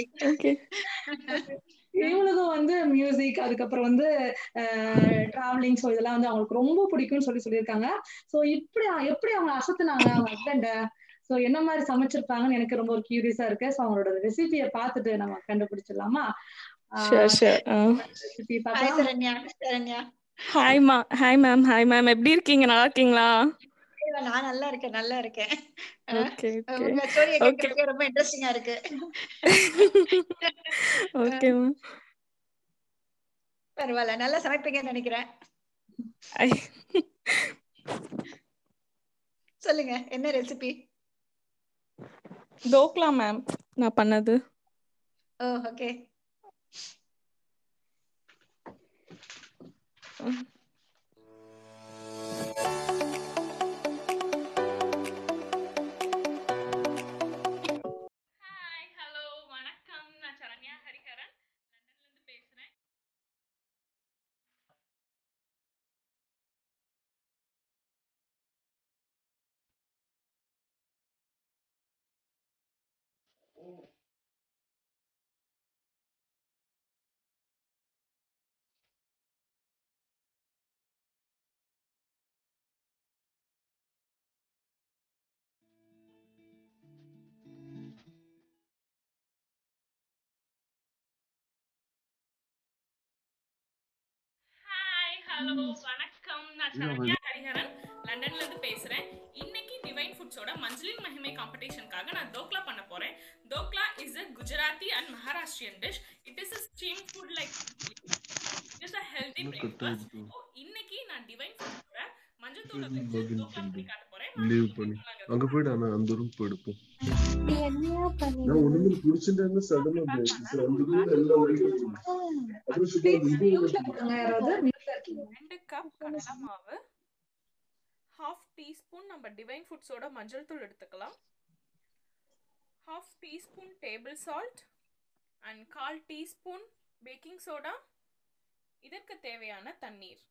இவனுக்கும் வந்து மியூசிக் அதுக்கப்புறம் வந்து டிராவலிங் ஸோ இதெல்லாம் வந்து அவங்களுக்கு ரொம்ப பிடிக்கும்னு சொல்லி சொல்லியிருக்காங்க ஸோ இப்படி எப்படி அவங்க அசத்துனாங்க அவங்க ஹஸ்பண்ட ஸோ என்ன மாதிரி சமைச்சிருப்பாங்கன்னு எனக்கு ரொம்ப ஒரு கியூரியஸா இருக்கு ஸோ அவங்களோட ரெசிபியை பார்த்துட்டு நம்ம கண்டுபிடிச்சிடலாமா ஷூர் ஷூர் ரெசிபி ஹாய் பார்க்கலாம் சரண்யா சரண்யா ஹாய் மா ஹாய் மேம் ஹாய் மேம் எப்படி இருக்கீங்க நல்லா இருக்கீங்களா இல்ல, நான் நல்லா இருக்கேன் நல்லா இருக்கேன் அஹ், ஓகே ஓகே உங்க ஸ்டோரியை ஓகே கேட்கறதுக்கு ரொம்ப இன்ட்ரெஸ்டிங்கா இருக்கு ஓகே மேம் பரவாயில்ல நல்லா சமைப்பீங்கன்னு நினைக்கிறேன் சொல்லுங்க என்ன ரெசிபி தோக்லா மேம் நான் பண்ணது ஓ ஓகே ஹாய் ஹலோ வணக்கம் நான் சரண்யா ஹரிஹரன் லண்டன்ல இருந்து பேசுறேன் ஹாய் ஹலோ வணக்கம் நான் சரண்யா ஹரிஹரன் லண்டன்ல இருந்து பேசுறேன் இன்னைக்கு டிவைன் ஃபுட்ஸோட மஞ்சளின் மகிமை காம்படிஷனுக்காக நான் தோக்லா பண்ண போறேன் dhokla is a Gujarati and Maharashtrian dish it is a steam food like it is a healthy breakfast ஓ இன்னைக்கு நான் டிவைன் ஃபுட்ஸோட மஞ்சள் தூளை வச்சு தோக்லா பண்ணி காட்ட போறேன் லீவ் பண்ணி அங்க போயிடு ஆனா அந்த ரூம் போயிடுப்போம் நான் ஒண்ணுமே குடிச்சிட்டு சடனா போயிடுச்சு அந்த ரூம்ல எல்லாம் வரைக்கும் அப்புறம் சும்மா இது ரெண்டு கப் கடலை மாவு ஹாஃப் டீஸ்பூன் நம்ம டிவைன் ஃபுட்ஸோட மஞ்சள் தூள் எடுத்துக்கலாம் half teaspoon table salt and கால் டீஸ்பூன் பேக்கிங் சோடா இதற்கு தேவையான தண்ணீர்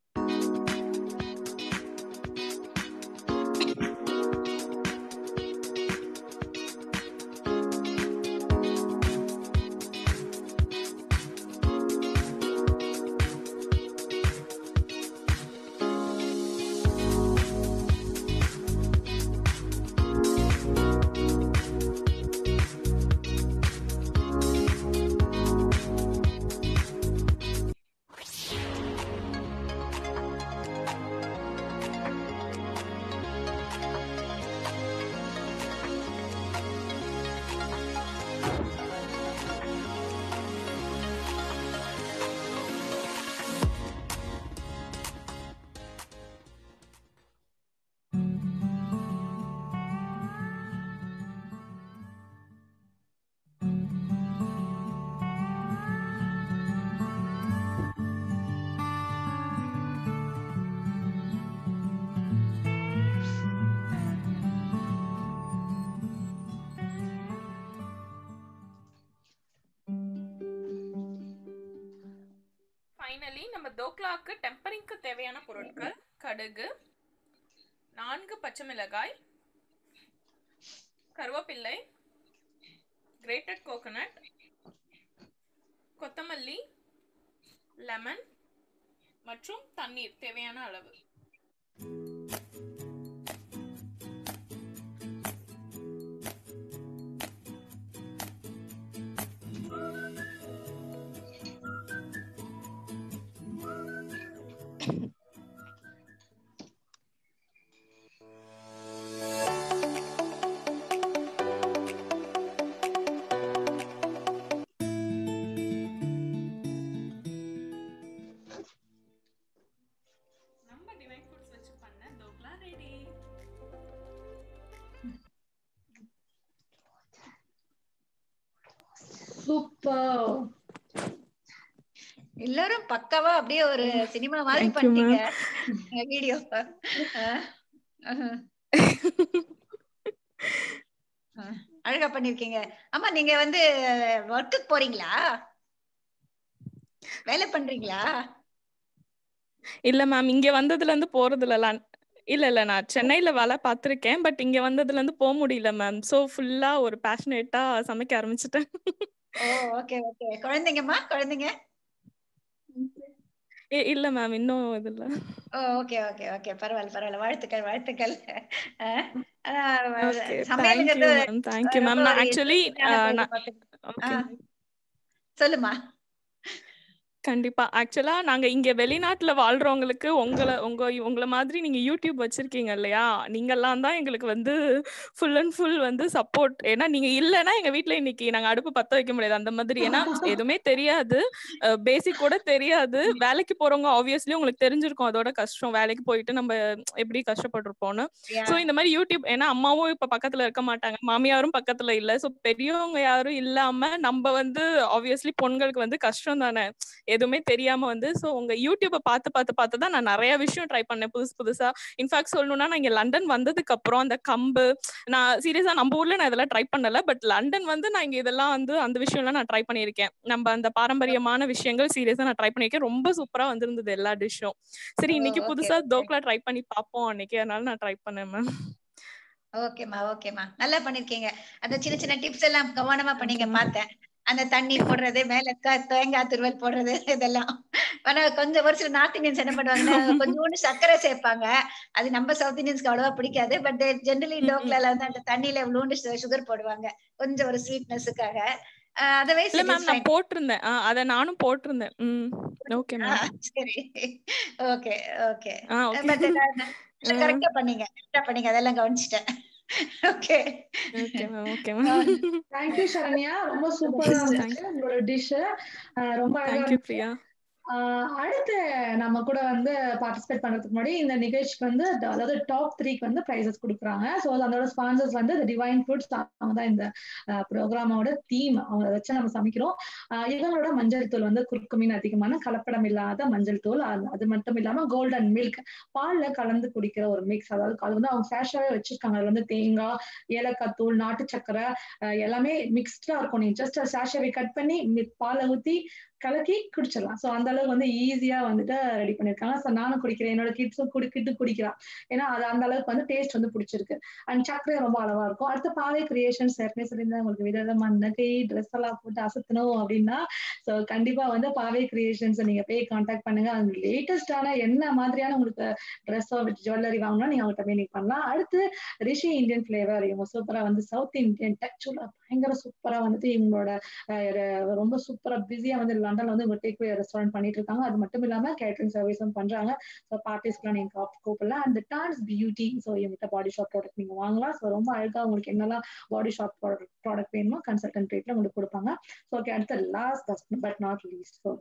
ஃபைனலி நம்ம தோக்லாக்கு டெம்பரிங்க்கு தேவையான பொருட்கள் கடுகு நான்கு பச்சை மிளகாய் கருவேப்பிள்ளை கிரேட்டட் கோகனட் கொத்தமல்லி லெமன் மற்றும் தண்ணீர் தேவையான அளவு நம்ம டிவைன் ஃபுட்ஸ் எல்லாரும் பக்காவா அப்படியே ஒரு சினிமா மாதிரி Thank you, பண்ணிட்டீங்க ma'am. வீடியோ அழகா பண்ணிருக்கீங்க ஆமா நீங்க வந்து ஒர்க்குக்கு போறீங்களா வேலை பண்றீங்களா இல்ல மேம் இங்க வந்ததுல இருந்து போறது இல்ல இல்ல இல்ல நான் சென்னையில வேலை பார்த்திருக்கேன் பட் இங்க வந்ததுல இருந்து போக முடியல மேம் சோ ஃபுல்லா ஒரு பேஷனேட்டா சமைக்க ஆரம்பிச்சிட்டேன் ஓ ஓகே ஓகே குழந்தைங்கம்மா குழந்தைங்க இ- இல்ல மேம் இன்னும் இது இல்ல ஓ ஓகே ஓகே ஓகே பரவாயில்ல பரவாயில்ல வாழ்த்துக்கள் வாழ்த்துக்கள் அஹ், அஹ், ஓகே தேங்க்யூ சமையலுங்கிறது மேம் தேங்க்யூ ரொம்ப மேம் நான் ஒரு ஆக்சுவலி இன்ட்ரெஸ்டிங்கான பொழுது நான் போக்கு. ஓகே ஆஹ், சொல்லுமா கண்டிப்பா ஆக்சுவலா நாங்க இங்க வெளிநாட்டுல வாழ்றவங்களுக்கு உங்கள உங்க உங்கள மாதிரி நீங்க யூடியூப் வச்சிருக்கீங்க இல்லையா நீங்கெல்லாம் தான் எங்களுக்கு வந்து ஃபுல் அண்ட் ஃபுல் வந்து சப்போர்ட் ஏன்னா நீங்க இல்லைன்னா எங்க வீட்ல இன்னைக்கு நாங்க அடுப்பு பத்த வைக்க முடியாது அந்த மாதிரி ஏன்னா எதுவுமே தெரியாது பேசிக் கூட தெரியாது வேலைக்கு போறவங்க ஆப்வியஸ்லி உங்களுக்கு தெரிஞ்சிருக்கும் அதோட கஷ்டம் வேலைக்கு போயிட்டு நம்ம எப்படி கஷ்டப்பட்டிருப்போம்னு Yeah. சோ இந்த மாதிரி யூடியூப் ஏன்னா அம்மாவும் இப்ப பக்கத்துல இருக்க மாட்டாங்க மாமியாரும் பக்கத்துல இல்ல சோ பெரியவங்க யாரும் இல்லாம நம்ம வந்து ஆப்வியஸ்லி பொண்களுக்கு வந்து கஷ்டம் தானே எதுவுமே தெரியாம வந்து சோ உங்க யூடியூப்பை பார்த்து பார்த்து பார்த்து தான் நான் நிறைய விஷயம் ட்ரை பண்ணேன் புதுசு புதுசா இன்ஃபேக்ட் சொல்லணும்னா நான் இங்க லண்டன் வந்ததுக்கு அப்புறம் அந்த கம்பு நான் சீரியஸா நம்ம ஊர்ல நான் இதெல்லாம் ட்ரை பண்ணல பட் லண்டன் வந்து நான் இங்க இதெல்லாம் வந்து அந்த விஷயம்லாம் நான் ட்ரை பண்ணியிருக்கேன் நம்ம அந்த பாரம்பரியமான விஷயங்கள் சீரியஸா நான் ட்ரை பண்ணியிருக்கேன் ரொம்ப சூப்பரா வந்திருந்தது எல்லா டிஷ்ஷும் சரி ஓ இன்னைக்கு ஓகே புதுசா ஓகே தோக்லா ட்ரை பண்ணி பார்ப்போம் அன்னைக்கு அதனால நான் ட்ரை பண்ணேன் மேம் ஓகேம்மா ஓகேம்மா நல்லா பண்ணிருக்கீங்க அந்த சின்ன சின்ன டிப்ஸ் எல்லாம் கவனமா பண்ணீங்க பார்த்தேன் அந்த தண்ணி போடுறது மேல க- தேங்காய் துருவல் போடுறது இதெல்லாம் ஆனா கொஞ்சம் ஒரு சில நார்த் இந்தியன்ஸ் என்ன பண்ணுவாங்கன்னா கொஞ்சோண்டு சர்க்கரை சேர்ப்பாங்க அது நம்ம சவுத் இந்தியன்ஸ்க்கு அவ்வளவா பிடிக்காது பட் ஜென்ரலி டோக்ல வந்து அந்த தண்ணியில இவ்வளோண்டு சுகர் போடுவாங்க கொஞ்சம் ஒரு ஸ்வீட்னஸுக்காக அதர்வைஸ் இல்ல இட் மேம் இஸ் நான் போட்டிருந்தேன் ஆ, அத நானும் போட்டிருந்தேன் ம் ஓகே மேம் சரி ஓகே ஓகே ஆ ஓகே பட் கரெக்டா பண்ணீங்க கரெக்டா பண்ணீங்க அதெல்லாம் கவனிச்சிட்டேன் okay okay ma'am okay ma'am thank you Saranya ரொம்ப சூப்பரா இருந்துச்சு உங்களோட டிஷ் ரொம்ப அழகா தேங்க்யூ இருந்துச்சு பிரியா ஆஹ் அடுத்து நம்ம கூட வந்து பார்ட்டிசிபேட் பண்றதுக்கு முன்னாடி இந்த நிகழ்ச்சிக்கு வந்து ட- அதாவது டாப் த்ரீக்கு வந்து ப்ரைசஸ் கொடுக்குறாங்க ஸோ அதோட ஸ்பான்சர்ஸ் வந்து டிவைன் ஃபுட்ஸ் அவங்க தான் இந்த ப்ரோக்ராமோட தீம் அவங்க வச்சு நம்ம சமைக்கிறோம் ஆஹ் இவங்களோட மஞ்சள் தூள் வந்து குறுக்குமீன் அதிகமான கலப்படம் இல்லாத மஞ்சள் தூள் அது அது மட்டும் இல்லாம கோல்டன் மில்க் பால்ல கலந்து குடிக்கிற ஒரு மிக்ஸ் அதாவது அது வந்து அவங்க ஃபேஷாவே வச்சிருக்காங்க அதுல வந்து தேங்காய் ஏலக்காய் தூள் நாட்டு சக்கரை ஆஹ் எல்லாமே மிக்ஸ்டா இருக்கும் நீங்க ஜஸ்ட் சாஷாவை கட் பண்ணி மி- பாலை ஊத்தி கலக்கி குடிச்சிடலாம் ஸோ அந்த அளவுக்கு வந்து ஈஸியா வந்துட்டு ரெடி பண்ணிருக்காங்க ஸோ நானும் குடிக்கிறேன் என்னோட கிட்ஸும் குடிக்கிட்டு குடிக்கிறான் ஏன்னா அது அந்த அளவுக்கு வந்து டேஸ்ட் வந்து பிடிச்சிருக்கு அண்ட் சர்க்கரை ரொம்ப அளவா இருக்கும் அடுத்து பாவை கிரியேஷன்ஸ் ஏற்கனவே சொல்லியிருந்தேன் உங்களுக்கு விதவிதமான நகை ட்ரெஸ் எல்லாம் போட்டு அசத்தணும் அப்படின்னா ஸோ கண்டிப்பா வந்து பாவை கிரியேஷன்ஸ் நீங்க போய் கான்டாக்ட் பண்ணுங்க அது லேட்டஸ்டான என்ன மாதிரியான உங்களுக்கு ட்ரெஸ்ஸோ ஜுவல்லரி வாங்கணும் நீங்க அவங்ககிட்ட போய் நீங்க பண்ணலாம் அடுத்து ரிஷி இந்தியன் ஃபிளேவர் இவங்க சூப்பரா வந்து சவுத் இந்தியன் டச்சுல பயங்கர சூப்பரா வந்துட்டு இவங்களோட அஹ், ரொம்ப சூப்பரா பிஸியா வந்து லண்டன்ல வந்து இவங்க டேக் ரெஸ்டாரண்ட் பண்ணிட்டு இருக்காங்க அது மட்டும் இல்லாம கேட்டரிங் சர்வீஸும் பண்றாங்க ஸோ பார்ட்டிஸ்க்குலாம் நீங்க காப் கூப்பிடலாம் அந்த டான்ஸ் பியூட்டி ஸோ இவங்ககிட்ட பாடி ஷாப் ப்ராடக்ட் நீங்க வாங்கலாம் ஸோ ரொம்ப அழகா உங்களுக்கு என்னெல்லாம் பாடி ஷாப் ப்ராடக்ட் வேணுமோ கன்சல்டன்ட் ரேட்ல உங்களுக்கு கொடுப்பாங்க ஸோ ஓகே அடுத்த last but not least so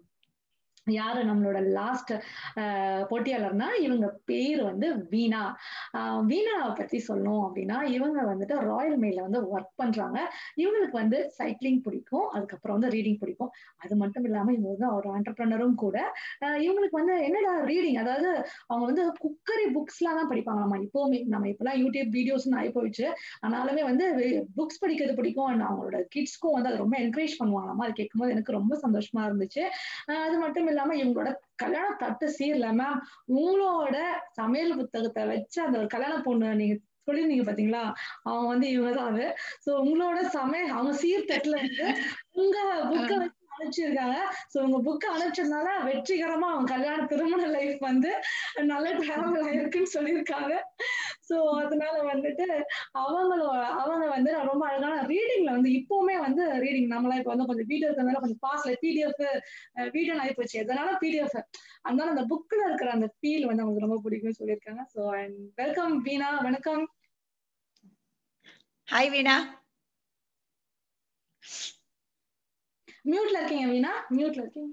யாரு நம்மளோட லாஸ்ட் போட்டியாளர்னா இவங்க பேர் வந்து வீணா ஆஹ் வீணாவை பத்தி சொல்லணும் அப்படின்னா இவங்க வந்துட்டு ராயல் மெயில வந்து ஒர்க் பண்றாங்க இவங்களுக்கு வந்து சைக்கிளிங் பிடிக்கும் அதுக்கப்புறம் வந்து ரீடிங் பிடிக்கும் அது மட்டும் இல்லாம இவங்க வந்து ஒரு ஆண்டர்பிரினரும் கூட ஆஹ் இவங்களுக்கு வந்து என்னடா ரீடிங் அதாவது அவங்க வந்து குக்கரி புக்ஸ் எல்லாம் தான் படிப்பாங்களாமா இப்பவுமே நம்ம இப்பெல்லாம் யூடியூப் வீடியோஸ் ஆகி போயிடுச்சு ஆனாலுமே வந்து புக்ஸ் படிக்கிறது பிடிக்கும் and அவங்களோட கிட்ஸ்க்கும் வந்து அதை ரொம்ப என்கரேஜ் பண்ணுவாங்களாமா அது கேட்கும்போது எனக்கு ரொம்ப சந்தோஷமா இருந்துச்சு ஆஹ் அது மட்டும் இல்லாம இவங்களோட கல்யாண தட்டு சீர்ல மேம் உங்களோட சமையல் புத்தகத்தை வச்சு அந்த ஒரு கல்யாண பொண்ணு நீங்க சொல்லிருந்தீங்க பாத்தீங்களா அவங்க வந்து இவங்க தான் அது சோ உங்களோட சமையல் அவங்க சீர்தட்டுல இருந்து உங்க புக்க வச்சு அனுப்பிச்சிருக்காங்க சோ உங்க புக் அனுப்பிச்சதுனால வெற்றிகரமா அவங்க கல்யாண திருமண லைஃப் வந்து நல்ல டிராவல் ஆயிருக்குன்னு சொல்லியிருக்காங்க சோ அதனால வந்துட்டு அவங்களோ அவங்க வந்து ரொம்ப அழகான ரீடிங்ல வந்து இப்பவுமே வந்து ரீடிங் நம்மளா இப்ப வந்து கொஞ்சம் வீடியோ இருக்கிறதுனால கொஞ்சம் பாஸ்ல பிடிஎஃப் வீடியோ ஆகி போச்சு எதனால பிடிஎஃப் அதனால அந்த புக்ல இருக்கிற அந்த ஃபீல் வந்து அவங்களுக்கு ரொம்ப பிடிக்கும்னு சொல்லியிருக்காங்க ஸோ அண்ட் வெல்கம் வீணா வணக்கம் ஹாய் வீணா மியூட்ல இருக்கீங்க வீணா மியூட்ல இருக்கீங்க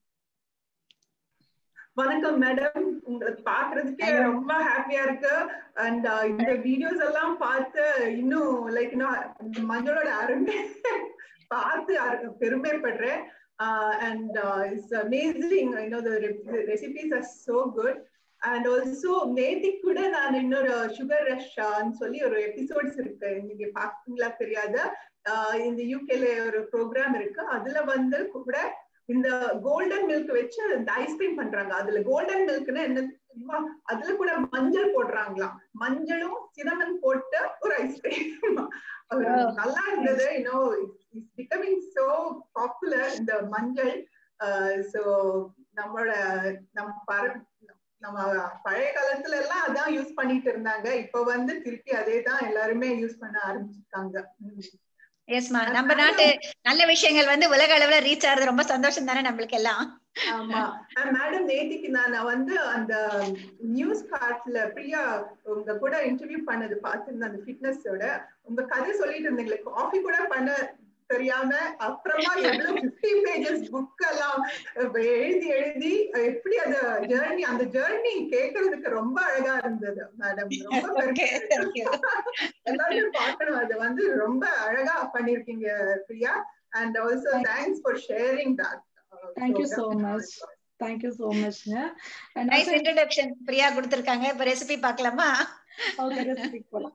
வணக்கம் மேடம் உங்களை பாக்குறதுக்கே ரொம்ப ஹாப்பியா இருக்கு அண்ட் இந்த வீடியோஸ் எல்லாம் பார்த்து இன்னும் லைக் மஞ்சளோட அருமை பார்த்து அரு- பெருமைப்படுறேன் and it's amazing you know the, the recipes are so good and also நேத்தி கூட நான் இன்னொரு சுகர் ரஷ்ன்னு சொல்லி ஒரு எபிசோட்ஸ் இருக்கு நீங்க பாத்தீங்களா தெரியாத இந்த யூகேல ஒரு ப்ரோக்ராம் இருக்கு அதுல வந்து கூட இந்த கோல்டன் மில்க் வச்சு இந்த ஐஸ்கிரீம் பண்றாங்க அதுல கோல்டன் மில்க்னா என்ன அதுல கூட மஞ்சள் போடுறாங்களாம் மஞ்சளும் சினமன் போட்ட ஒரு ஐஸ்கிரீம் நல்லா இருந்தது you know it's becoming so popular இந்த மஞ்சள் சோ நம்மளோட நம்ம நம்ம பழைய காலத்துல எல்லாம் அதான் யூஸ் பண்ணிட்டு இருந்தாங்க இப்ப வந்து திருப்பி அதே தான் எல்லாருமே யூஸ் பண்ண ஆரம்பிச்சிருக்காங்க எஸ்மா நம்ம நாட்டு நல்ல விஷயங்கள் வந்து உலக அளவுல ரீச் ஆகுறது ரொம்ப சந்தோஷம் தானே நம்மளுக்கு எல்லாம் ஆமா மேடம் நேத்திக்கு நான் வந்து அந்த நியூஸ் கார்ட்ல பிரியா உங்க கூட இன்டர்வியூ பண்ணது பார்த்திருந்தேன் அந்த ஃபிட்னஸோட உங்க கதை சொல்லிட்டு இருந்தீங்களே காஃபி கூட பண்ண தெரியாம அப்புறமா எவ்வளவு பிப்டி பேஜஸ் புக் எல்லாம் எழுதி எழுதி எப்படி அந்த ஜேர்னி அந்த ஜேர்னி கேட்கறதுக்கு ரொம்ப அழகா இருந்தது மேடம் ரொம்ப எல்லாரும் பார்க்கணும் அது வந்து ரொம்ப அழகா பண்ணிருக்கீங்க Priya and also thanks for sharing that thank you so much thank you so மச்ங்க நைஸ் இன்ட்ரோடக்ஷன் பிரியா கொடுத்திருக்காங்க இப்ப ரெசிபி பார்க்கலாமா ஓகே ரெசிபி போலாம்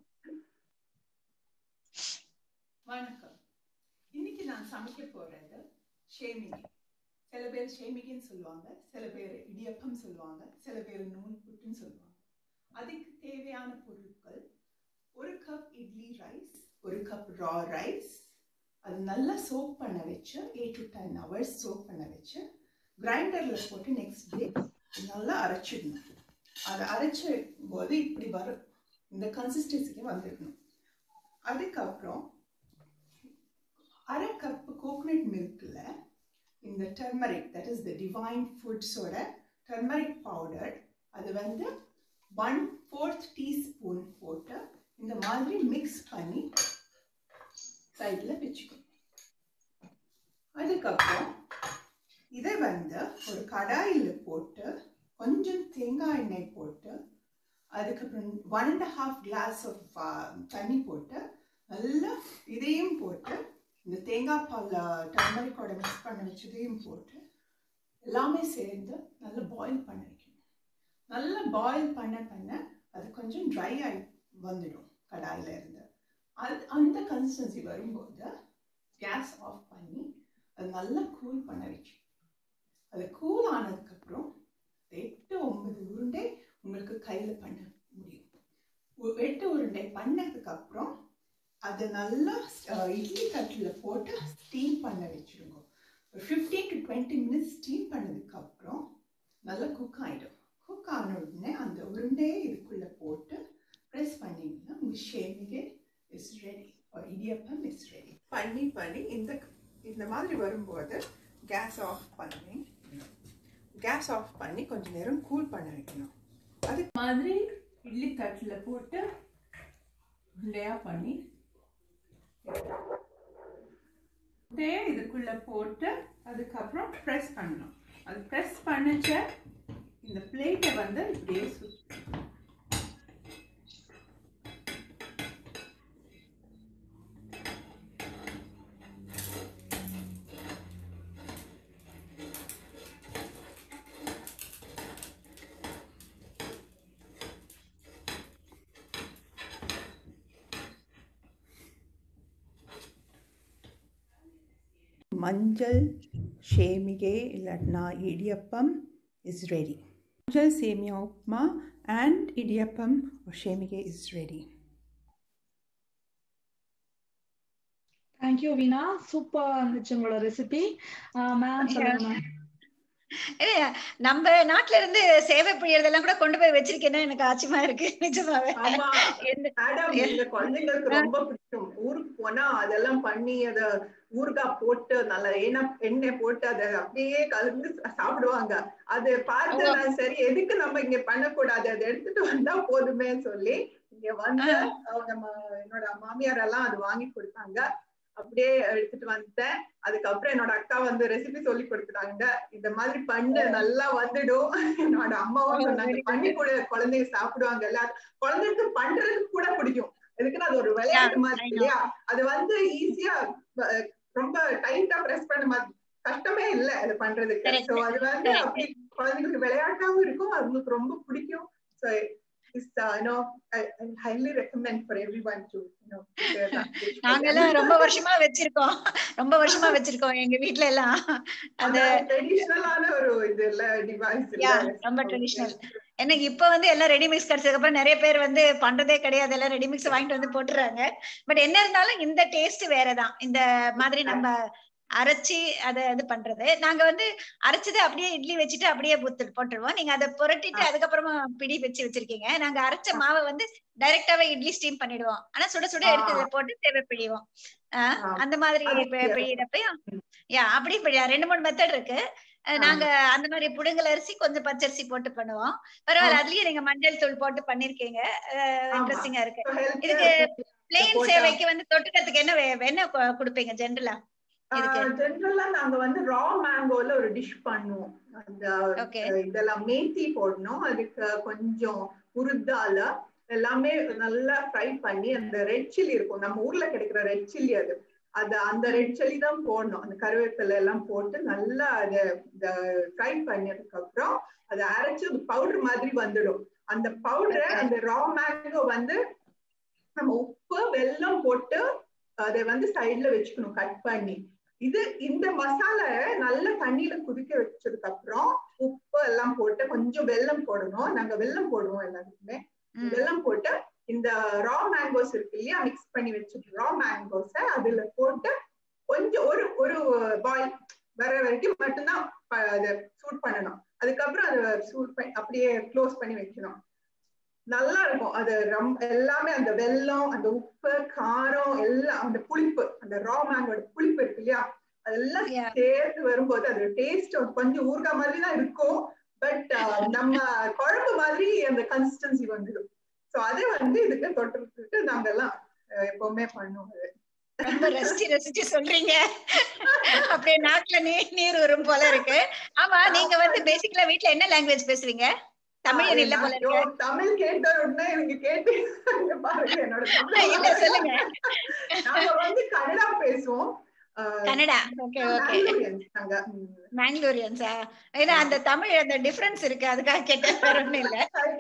வணக்கம் இன்னைக்கு நான் சமைக்க போறது ஷேமிகி சில பேர் ஷேமிகின்னு சொல்லுவாங்க சில பேர் இடியப்பம் சொல்லுவாங்க சில பேர் நூல் புட்டுன்னு சொல்லுவாங்க அதுக்கு தேவையான பொருட்கள் ஒரு கப் இட்லி ரைஸ் ஒரு கப் ரா ரைஸ் அது நல்லா சோப் பண்ண வச்சு eight to ten hours soak பண்ண வச்சு கிரைண்டரில் போட்டு நெக்ஸ்ட் டே நல்லா அரைச்சிடணும் அதை அரைச்ச போது இப்படி வரும் இந்த கன்சிஸ்டன்சிக்கு வந்துடணும் அதுக்கப்புறம் அரை கப் கோகனட் மில்கில் இந்த turmeric that is the Divine ஃபுட்ஸோட டர்மரிக் பவுடர் அது வந்து ஒன் ஃபோர்த் டீஸ்பூன் போட்டு இந்த மாதிரி மிக்ஸ் பண்ணி சைடில் வச்சுக்கணும் அதுக்கப்புறம் இதை வந்து ஒரு கடாயில் போட்டு கொஞ்சம் தேங்காய் எண்ணெய் போட்டு அதுக்கப்புறம் one and half glass of தண்ணி போட்டு நல்லா இதையும் போட்டு இந்த தேங்காய் பால் டர்மரிக்கோட மிக்ஸ் பண்ண வச்சதையும் போட்டு எல்லாமே சேர்ந்து நல்லா பாயில் பண்ண வைக்கணும் நல்லா பாயில் பண்ண பண்ண அது கொஞ்சம் ட்ரை ஆகி வந்துடும் கடாயில் இருந்து அது அந்த கன்சிஸ்டன்சி வரும்போது கேஸ் ஆஃப் பண்ணி அது நல்லா கூல் பண்ண வைக்கணும் அது கூல் ஆனதுக்கப்புறம் எட்டு ஒன்பது உருண்டை உங்களுக்கு கையில் பண்ண முடியும் எட்டு உருண்டை பண்ணதுக்கப்புறம் அதை நல்லா இட்லி தட்டில் போட்டு ஸ்டீம் பண்ண வச்சுருங்க ஒரு fifteen to twenty minutes steam பண்ணதுக்கப்புறம் நல்லா குக் ஆகிடும் குக் ஆன உடனே அந்த உருண்டையை இதுக்குள்ளே போட்டு ப்ரெஸ் பண்ணிங்கன்னா உங்கள் semige is ready idiyappam is ready பண்ணி பண்ணி இந்த இந்த மாதிரி வரும்போது கேஸ் ஆஃப் பண்ணி கேஸ் ஆஃப் பண்ணி கொஞ்சம் நேரம் கூல் பண்ண வைக்கணும் அது மாதிரி இட்லி தட்டில் போட்டு உருண்டையாக பண்ணி இதுக்குள்ள போட்டு அதுக்கப்புறம் ப்ரெஸ் பண்ணணும் அது ப்ரெஸ் பண்ணிச்ச இந்த பிளேட்டை வந்து இப்படியே சுற்றி மஞ்சள் ஷேமிகே இல்லாட்டினா இடியப்பம் இஸ் ரெடி மஞ்சள் semiya upma and idiyappam semige is ready thank you Veena super இருந்துச்சு உங்களோட ரெசிபி மேம் சொல்லுங்க மேம் நம்ம நாட்டுல இருந்து சேவை புரியறதெல்லாம் கூட கொண்டு போய் வச்சிருக்கேன்னு எனக்கு ஆச்சரியமா இருக்கு நிஜமாவே மேடம் எங்க குழந்தைங்களுக்கு ரொம்ப பிடிக்கும் ஊருக்கு போனா அதெல்லாம் பண்ணி அத ஊறுகாய் போட்டு நல்ல எண்ணெய் எண்ணெய் போட்டு அதை அப்படியே கலந்து சாப்பிடுவாங்க அது பார்த்து நான் சரி எதுக்கு நம்ம இங்க பண்ணக்கூடாது அதை எடுத்துட்டு வந்தா போதுமே சொல்லி இங்க வந்து நம்ம என்னோட மாமியார் எல்லாம் அது வாங்கி கொடுத்தாங்க அப்படியே எடுத்துட்டு வந்துட்டேன் அதுக்கப்புறம் என்னோட அக்கா வந்து ரெசிபி சொல்லி கொடுத்துட்டாங்க இந்த மாதிரி பண்ணு நல்லா வந்துடும் என்னோட அம்மாவும் சொன்னாங்க பண்ணி கூட குழந்தைங்க சாப்பிடுவாங்கல்ல குழந்தைக்கு பண்றதுக்கு கூட பிடிக்கும் எதுக்குன்னா அது ஒரு விளையாட்டு மாதிரி இல்லையா அது வந்து ஈஸியா ரொம்ப டைட்டா பிரஸ் பண்ண மாதிரி கஷ்டமே இல்ல அது பண்றதுக்கு Correct. சோ அது வந்து Correct. அப்படி குழந்தைங்களுக்கு விளையாட்டாவும் இருக்கும் அவங்களுக்கு ரொம்ப பிடிக்கும் so it's you know I highly recommend for everyone to you know நாங்கெல்லாம் ரொம்ப வருஷமா வச்சிருக்கோம் ரொம்ப வருஷமா வச்சிருக்கோம் எங்க வீட்ல எல்லாம் அந்த அது ட்ரெடிஷனலான ஒரு இது இல்ல டிவைஸ் யா இல்ல ரொம்ப ட்ரெடிஷனல் எனக்கு இப்ப வந்து எல்லாம் ரெடிமிக்ஸ் கிடைச்சதுக்கு அப்புறம் நிறைய பேர் வந்து பண்றதே கிடையாது எல்லாம் ரெடிமிக்ஸ் வாங்கிட்டு வந்து போட்டுறாங்க பட் என்ன இருந்தாலும் இந்த டேஸ்ட் வேறதான் இந்த மாதிரி நம்ம அரைச்சி அதை இது பண்றது நாங்க வந்து அரைச்சதை அப்படியே இட்லி வச்சுட்டு அப்படியே புத்து போட்டுருவோம் நீங்க அதை புரட்டிட்டு அதுக்கப்புறமா பிடி வச்சு வச்சிருக்கீங்க நாங்க அரைச்ச மாவை வந்து டைரக்டாவே இட்லி ஸ்டீம் பண்ணிடுவோம் ஆனா சுட சுட எடுத்து இதை போட்டு தேவை பிழிவோம் ஆஹ் அந்த மாதிரி பி- பிழியிறப்பையும் யா அப்படி பிழியா ரெண்டு மூணு மெத்தட் இருக்கு அஹ் நாங்க அந்த மாதிரி புடுங்கல் அரிசி கொஞ்சம் பச்சரிசி போட்டு பண்ணுவோம் பரவாயில்ல அதுலயும் நீங்க மஞ்சள் தூள் போட்டு பண்ணிருக்கீங்க இன்ட்ரெஸ்டிங்கா இருக்கு இதுக்கு பிளெயின் போட்டா- சேவைக்கு வந்து தொட்டுக்கிறதுக்கு என்ன வே- என்ன கு- கொடுப்பீங்க ஜென்ரலா இதுக்கு ஜென்ரலா நாங்க வந்து ரா மேங்கோல ஒரு டிஷ் பண்ணுவோம் அந்த அஹ், இதெல்லாம் மேத்தி போடணும் அதுக்கு கொஞ்சம் உருத்தால எல்லாமே நல்லா ஃப்ரை பண்ணி அந்த ரெட் சில்லி இருக்கும் நம்ம ஊர்ல கிடைக்கிற ரெட் சில்லி அது அது அந்த ரெட் சில்லி தான் போடணும் அந்த கருவேப்பிலை எல்லாம் போட்டு நல்லா அதை ஃப்ரை பண்ணதுக்கு அப்புறம் அதை அரைச்சு பவுடர் மாதிரி வந்துடும் அந்த பவுடரை அந்த ரா மேங்கோ வந்து நம்ம உப்பு வெல்லம் போட்டு அதை வந்து சைடுல வச்சுக்கணும் கட் பண்ணி இது இந்த மசாலா நல்ல தண்ணியில குதிக்க வச்சதுக்கு அப்புறம் உப்பு எல்லாம் போட்டு கொஞ்சம் வெல்லம் போடணும் நாங்க வெல்லம் போடுவோம் எல்லாத்துக்குமே வெல்லம் போட்டு இந்த ரா மேங்கோஸ் இருக்கு இல்லையா மிக்ஸ் பண்ணி வச்சுட்டு ரா மேங்கோஸ அதுல போட்டு கொஞ்சம் ஒரு ஒரு பாயில் வர வரைக்கும் மட்டும்தான் ப- அதை சூட் பண்ணணும் அதுக்கப்புறம் அதை சூட் பண்ணி அப்படியே க்ளோஸ் பண்ணி வைக்கணும் நல்லா இருக்கும் அது ரொம்ப எல்லாமே அந்த வெல்லம் அந்த உப்பு காரம் எல்லாம் அந்த புளிப்பு அந்த ரா மேங்கோட புளிப்பு இருக்கு இல்லையா அதெல்லாம் சேர்த்து வரும்போது அது டேஸ்ட் கொஞ்சம் ஊறுகாய் மாதிரி தான் இருக்கும் பட் நம்ம குழம்பு மாதிரி அந்த கன்சிஸ்டன்சி வந்துடும் சோ அதை வந்து இதுக்கு தொட்டுறதுக்கு நாங்க எல்லாம் அஹ், எப்பவுமே பண்ணுவோம் அது. ரொம்ப ரசிச்சு ரசிச்சு சொல்றீங்க அப்படியே நாக்குல நீ நீர் வரும் போல இருக்கு ஆமா நீங்க வந்து பேசிக்கலா வீட்ல என்ன லாங்குவேஜ் பேசுவீங்க தமிழ் இல்ல போல ஐயோ, இருக்கு தமிழ் கேட்ட உடனே எனக்கு கேட்டு இங்க பாருங்க என்னோட தமிழ் இல்ல சொல்லுங்க நாங்க வந்து கன்னடா பேசுவோம் அஹ், கன்னடா ஓகே ஓகே Mangaloreans நாங்க ம். மேங்களூரியன்ஸா ஏன்னா அந்த தமிழ் அந்த டிஃபரன்ஸ் இருக்கு அதுக்காக கேட்டேன் வேற ஒண்ணும் இல்ல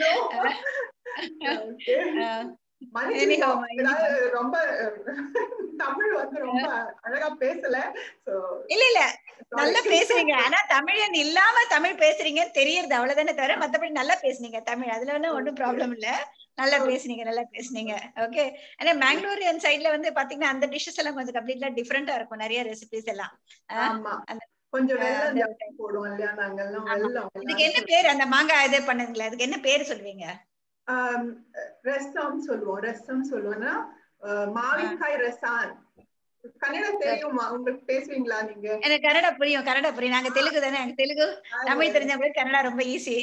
அஹ், மன்னிச்சுக்கோ. anyhow, ஏதாவது ரொம்ப அஹ், தமிழ் வந்து ரொம்ப அழகா பேசல சோ இல்ல இல்ல நல்லா பேசுறீங்க ஆனா தமிழன் இல்லாம தமிழ் பேசுறீங்கன்னு தெரியறது அவ்வளவுதானே தவிர மத்தபடி நல்லா பேசுனீங்க தமிழ் அதுல ஒண்ணும் ஒண்ணும் ப்ராப்ளம் இல்ல நல்லா பேசுனீங்க நல்லா பேசுனீங்க ஓகே ஆனா மேங்களூரியன் சைடுல வந்து பாத்தீங்கன்னா அந்த டிஷ்ஷஸ் எல்லாம் கொஞ்சம் கம்ப்ளீட்லா டிஃப்ரெண்டா இருக்கும் நிறைய ரெசிபிஸ் எல்லாம் ஆஹ் ஆமா அந்த- கொஞ்சம் ஆஹ் வெள்ளம் அந்த- ஜாஸ்தி போடுவோம் இல்லையா நாங்க எல்லாம் வெள்ளம் இதுக்கு என்ன பேர் அந்த மாங்காய் இது பண்ணுங்களா அதுக்கு என்ன பேர் சொல்லுவீங்க ஆம், ரசம் சொல்லுவோம் ரசம் சொல்லுவோம்னா அஹ், மாவிக்காய் ரசான் கன்னடா தெரியுமா உங்களுக்கு பேசுவீங்களா நீங்க எனக்கு கன்னடா புரியும் கன்னடா புரியும் நாங்க தெலுங்கு தானே எனக்கு தெலுங்கு தமிழ் தெரிஞ்ச கூட கன்னடா ரொம்ப ஈஸி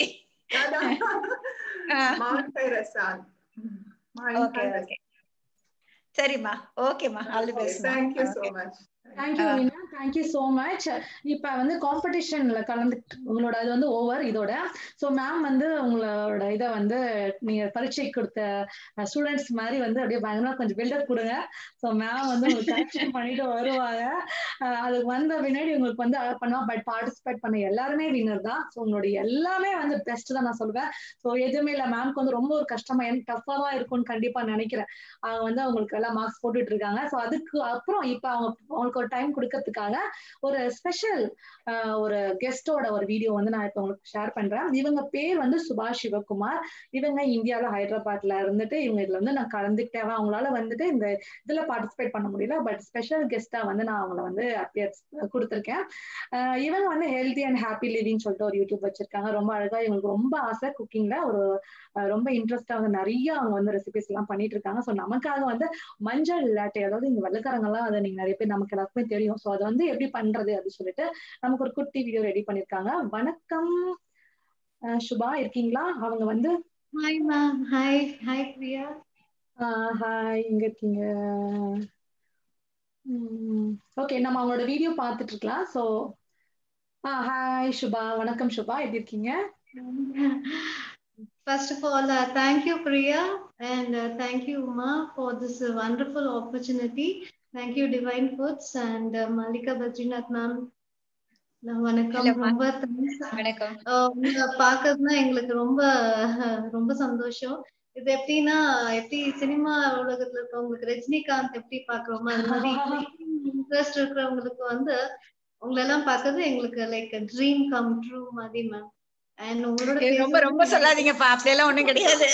மாவிக்காய் ரசான் ஓகே ஓகே சரிம்மா ஓகேம்மா all the best thank you so much thank you Meena thank you so much இப்போ வந்து காம்படிஷன்ல கலந்துட்டு உங்களோட இது வந்து ஓவர் இதோட ஸோ மேம் வந்து உங்களோட இதை வந்து நீங்க பரீட்சை கொடுத்த ஸ்டூடெண்ட்ஸ் மாதிரி வந்து அப்படியே பயங்கரமா கொஞ்சம் பில்டப் கொடுங்க ஸோ மேம் வந்து உங்களுக்கு கரெக்ஷன் பண்ணிட்டு வருவாங்க அஹ் அதுக்கு வந்த பின்னாடி உங்களுக்கு வந்து அழகா பண்ணுவா பட் பார்ட்டிசிபேட் பண்ண எல்லாருமே வின்னர் தான் ஸோ உங்களுடைய எல்லாமே வந்து பெஸ்ட் தான் நான் சொல்லுவேன் ஸோ எதுவுமே இல்லை மேம்க்கு வந்து ரொம்ப ஒரு கஷ்டமா எனக்கு டஃப்பாக தான் இருக்கும்னு கண்டிப்பா நினைக்கிறேன் அவங்க வந்து அவங்களுக்கு எல்லாம் மார்க்ஸ் போட்டுட்டு இருக்காங்க ஸோ அதுக்கு அப்புறம் இப்போ அவங்க அவங்களுக்கு ஒரு டைம் கொடுக்கறதுக்காக ஒரு ஸ்பெஷல் ஒரு கெஸ்டோட ஒரு வீடியோ வந்து நான் இப்போ உங்களுக்கு ஷேர் பண்றேன் இவங்க பேர் வந்து சுபாஷ் சிவகுமார் இவங்க இந்தியாவில் ஹைதராபாத்ல இருந்துட்டு இவங்க இதுல வந்து நான் கலந்துக்கிட்டேன் அவங்களால வந்துட்டு இந்த இதுல பார்ட்டிசிபேட் பண்ண முடியல பட் ஸ்பெஷல் கெஸ்டா வந்து நான் அவங்கள வந்து appearance கொடுத்துருக்கேன் அஹ் இவங்க வந்து ஹெல்தி அண்ட் ஹாப்பி லிவிங் சொல்லிட்டு ஒரு யூடியூப் வச்சிருக்காங்க ரொம்ப அழகா இவங்களுக்கு ரொம்ப ஆசை குக்கிங்ல ஒரு அஹ் ரொம்ப இன்ட்ரெஸ்டா வந்து நிறைய அவங்க வந்து ரெசிபிஸ் எல்லாம் பண்ணிட்டு இருக்காங்க ஸோ நமக்காக வந்து மஞ்சள் லாட்டே அதாவது இங்க வெள்ளக்காரங்க எல்லாம் அதை நீங்க நிறைய பேர் நமக்கு எல்லாருக்குமே தெரியும் ஸோ அதை வந்து எப்படி பண்றது அப்படின்னு சொல்லிட்டு நமக்கு ஒரு குட்டி வீடியோ ரெடி பண்ணிருக்காங்க வணக்கம் அஹ் சுபா இருக்கீங்களா அவங்க வந்து hi ma'am hi hi Priya hi எங்க இருக்கீங்க ஓகே நம்ம அவங்களோட வீடியோ பார்த்துட்டு இருக்கலாம் ஸோ ஆ ஹாய் சுபா வணக்கம் சுபா எப்படி இருக்கீங்க First of all, uh, thank you, Priya, and uh, thank you, Uma, for this uh, wonderful opportunity. Thank you, Divine Foods, and uh, Malika Badrinath, ma'am. நான் வணக்கம் ஹலோம்மா ரொம்ப thanks. வணக்கம் ஆஹ் உங்களை பாக்குறதுனா எங்களுக்கு ரொம்ப ரொம்ப சந்தோஷம் இது எப்படின்னா எப்படி சினிமா உலகத்துல இருக்கவங்களுக்கு ரஜினிகாந்த் எப்படி பாக்குறோமோ அது மாதிரி இன்ட்ரெஸ்ட் இருக்கிறவங்களுக்கு வந்து உங்களை எல்லாம் பாக்குறது எங்களுக்கு லைக் ட்ரீம் கம் ட்ரூ மாதிரி மேம் அண்ட் உங்களோட ஏய், ரொம்ப ரொம்ப சொல்லாதீங்கப்பா அப்படியெல்லாம் ஒண்ணும் கிடையாது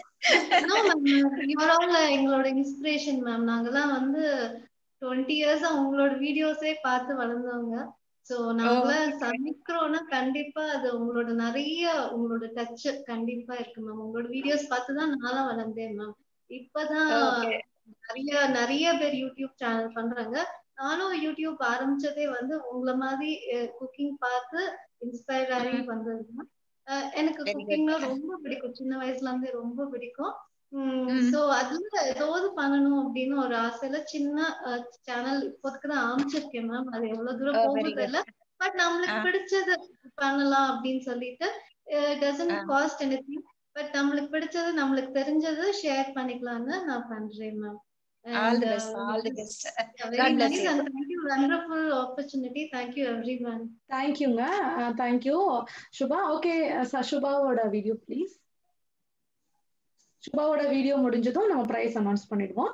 யூஆர் எங்களோட இன்ஸ்பிரேஷன் மேம் நாங்கெல்லாம் வந்து டுவெண்ட்டி இயர்ஸா உங்களோட வீடியோஸே பார்த்து வளர்ந்தவங்க சோ நாங்களாம் சமைக்கிறோம்னா கண்டிப்பா அது உங்களோட நிறைய உங்களோட டச் கண்டிப்பா இருக்கு மேம் உங்களோட வீடியோஸ் பார்த்து தான் நான்லாம் வளர்ந்தேன் மேம் இப்பதான் Okay. நிறைய நிறைய பேர் யூடியூப் சேனல் பண்றாங்க நானும் யூடியூப் ஆரம்பிச்சதே வந்து உங்களை மாதிரி குக்கிங் பார்த்து இன்ஸ்பயர் ஆகி வந்தது தான் அஹ் எனக்கு Very good. குக்கிங்னா ரொம்ப பிடிக்கும் சின்ன வயசுல இருந்தே ரொம்ப பிடிக்கும் ம். சோ அதுல ஏதாவது பண்ணணும் அப்படின்னு ஒரு ஆசையில சின்ன சேனல் இப்போதைக்கு தான் ஆரம்பிச்சிருக்கேன் மேம் அது எவ்வளவு தூரம் Oh, very போகுது good. இல்ல பட் நம்மளுக்கு ஆ. பிடிச்சது பண்ணலாம் அப்படின்னு சொல்லிட்டு டசன்ட் ஆ. காஸ்ட் எனி பட் நம்மளுக்கு பிடிச்சது நம்மளுக்கு தெரிஞ்சது ஷேர் பண்ணிக்கலாம்னு நான் பண்றேன் ma'am All the best, all the best. Very God bless nice you. and thank you. Wonderful opportunity. Thank you, everyone. தேங்க்யூங்க தேங்க்யூ சுபா ஓகே சுபாவோட வீடியோ ப்ளீஸ் சுபாவோட வீடியோ முடிஞ்சதும் நம்ம ப்ரைஸ் அனௌன்ஸ் பண்ணிடுவோம்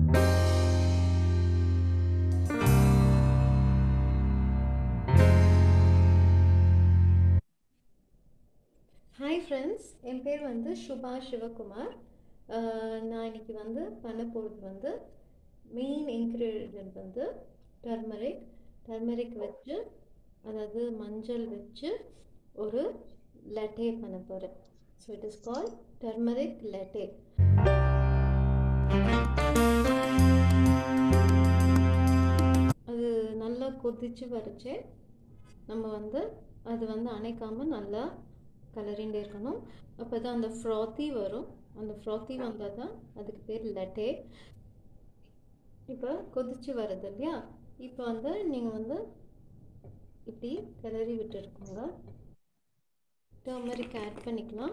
ஹாய் ஃப்ரெண்ட்ஸ் என் பேர் வந்து சுபா சிவகுமார் அஹ் நான் இன்னைக்கு வந்து பண்ண போகிறது வந்து மெயின் இன்க்ரீடியன்ட் வந்து டர்மரிக் டர்மரிக் வச்சு அதாவது மஞ்சள் வச்சு ஒரு லெட்டே பண்ண போகிறேன் so it is call turmeric latte அது நல்லா கொதிச்சு வரைச்சு நம்ம வந்து அது வந்து அணைக்காமல் நல்லா கலரிண்டே இருக்கணும் அப்போ தான் அந்த ஃப்ராத்தி வரும் அந்த ஃப்ராத்தி வந்தால் தான் அதுக்கு பேர் லெட்டே இப்போ கொதிச்சு வருது இல்லையா இப்போ வந்து நீங்கள் வந்து இப்படி கிளறி விட்டுருக்கோங்க டர்மரிக் ஆட் பண்ணிக்கலாம்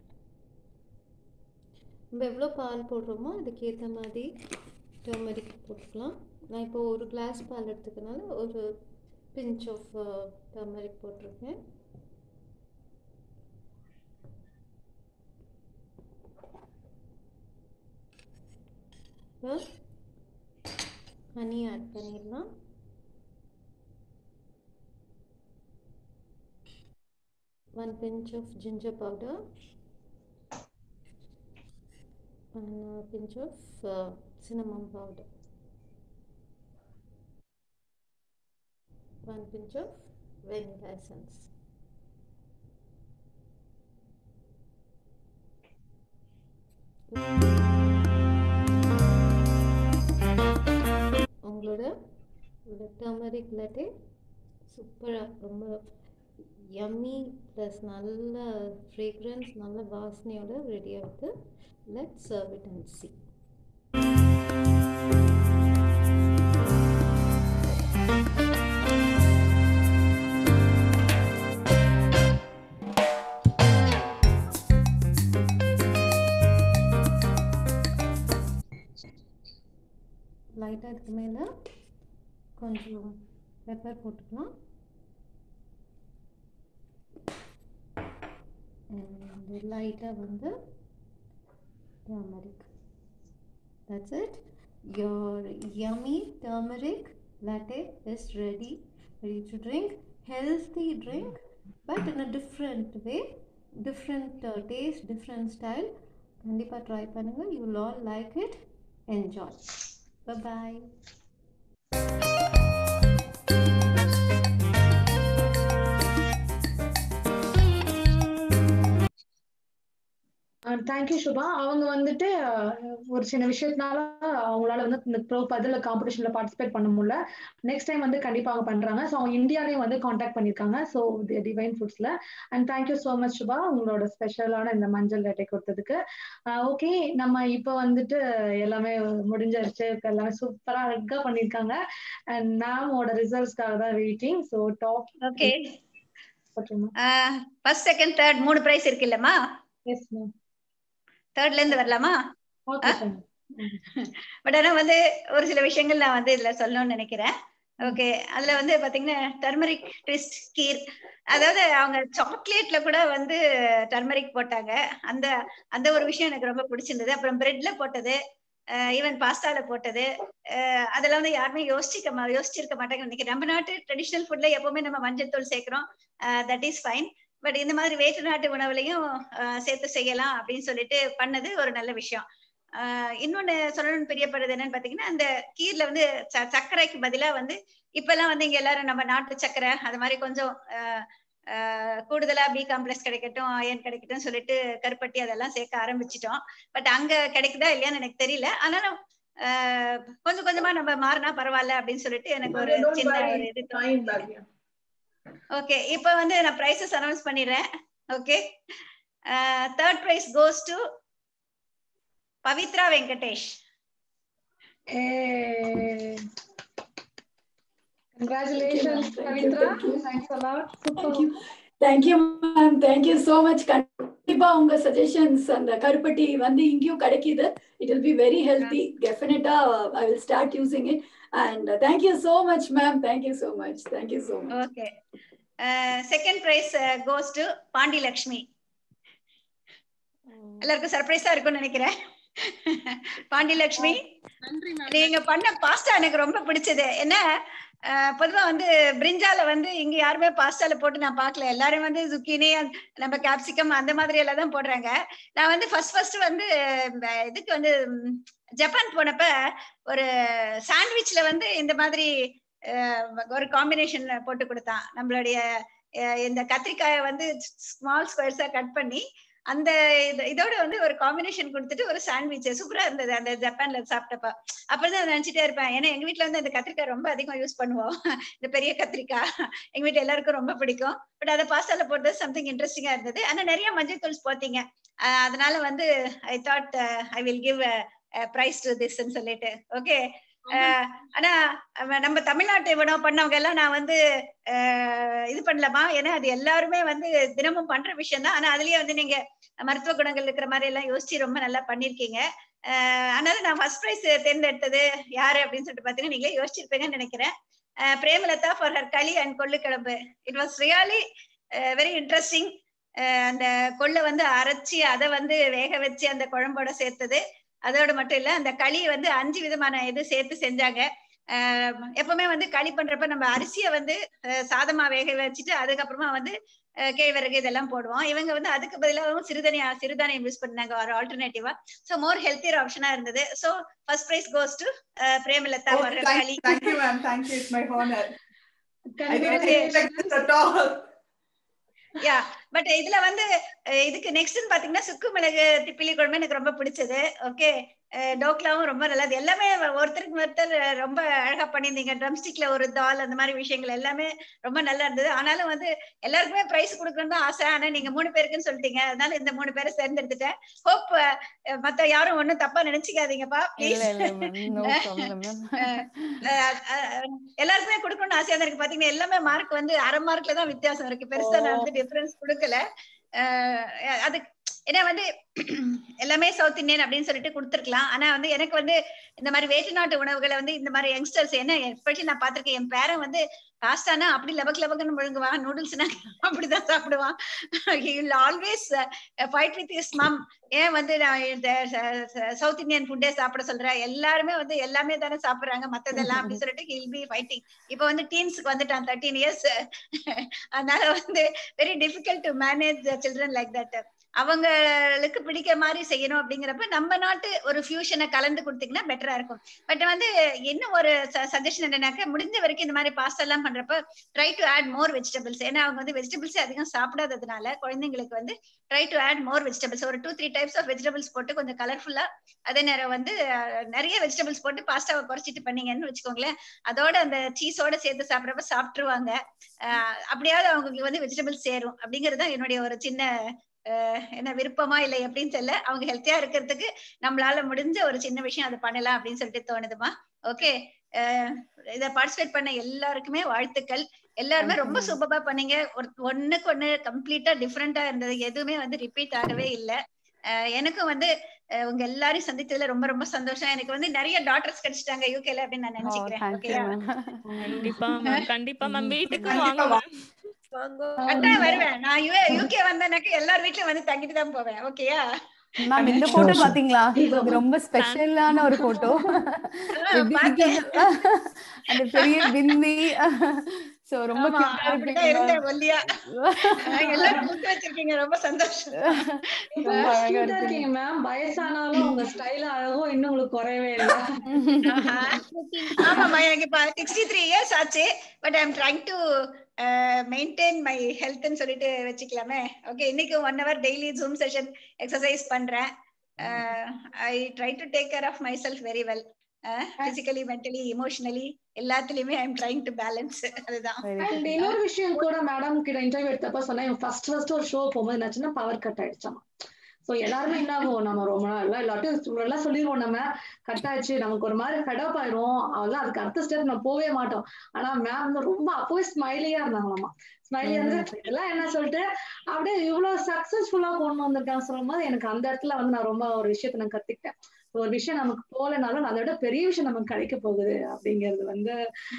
நம்ம எவ்வளோ பால் போடுறோமோ அதுக்கேற்ற மாதிரி டர்மரிக் போட்டுக்கலாம் நான் இப்போ ஒரு கிளாஸ் பால் எடுத்துக்கனால ஒரு பிஞ்ச் ஆஃப் டர்மரிக் போட்டிருக்கேன் ஹனி ஆட் பண்ணிடலாம் one pinch of ginger powder and a pinch of uh, cinnamon powder one pinch of vanilla essence உங்களோட டர்மரிக் லட்டே சூப்பராக ரொம்ப யம்மி ப்ளஸ் நல்ல ஃப்ரேக்ரன்ஸ் நல்ல வாசனையோட ரெடி ஆகுது let serve it and see லைட்டாக இதுக்கு மேலே கொஞ்சம் பெப்பர் போட்டுக்கலாம் அண்ட் லைட்டாக வந்து turmeric that's it your yummy turmeric latte is ready ready to drink healthy drink but in a different way different uh, taste different style கண்டிப்பாக try பண்ணுங்கள் you will all like it enjoy bye bye thank you Subha அவங்க வந்துட்டு அஹ், ஒரு சின்ன விஷயத்தினால அவங்களால வந்து இந்த ப்ரோ பதில காம்படிஷன்ல பார்ட்டிசிபேட் பண்ண முடியல நெக்ஸ்ட் டைம் வந்து கண்டிப்பா அவங்க பண்றாங்க ஸோ அவங்க இந்தியாலையும் வந்து காண்டாக்ட் பண்ணிருக்காங்க ஸோ டிவைன் ஃபுட்ஸ்ல and thank you so much Subha உங்களோட ஸ்பெஷலான இந்த மஞ்சள் லட்டை கொடுத்ததுக்கு ஓகே நம்ம இப்போ வந்துட்டு எல்லாமே முடிஞ்சிருச்சு எல்லாமே சூப்பரா அழகா பண்ணிருக்காங்க அண்ட் மேமோட ரிசல்ட்ஸ்க்காக தான் வெயிட்டிங் ஸோ டாப் ஓகே ஓகேமா ஃபர்ஸ்ட் செகண்ட் தேர்ட் மூணு பிரைஸ் இருக்கு இல்லம்மா எஸ் மேம் தேர்ட்ல இருந்து வரலாமா ஓகே பட் ஆனா வந்து ஒரு சில விஷயங்கள் நான் வந்து இதுல சொல்லணும்னு நினைக்கிறேன் ஓகே அதுல வந்து பாத்தீங்கன்னா டர்மரிக் ட்விஸ்ட் கீர் அதாவது அவங்க சாக்லேட்ல கூட வந்து டர்மரிக் போட்டாங்க அந்த அந்த ஒரு விஷயம் எனக்கு ரொம்ப பிடிச்சிருந்தது அப்புறம் பிரெட்ல போட்டது ஈவன் பாஸ்தால போட்டது அஹ் அதெல்லாம் வந்து யாருமே யோசிச்சிக்க மா- யோசிச்சிருக்க மாட்டாங்க இன்னைக்கு நம்ம நாட்டு ட்ரெடிஷனல் ஃபுட்ல எப்பவுமே நம்ம மஞ்சள் தூள் சேர்க்கிறோம் தட் இஸ் ஃபைன் பட் இந்த மாதிரி வேற்று நாட்டு உணவுலையும் அஹ் சேர்த்து செய்யலாம் அப்படின்னு சொல்லிட்டு பண்ணது ஒரு நல்ல விஷயம் ஆஹ் இன்னொன்னு சொல்லணும்னு பிரியப்படுறது என்னன்னு பாத்தீங்கன்னா அந்த கீர்ல வந்து ச- சர்க்கரைக்கு பதிலா வந்து இப்ப எல்லாம் வந்து இங்க எல்லாரும் நம்ம நாட்டு சர்க்கரை அது மாதிரி கொஞ்சம் ஆஹ் ஆஹ் கூடுதலா பி காம்ப்ளெக்ஸ் கிடைக்கட்டும் அயன் கிடைக்கட்டும் சொல்லிட்டு கருப்பட்டி அதெல்லாம் சேர்க்க ஆரம்பிச்சிட்டோம் பட் அங்க கிடைக்குதா இல்லையான்னு எனக்கு தெரியல ஆனாலும் ஆஹ் கொஞ்சம் கொஞ்சமா நம்ம மாறினா பரவாயில்ல அப்படின்னு சொல்லிட்டு எனக்கு ஒரு Don't சின்ன worry, ஒரு இது fine, Bhavya. ஓகே இப்போ வந்து நான் பிரைசஸ் அனௌன்ஸ் பண்ணிடுறேன் okay third prize goes to Pavitra Venkatesh Congratulations, Pavitra. Thanks a lot. Thank you. Thank you, ma'am. Thank you so much. கண்டிப்பா உங்க சஜஷன்ஸ் அந்த கருப்பட்டி வந்து இங்கேயும் கிடைக்குது it will be very healthy definitely I will start using it and thank you so much ma'am thank you so much thank you so much okay second prize goes to Pandi Lakshmi எல்லாருக்கும் சர்ப்ரைஸா இருக்கும்னு நினைக்கிறேன் பாண்டி லக்ஷ்மி நீங்க பண்ண பாஸ்தா எனக்கு ரொம்ப பிடிச்சது என்ன அஹ், பொதுவா வந்து பிரிஞ்சால வந்து இங்க யாருமே பாஸ்தால போட்டு நான் பார்க்கல எல்லாரும் வந்து zucchini நம்ம கேப்சிகம் அந்த மாதிரி எல்லாம் தான் போடுறாங்க நான் வந்து ஃபர்ஸ்ட் ஃபர்ஸ்ட் வந்து இந்த இதுக்கு வந்து ம், ஜப்பான் போனப்ப ஒரு சாண்ட்விச்ல வந்து இந்த மாதிரி அஹ், ஒரு காம்பினேஷன் போட்டு கொடுத்தான் நம்மளுடைய அஹ், இந்த கத்திரிக்காயை வந்து ஸ்மால் ஸ்கொயர்ஸா கட் பண்ணி அந்த இது- இதோட வந்து ஒரு காம்பினேஷன் கொடுத்துட்டு ஒரு சாண்ட்விச் சூப்பரா இருந்தது அந்த ஜப்பான்ல சாப்பிட்டப்ப அப்பதான் அதை நினைச்சிட்டே இருப்பேன் ஏன்னா எங்க வீட்ல வந்து அந்த கத்திரிக்காய் ரொம்ப அதிகம் யூஸ் பண்ணுவோம் இந்த பெரிய கத்திரிக்காய் எங்க வீட்ல எல்லாருக்கும் ரொம்ப பிடிக்கும் பட் அதை பாஸ்தால போட்டது சம்திங் இன்ட்ரெஸ்டிங்கா இருந்தது ஆனா நிறைய மஞ்சள் தூள்ஸ் போத்தீங்க அஹ் அதனால வந்து I thought I will give prize to this சொல்லிட்டு ஓகே ஆனா அவ- நம்ம தமிழ்நாட்டு உணவு பண்ணவங்க எல்லாம் நான் வந்து அஹ், இது பண்ணலாமா ஏன்னா அது எல்லாருமே வந்து தினமும் பண்ற விஷயம் தான் ஆனா அதுலயே வந்து நீங்க மருத்துவ குணங்கள் இருக்கிற மாதிரி எல்லாம் யோசிச்சு ரொம்ப நல்லா பண்ணிருக்கீங்க அஹ், அதனால நான் ஃபர்ஸ்ட் ப்ரைஸ் தேர்ந்தெடுத்தது யாரு அப்படின்னு சொல்லிட்டு பாத்தீங்கன்னா நீங்களே யோசிச்சிருப்பீங்கன்னு நினைக்கிறேன் அஹ், Premalatha for her kali and கொள்ளுக்கிழம்பு it was really very interesting அந்த கொள்ளை வந்து அரைச்சி அதை வந்து வேக வச்சு அந்த குழம்போட சேர்த்தது அதோட மட்டும் இல்ல அந்த களி வந்து அஞ்சு விதமான இது சேர்த்து செஞ்சாங்க ஆஹ் எப்பவுமே வந்து களி பண்றப்ப நம்ம அரிசியை வந்து ஆஹ் சாதமா வேக வச்சுட்டு அதுக்கப்புறமா வந்து ஆஹ் கேழ்வரகு இதெல்லாம் போடுவோம் இவங்க வந்து அதுக்கு பதிலாகவும் சிறுதானிய சிறுதானியம் யூஸ் பண்ணாங்க ஒரு ஆல்டர்னேட்டிவா சோ மோர் ஹெல்த்தியர் ஆப்ஷனா இருந்தது so first prize goes to Premalatha Oh, for her thank, களி thank you, ma'am. Thank you. It's my honor. I didn't Okay. expect this at all. Yeah but இதுல வந்து அஹ் இதுக்கு நெக்ஸ்ட் பாத்தீங்கன்னா சுக்கு மிளகு திப்பிலி குழம்பு எனக்கு ரொம்ப பிடிச்சது ஓகே டோக்லாவும் ரொம்ப நல்லது எல்லாமே ஒருத்தருக்கு ஒருத்தர் ரொம்ப அழகா பண்ணியிருந்தீங்க ட்ரம்ஸ்டிக்ல ஒரு தால் அந்த மாதிரி விஷயங்கள் எல்லாமே ரொம்ப நல்லா இருந்தது ஆனாலும் வந்து எல்லாருக்குமே பிரைஸ் கொடுக்கணும் தான் ஆசை ஆனா நீங்க மூணு பேருக்குன்னு சொல்லிட்டீங்க அதனால இந்த மூணு பேரை தேர்ந்தெடுத்துட்டேன் ஹோப் மத்த யாரும் ஒண்ணும் தப்பா நினைச்சுக்காதீங்கப்பா இல்ல ப்ளீஸ் இல்ல மேம் நோ ப்ராப்ளம் மேம் எல்லாருக்குமே கொடுக்கணும்னு ஆசையா தான் இருக்கு பாத்தீங்கன்னா எல்லாமே மார்க் வந்து அரை மார்க்ல தான் வித்தியாசம் இருக்கு பெருசா நான் வந்து டிஃபரன்ஸ் கொடுக்கல அஹ் அது ஏன்னா வந்து எல்லாமே சவுத் இந்தியன் அப்படின்னு சொல்லிட்டு கொடுத்துருக்கலாம் ஆனா வந்து எனக்கு வந்து இந்த மாதிரி வேற்று நாட்டு உணவுகளை வந்து இந்த மாதிரி யங்ஸ்டர்ஸ் என்ன எஸ்பெஷலி நான் பார்த்திருக்கேன் என் பேரன் வந்து பாஸ்தானா அப்படி லபக் லபக்குன்னு முழுங்குவான் நூடுல்ஸ்னா அப்படிதான் சாப்பிடுவான் always fight with his mom ஏன் வந்து நான் இந்த சவுத் இந்தியன் ஃபுட்டே சாப்பிட சொல்றேன் எல்லாருமே வந்து எல்லாமே தானே சாப்பிடுறாங்க மத்ததெல்லாம் அப்படின்னு சொல்லிட்டு ஹில் பி ஃபைட்டிங் இப்போ வந்து டீன்ஸ்க்கு வந்துட்டான் தேர்ட்டீன் இயர்ஸ் அதனால வந்து very difficult to manage children like that அவங்களுக்கு பிடிக்கிற மாதிரி செய்யணும் அப்படிங்கிறப்ப நம்ம நாட்டு ஒரு ஃபியூஷனை கலந்து கொடுத்தீங்கன்னா பெட்டரா இருக்கும் பட் வந்து என்ன ஒரு சஜஷன் என்னன்னாக்க முடிஞ்ச வரைக்கும் இந்த மாதிரி பாஸ்தா எல்லாம் பண்றப்ப try to add more vegetables ஏன்னா அவங்க வந்து வெஜிடபிள்ஸ் அதிகம் சாப்பிடாததுனால குழந்தைங்களுக்கு வந்து try to add more vegetables ஒரு two three types of vegetables போட்டு கொஞ்சம் கலர்ஃபுல்லா அதே நேரம் வந்து அஹ், நிறைய வெஜிடபிள்ஸ் போட்டு பாஸ்தாவை குறைச்சிட்டு பண்ணீங்கன்னு வச்சுக்கோங்களேன் அதோட அந்த சீஸோட சேர்த்து சாப்பிட்றப்ப சாப்பிட்டுருவாங்க அஹ், அப்படியாவது அவங்களுக்கு வந்து வெஜிடபிள்ஸ் சேரும் அப்படிங்கிறது தான் என்னுடைய ஒரு சின்ன அஹ், என்ன விருப்பமா இல்லை எப்படின்னு தெரியல அவங்க ஹெல்த்தியா இருக்கிறதுக்கு நம்மளால முடிஞ்ச ஒரு சின்ன விஷயம் அதை பண்ணலாம் அப்படின்னு சொல்லிட்டு தோணுதுமா ஓகே இத பார்ட்டிசிபேட் பண்ண எல்லாருக்குமே வாழ்த்துக்கள் எல்லாருமே ரொம்ப சூப்பரா பண்ணீங்க ஒரு ஒண்ணுக்கு ஒண்ணு கம்ப்ளீட்டா டிஃப்ரெண்டா இருந்தது எதுவுமே வந்து ரிப்பீட் ஆகவே இல்லை எனக்கும் வந்து அஹ், உங்க எல்லாரையும் சந்திச்சதுல ரொம்ப ரொம்ப சந்தோஷம் எனக்கு வந்து நிறைய டாட்டர்ஸ் கிடைச்சிட்டாங்க யூகேல அப்படின்னு நான் நினைச்சுக்கிறேன் ஓகேயா கண்டிப்பா மேம் கண்டிப்பா மேம் வீட்டுக்கு கண்டிப்பா வாங்க மேம் அதான் வருவேன் நான் யூகே வந்தேனாக்க எல்லார் வீட்லயும் வந்து தங்கிட்டு தான் போவேன் ஓகேயா மேம் இந்த போட்டோ பாத்தீங்களா இது ரொம்ப ஸ்பெஷலான ஒரு போட்டோ அந்த பெரிய பிந்தி சோ ரொம்ப ஆமா, கியூட்டா அப்படிதான் இருப்பீங்க இருந்தேன் ஒல்லியா அஹ், எல்லாரும் கொடுத்து வச்சிருக்கீங்க ரொம்ப சந்தோஷம் ரொம்ப அழகா Cute ஆ இருக்கீங்க இருக்கீங்க மேம் வயசானாலும் உங்க ஸ்டைல் அழகும் இன்னும் உங்களுக்கு குறையவே இல்லை ஆமாமா எனக்கு இப்ப சிக்ஸ்டி த்ரீ இயர்ஸ் ஆச்சு but I am trying to maintain my ஹெல்த்னு சொல்லிட்டு வச்சுக்கலாமே ஓகே இன்னைக்கு one hour daily Zoom session exercise பண்றேன் I try to take care of myself very well physically mentally emotionally எல்லாத்துலயுமே I am trying to balance அதுதான் and இன்னொரு விஷயம் கூட மேடம் கிட்ட இன்டர்வியூ எடுத்தப்ப சொன்னேன் ஃபர்ஸ்ட் ஃபர்ஸ்ட் ஒரு ஷோ போகும்போது என்னாச்சுன்னா பவர் கட் ஆயிடுச்சாமா சோ எல்லாருமே என்ன ஆகும் நம்ம ரொம்ப நாள் எல்லாத்தையும் எல்லாம் சொல்லிடுவோம் நம்ம கட் ஆயிடுச்சு நமக்கு ஒரு மாதிரி ஃபெடப் ஆயிரும் அதெல்லாம் அதுக்கு அடுத்த ஸ்டெப் நம்ம போகவே மாட்டோம் ஆனா மேம் வந்து ரொம்ப அப்பவே ஸ்மைலியா இருந்தாங்களாமா ஸ்மைலியா இருந்து இதெல்லாம் என்ன சொல்லிட்டு அப்படியே இவ்வளவு சக்சஸ்ஃபுல்லா கொண்டு வந்திருக்காங்க சொல்லும் போது எனக்கு அந்த இடத்துல வந்து நான் ரொம்ப ஒரு விஷயத்த நான் கத்துக்கிட்டேன் ஒரு விஷயம் நமக்கு போலனாலும் அதை விட பெரிய விஷயம் நமக்கு கிடைக்க போகுது அப்படிங்கிறது வந்து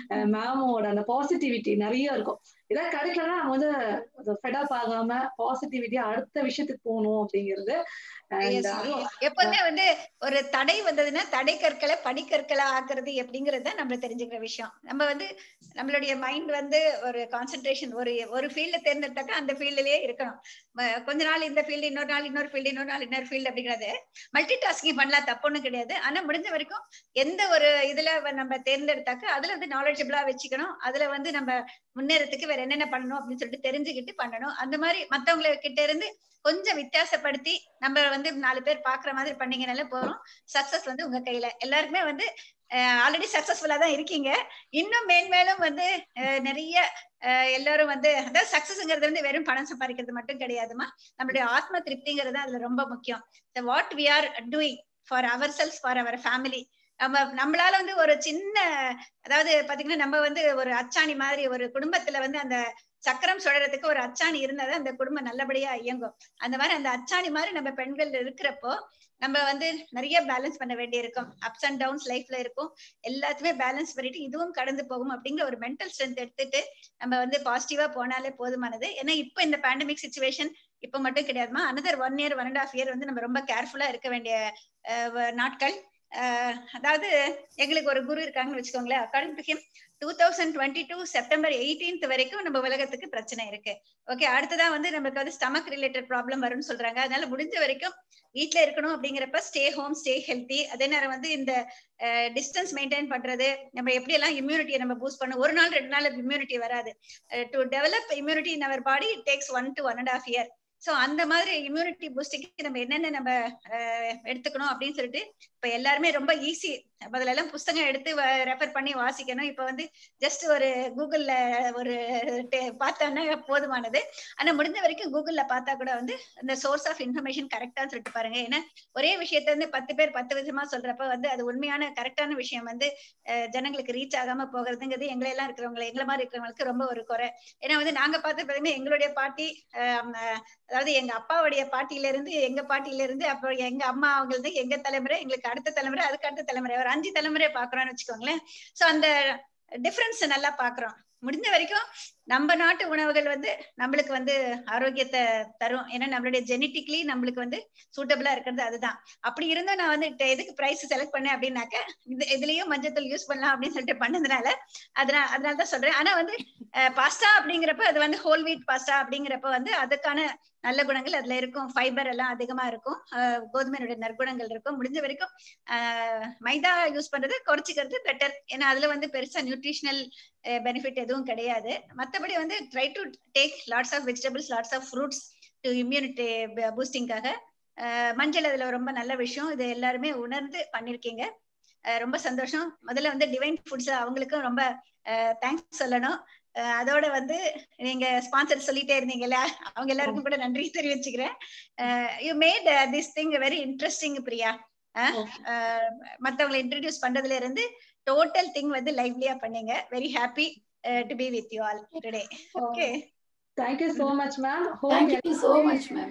மேமோட அந்த பாசிட்டிவிட்டி நிறைய இருக்கும் இதான் கிடைக்கலன்னா நம்ம வந்து ஃபெடப் ஆகாம பாசிட்டிவிட்டியா அடுத்த விஷயத்துக்கு போகணும் அப்படிங்கிறது Yes, and ma'am. அதுவும் எப்பவுமே வந்து ஒரு தடை வந்ததுன்னா தடை கற்களை பனிக்கற்களா ஆக்குறது எப்படிங்கிறது தான் நம்ம தெரிஞ்சுக்கிற விஷயம் நம்ம வந்து நம்மளுடைய மைண்ட் வந்து ஒரு கான்சென்ட்ரேஷன் ஒரு ஒரு ஃபீல்ட தேர்ந்தெடுத்தாக்கா அந்த ஃபீல்ட்லயே இருக்கணும் ம- கொஞ்ச நாள் இந்த ஃபீல்டு இன்னொரு நாள் இன்னொரு ஃபீல்டு இன்னொரு நாள் இன்னொரு ஃபீல்டு அப்படிங்கிறது மல்டி டாஸ்கிங் பண்ணலாம் தப்புன்னு கிடையாது ஆனா முடிஞ்ச வரைக்கும் எந்த ஒரு இதுல வ- நம்ம தேர்ந்தெடுத்தாக்கா அதுல வந்து நாலேஜபிளா வச்சுக்கணும் அதுல வந்து நம்ம முன்னேறதுக்கு வேற என்னென்ன பண்ணணும் அப்படின்னு சொல்லிட்டு தெரிஞ்சுக்கிட்டு பண்ணணும் அந்த மாதிரி மத்தவங்க கிட்ட இருந்து கொஞ்சம் வித்தியாசப்படுத்தி நம்ம வந்து நாலு பேர் பாக்குற மாதிரி பண்ணீங்கனாலே போறோம் சக்சஸ் வந்து உங்க கையில எல்லாருக்குமே வந்து ஆல்ரெடி சக்சஸ்ஃபுல்லா தான் இருக்கீங்க இன்னும் மேன்மேலும் வந்து அஹ், நிறைய அஹ், எல்லாரும் வந்து அதாவது சக்சஸ்ங்கிறது வந்து வெறும் பணம் சம்பாதிக்கிறது மட்டும் கிடையாதுமா நம்மளுடைய ஆத்ம திருப்திங்கிறது அதுல ரொம்ப முக்கியம் what we are doing for ourselves for our family நம்ம நம்மளால வந்து ஒரு சின்ன அதாவது பாத்தீங்கன்னா நம்ம வந்து ஒரு அச்சாணி மாதிரி ஒரு குடும்பத்துல வந்து அந்த சக்கரம் சுழறதுக்கு ஒரு அச்சாணி இருந்தாதான் அந்த குடும்பம் நல்லபடியா இயங்கும் அந்த மாதிரி அந்த அச்சாணி மாதிரி நம்ம பெண்கள் இருக்கிறப்போ நம்ம வந்து நிறைய பேலன்ஸ் பண்ண வேண்டி இருக்கும் அப்ஸ் அண்ட் டவுன்ஸ் லைஃப்ல இருக்கும் எல்லாத்தையுமே பேலன்ஸ் பண்ணிட்டு இதுவும் கடந்து போகும் அப்படிங்கிற ஒரு மென்டல் ஸ்ட்ரென்த் எடுத்துட்டு நம்ம வந்து பாசிட்டிவா போனாலே போதுமானது ஏன்னா இப்ப இந்த பேண்டமிக் சுச்சுவேஷன் இப்ப மட்டும் கிடையாதுமா another one year one and half year வந்து நம்ம ரொம்ப கேர்ஃபுல்லா இருக்க வேண்டிய அஹ், வ- நாட்கள் அஹ், அதாவது எங்களுக்கு ஒரு குரு இருக்காங்கன்னு வச்சுக்கோங்களேன் according to him two thousand twenty two September eighteenth வரைக்கும் நம்ம உலகத்துக்கு பிரச்சனை இருக்கு ஓகே அடுத்ததா வந்து நமக்கு வந்து ஸ்டமக் ரிலேட்டட் ப்ராப்ளம் வரும்னு சொல்றாங்க அதனால முடிஞ்ச வரைக்கும் வீட்ல இருக்கணும் அப்படிங்கிறப்ப ஸ்டே ஹோம் ஸ்டே ஹெல்த்தி அதே நேரம் வந்து இந்த டிஸ்டன்ஸ் மெயின்டைன் பண்றது நம்ம எப்படி எல்லாம் இம்யூனிட்டியை நம்ம பூஸ்ட் பண்ண ஒரு நாள் ரெண்டு நாள் இம்யூனிட்டி வராது to develop immunity in our body takes one to one and half year so அந்த மாதிரி இம்யூனிட்டி பூஸ்டிங்க்கு நம்ம என்னென்ன நம்ம அஹ், எடுத்துக்கணும் அப்படின்னு சொல்லிட்டு இப்ப எல்லாருமே ரொம்ப ஈஸி முதல்ல எல்லாம் புஸ்தகம் எடுத்து ரெஃபர் பண்ணி வாசிக்கணும் இப்ப வந்து ஜஸ்ட் ஒரு கூகுள்ல ஒரு டே- பார்த்தோன்னா போதுமானது ஆனா முடிஞ்ச வரைக்கும் கூகுள்ல பார்த்தா கூட வந்து அந்த சோர்ஸ் ஆஃப் இன்ஃபர்மேஷன் கரெக்டா சொல்லிட்டு பாருங்க ஏன்னா ஒரே விஷயத்த வந்து பத்து பேர் பத்து விதமா சொல்றப்ப வந்து அது உண்மையான கரெக்டான விஷயம் வந்து அஹ், ஜனங்களுக்கு ரீச் ஆகாம போகிறதுங்கிறது எங்களை எல்லாம் இருக்கிறவங்க எங்களை மாதிரி இருக்கிறவங்களுக்கு ரொம்ப ஒரு குறை ஏன்னா வந்து நாங்க பார்த்து பாத்தீங்கன்னா எங்களுடைய பாட்டி அஹ், அஹ், அதாவது எங்க அப்பாவுடைய பாட்டியில இருந்து எங்க பாட்டியில இருந்து அப்புறம் எங்க அம்மா அவங்களுக்கு எங்க தலைமுறை எங்களுக்கு அடுத்த தலைமுறை அதுக்கு அடுத்த தலைமுறை ஒரு அஞ்சு தலைமுறை பாக்குறோம்னு வச்சுக்கோங்களேன் சோ அந்த டிஃபரன்ஸ் நல்லா பாக்குறோம் முடிஞ்ச வரைக்கும் நம்ம நாட்டு உணவுகள் வந்து நம்மளுக்கு வந்து ஆரோக்கியத்தை தரும் ஏன்னா நம்மளுடைய ஜெனட்டிக்லி நம்மளுக்கு வந்து சூட்டபிளா இருக்கிறது அதுதான் அப்படி இருந்தும் நான் வந்து ட- எதுக்கு பிரைஸ் செலக்ட் பண்ணேன் அப்படின்னாக்க இது இதுலயும் மஞ்சத்தூள் யூஸ் பண்ணலாம் அப்படின்னு சொல்லிட்டு பண்ணதுனால அதனால அதனால தான் சொல்றேன் ஆனா வந்து பாஸ்தா அப்படிங்கிறப்ப அது வந்து ஹோல் வீட் பாஸ்தா அப்படிங்கிறப்ப வந்து அதுக்கான நல்ல குணங்கள் அதுல இருக்கும் ஃபைபர் எல்லாம் அதிகமா இருக்கும் அஹ் கோதுமையினுடைய நற்குணங்கள் இருக்கும் முடிஞ்ச வரைக்கும் அஹ் மைதா யூஸ் பண்றது குறைச்சிக்கிறது பெட்டர் ஏன்னா அதுல வந்து பெருசா நியூட்ரிஷனல் பெனிஃபிட் எதுவும் கிடையாது மத்தபடி வந்து try to take lots of vegetables lots of fruits to immunity பூஸ்டிங்காக மஞ்சள் அதுல ரொம்ப நல்ல விஷயம் இது எல்லாருமே உணர்ந்து பண்ணிருக்கீங்க அஹ் ரொம்ப சந்தோஷம் முதல்ல வந்து டிவைன் ஃபுட்ஸ் அவங்களுக்கும் ரொம்ப தேங்க்ஸ் சொல்லணும் அஹ் அதோட வந்து நீங்க ஸ்பான்சர் சொல்லிட்டே இருந்தீங்கல்ல அவங்க எல்லாருக்கும் கூட நன்றி தெரிவிச்சுக்கிறேன் you made this thing very interesting Priya அஹ் அஹ் மத்தவங்களை இன்ட்ரடியூஸ் பண்றதுல இருந்து டோட்டல் திங் வந்து லைவ்லியா பண்ணீங்க very happy to be with you all today okay thank you so much ma'am Thank you so much, ma'am.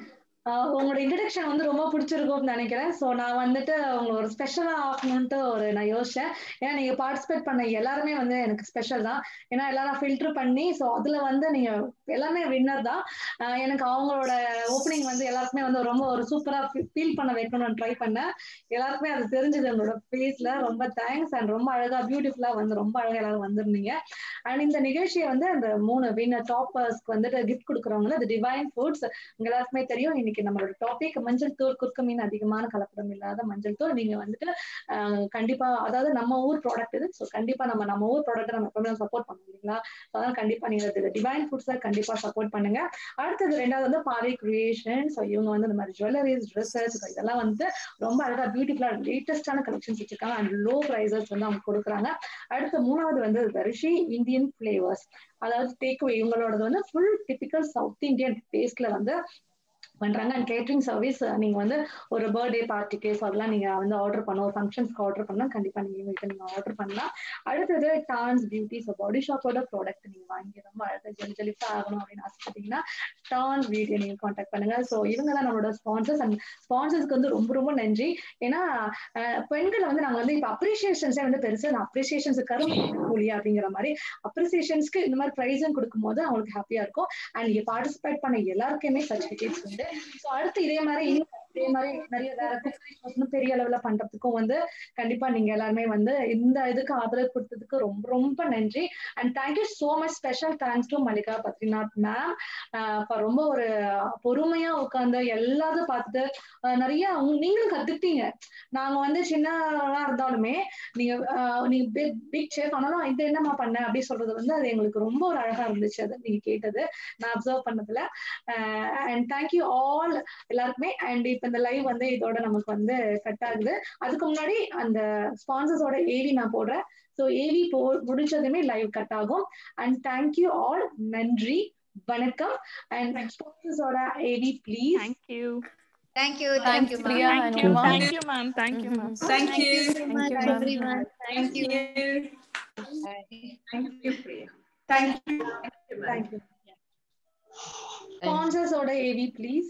ஆஹ் உங்களோட இன்ட்ரடக்ஷன் வந்து ரொம்ப பிடிச்சிருக்கும்னு நினைக்கிறேன் ஸோ நான் வந்துட்டு உங்களை ஒரு ஸ்பெஷலாக ஆகணும்ட்டு ஒரு நான் யோசிச்சேன் ஏன்னா நீங்க பார்ட்டிசிபேட் பண்ண எல்லாருமே வந்து எனக்கு ஸ்பெஷல் தான் ஏன்னா எல்லாரும் ஃபில்டர் பண்ணி ஸோ அதுல வந்து நீங்க எல்லாமே வின்னர் தான் ஆஹ் எனக்கு அவங்களோட ஓப்பனிங் வந்து எல்லாருக்குமே வந்து ரொம்ப ஒரு சூப்பரா ஃபீல் பண்ண வைக்கணும்னு ட்ரை பண்ணேன் எல்லாருக்குமே அது தெரிஞ்சது உங்களோட ஃபேஸ்ல ரொம்ப தேங்க்ஸ் அண்ட் ரொம்ப அழகா பியூட்டிஃபுல்லா வந்து ரொம்ப அழகா எல்லாரும் வந்திருந்தீங்க அண்ட் இந்த நிகழ்ச்சியை வந்து அந்த மூணு வின்னர் டாப்பர்ஸ்க்கு வந்துட்டு கிஃப்ட் கொடுக்குறவங்க அது டிவைன் ஃபுட்ஸ் உங்க எல்லாருக்குமே தெரியும் இன்னைக்கு நம்மளோட டாபிக் மஞ்சள் தூள் குறுக்கு மீன் அதிகமான கலப்படம் இல்லாத மஞ்சள் தூள் நீங்க வந்துட்டு ஆஹ் கண்டிப்பா அதாவது நம்ம ஊர் ப்ராடக்ட் இது ஸோ கண்டிப்பா நம்ம நம்ம ஊர் ப்ராடக்ட் நம்ம எப்பவுமே சப்போர்ட் பண்ணணும் இல்லைங்களா So அதான் கண்டிப்பா நீங்க டிவைன் ஃபுட்ஸை கண்டிப்பா சப்போர்ட் பண்ணுங்க அடுத்தது ரெண்டாவது வந்து பாவை கிரியேஷன் ஸோ இவங்க வந்து இந்த மாதிரி ஜுவல்லரிஸ் ட்ரெஸ்ஸஸ் இதெல்லாம் வந்து ரொம்ப அழகா பியூட்டிஃபுல்லா லேட்டஸ்டான கலெக்ஷன்ஸ் வச்சிருக்காங்க அண்ட் லோ ப்ரைஸஸ் வந்து அவங்க கொடுக்குறாங்க அடுத்து மூணாவது வந்து ரிஷி இந்தியன் ஃபிளேவர்ஸ் அதாவது டேக் இவங்களோடது வந்து ஃபுல் டிபிக்கல் சவுத் இந்தியன் டேஸ்ட்ல வந்து பண்றாங்க அண்ட் கேட்டரிங் சர்வீஸ் நீங்க வந்து ஒரு பர்த்டே பார்ட்டிக்கு ஸோ அதெல்லாம் நீங்க வந்து ஆர்டர் பண்ண ஒரு ஃபங்க்ஷன்ஸ்க்கு ஆர்டர் பண்ணா கண்டிப்பா நீங்க இவங்களுக்கு நீங்க ஆர்டர் பண்ணலாம் அடுத்தது டான்ஸ் பியூட்டி ஸோ பாடி ஷாப்போட ப்ராடக்ட் நீங்க வாங்கி ரொம்ப அழகா ஜெலி ஜெலிஃபா ஆகணும் அப்படின்னு ஆசைப்பட்டீங்கன்னா டான் வீடியோ நீங்க காண்டாக்ட் பண்ணுங்க ஸோ இவங்க தான் நம்மளோட ஸ்பான்சர்ஸ் அண்ட் ஸ்பான்சர்ஸ்க்கு வந்து ரொம்ப ரொம்ப நன்றி ஏன்னா அஹ், பெண்களை வந்து நாங்க வந்து இப்போ அப்ரிசியேஷன்ஸே வந்து பெருசு நான் அப்ரிசியேஷன்ஸ் கரும்பு கூலியா அப்படிங்கிற மாதிரி அப்ரிசியேஷன்ஸ்க்கு இந்த மாதிரி ப்ரைஸும் கொடுக்கும்போது அவங்களுக்கு ஹாப்பியா இருக்கும் அண்ட் இங்க பார்ட்டிசிபேட் பண்ண எல்லாருக்குமே சர்டிஃபிகேட்ஸ் உண்டு ஸோ அடுத்து இதே மாதிரி இன்னும் இதே மாதிரி நிறைய வேற இன்னும் பெரிய அளவுல பண்றதுக்கும் வந்து கண்டிப்பா நீங்க எல்லாருமே வந்து இந்த இதுக்கு ஆதரவு கொடுத்ததுக்கு ரொம்ப ரொம்ப நன்றி and thank you so much special thanks to Mallika Badrinath ma'am ரொம்ப ஒரு பொறுமையா உட்காந்து எல்லாத்தையும் பார்த்துட்டு ஆஹ் நிறைய உங்க- நீங்களும் கத்துக்கிட்டீங்க நாங்க வந்து சின்னவா இருந்தாலுமே நீங்க ஆஹ் நீங்க பிக் பிக் ஷேப் ஆனாலும் இது என்னம்மா பண்ண அப்படி சொல்றது வந்து அது எங்களுக்கு ரொம்ப ஒரு அழகா இருந்துச்சு அது நீங்க கேட்டது நான் அப்சர்வ் பண்ணதுல அண்ட் தேங்க்யூ ஆல் எல்லாருக்குமே அண்ட் இப்ப இந்த லைவ் வந்து இதோட நமக்கு வந்து கட் ஆகுது அதுக்கு முன்னாடி அந்த ஸ்பான்சர்ஸோட ஏவி நான் போடுறேன் ஸோ ஏவி போ முடிச்சதுமே லைவ் கட் ஆகும் அண்ட் தேங்க்யூ ஆல் நன்றி வணக்கம் அண்ட் ஸ்பான்சர்ஸோட AV please thank you thank you Thanks, thank you Priya ma'am and Uma. Thank you, ma'am. Thank you, ma'am. Thank Thank you. you so Thank much, you, ma'am. everyone. Thank you. Thank you, Priya. Thank you. Thank you, ma'am. Thank you. ஸ்பான்சர்ஸோட AV please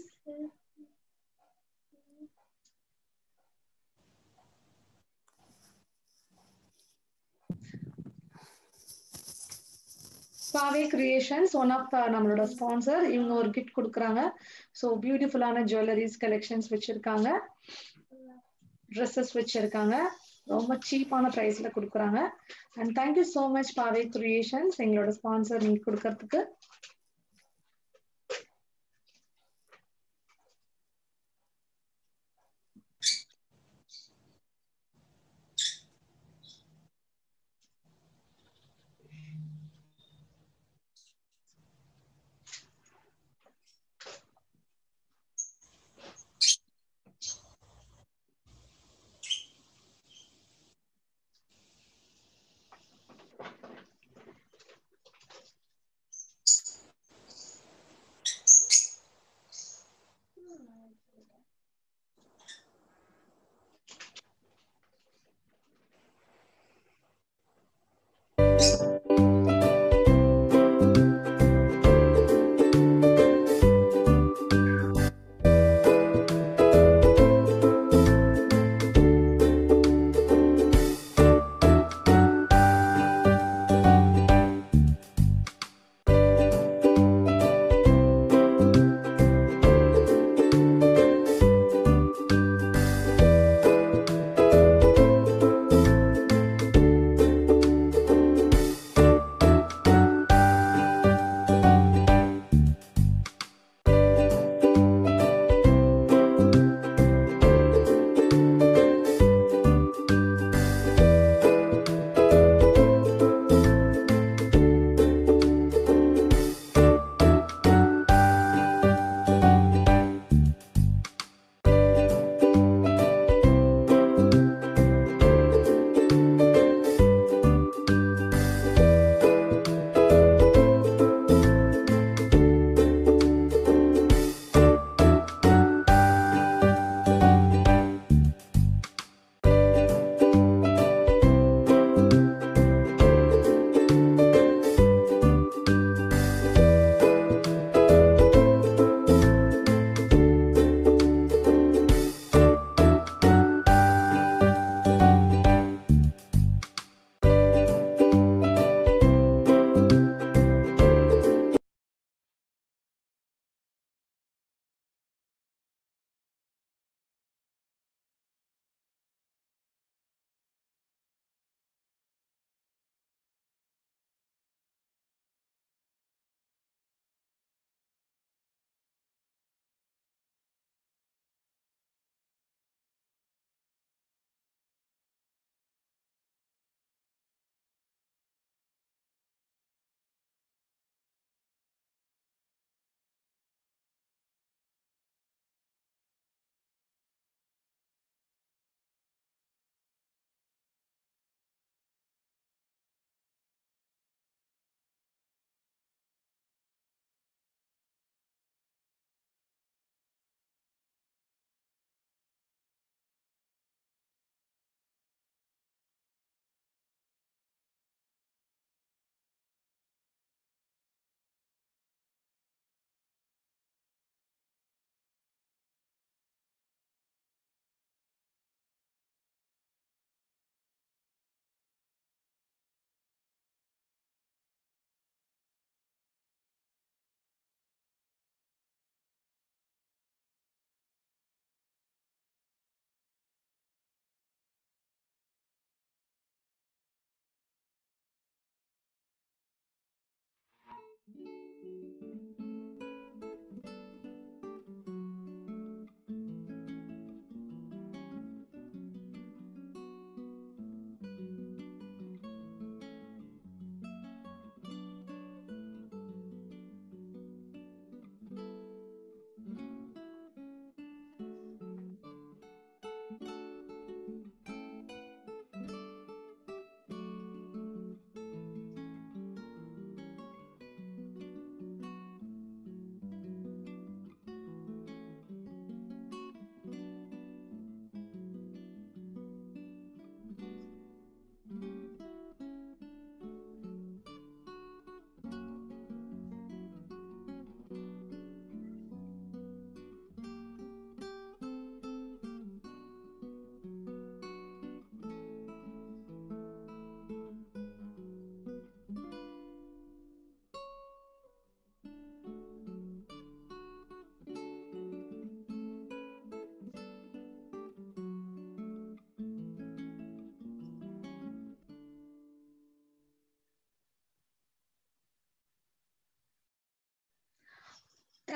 Paave creations one of நம்மளோட sponsor இவங்க ஒரு gift கொடுக்குறாங்க so பியூட்டிஃபுல்லான jewelleries collections வச்சிருக்காங்க dresses வச்சிருக்காங்க ரொம்ப சீப்பான ப்ரைஸ்ல கொடுக்குறாங்க and thank you so much Paave creations எங்களோட ஸ்பான்சர் நீங்க கொடுக்கறதுக்கு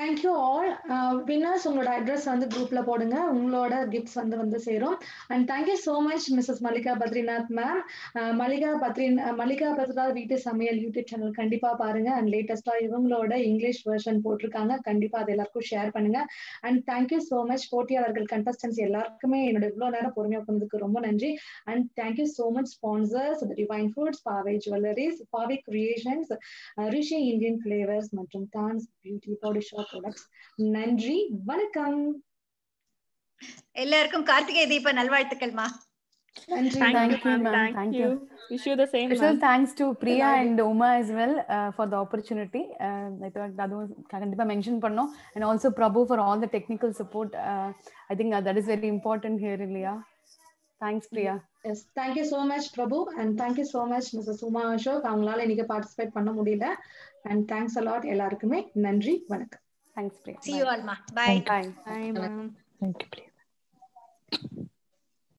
தேங்க்யூ ஆல் வின்னர்ஸ் உங்களோட அட்ரஸ் வந்து குரூப்ல போடுங்க உங்களோட கிஃப்ட்ஸ் வந்து வந்து சேரும் and thank you so much Mrs Mallika Badrinath ma'am Mallika Badrin Mallika Badrinath வீட்டு சமையல் யூடியூப் சேனல் கண்டிப்பா பாருங்க அண்ட் லேட்டஸ்டா இவங்களோட இங்கிலீஷ் வெர்ஷன் போட்டிருக்காங்க கண்டிப்பா அது எல்லாருக்கும் ஷேர் பண்ணுங்க அண்ட் தேங்க்யூ ஸோ மச் போட்டியாளர்கள் கண்டஸ்டன்ஸ் எல்லாருக்குமே என்னோட இவ்வளவு நேரம் பொறுமையா உட்கார்ந்ததுக்கு ரொம்ப நன்றி and thank you so much sponsors divine foods Paavai jewelleries Paavai creations Rishi Indian flavours மற்றும் டான்ஸ் பியூட்டி பாடி ஷாப் ப்ராடக்ட்ஸ் நன்றி வணக்கம் எல்லாருக்கும் கார்த்திகை தீப நல்வாழ்த்துக்கள்மா நன்றி Thank you, ma'am. Thank you. Wish you the same, Special ma'am. thanks to Priya Bye. and Uma as well uh, for the opportunity. Uh, I thought அதுவும் கண்டிப்பா mention பண்ணோம் and also Prabhu for all the technical support. Uh, I think that, that is very important here, இல்லையா Thanks, Priya. Yes thank you so much Prabhu and thank you so much Mrs Uma Ashok அவங்களால இன்னைக்கு participate பண்ண முடியல and thanks a lot எல்லாருக்குமே நன்றி வணக்கம் thanks Priya See you all, ma. Bye. Bye. Bye, ma'am. Thank you, Priya.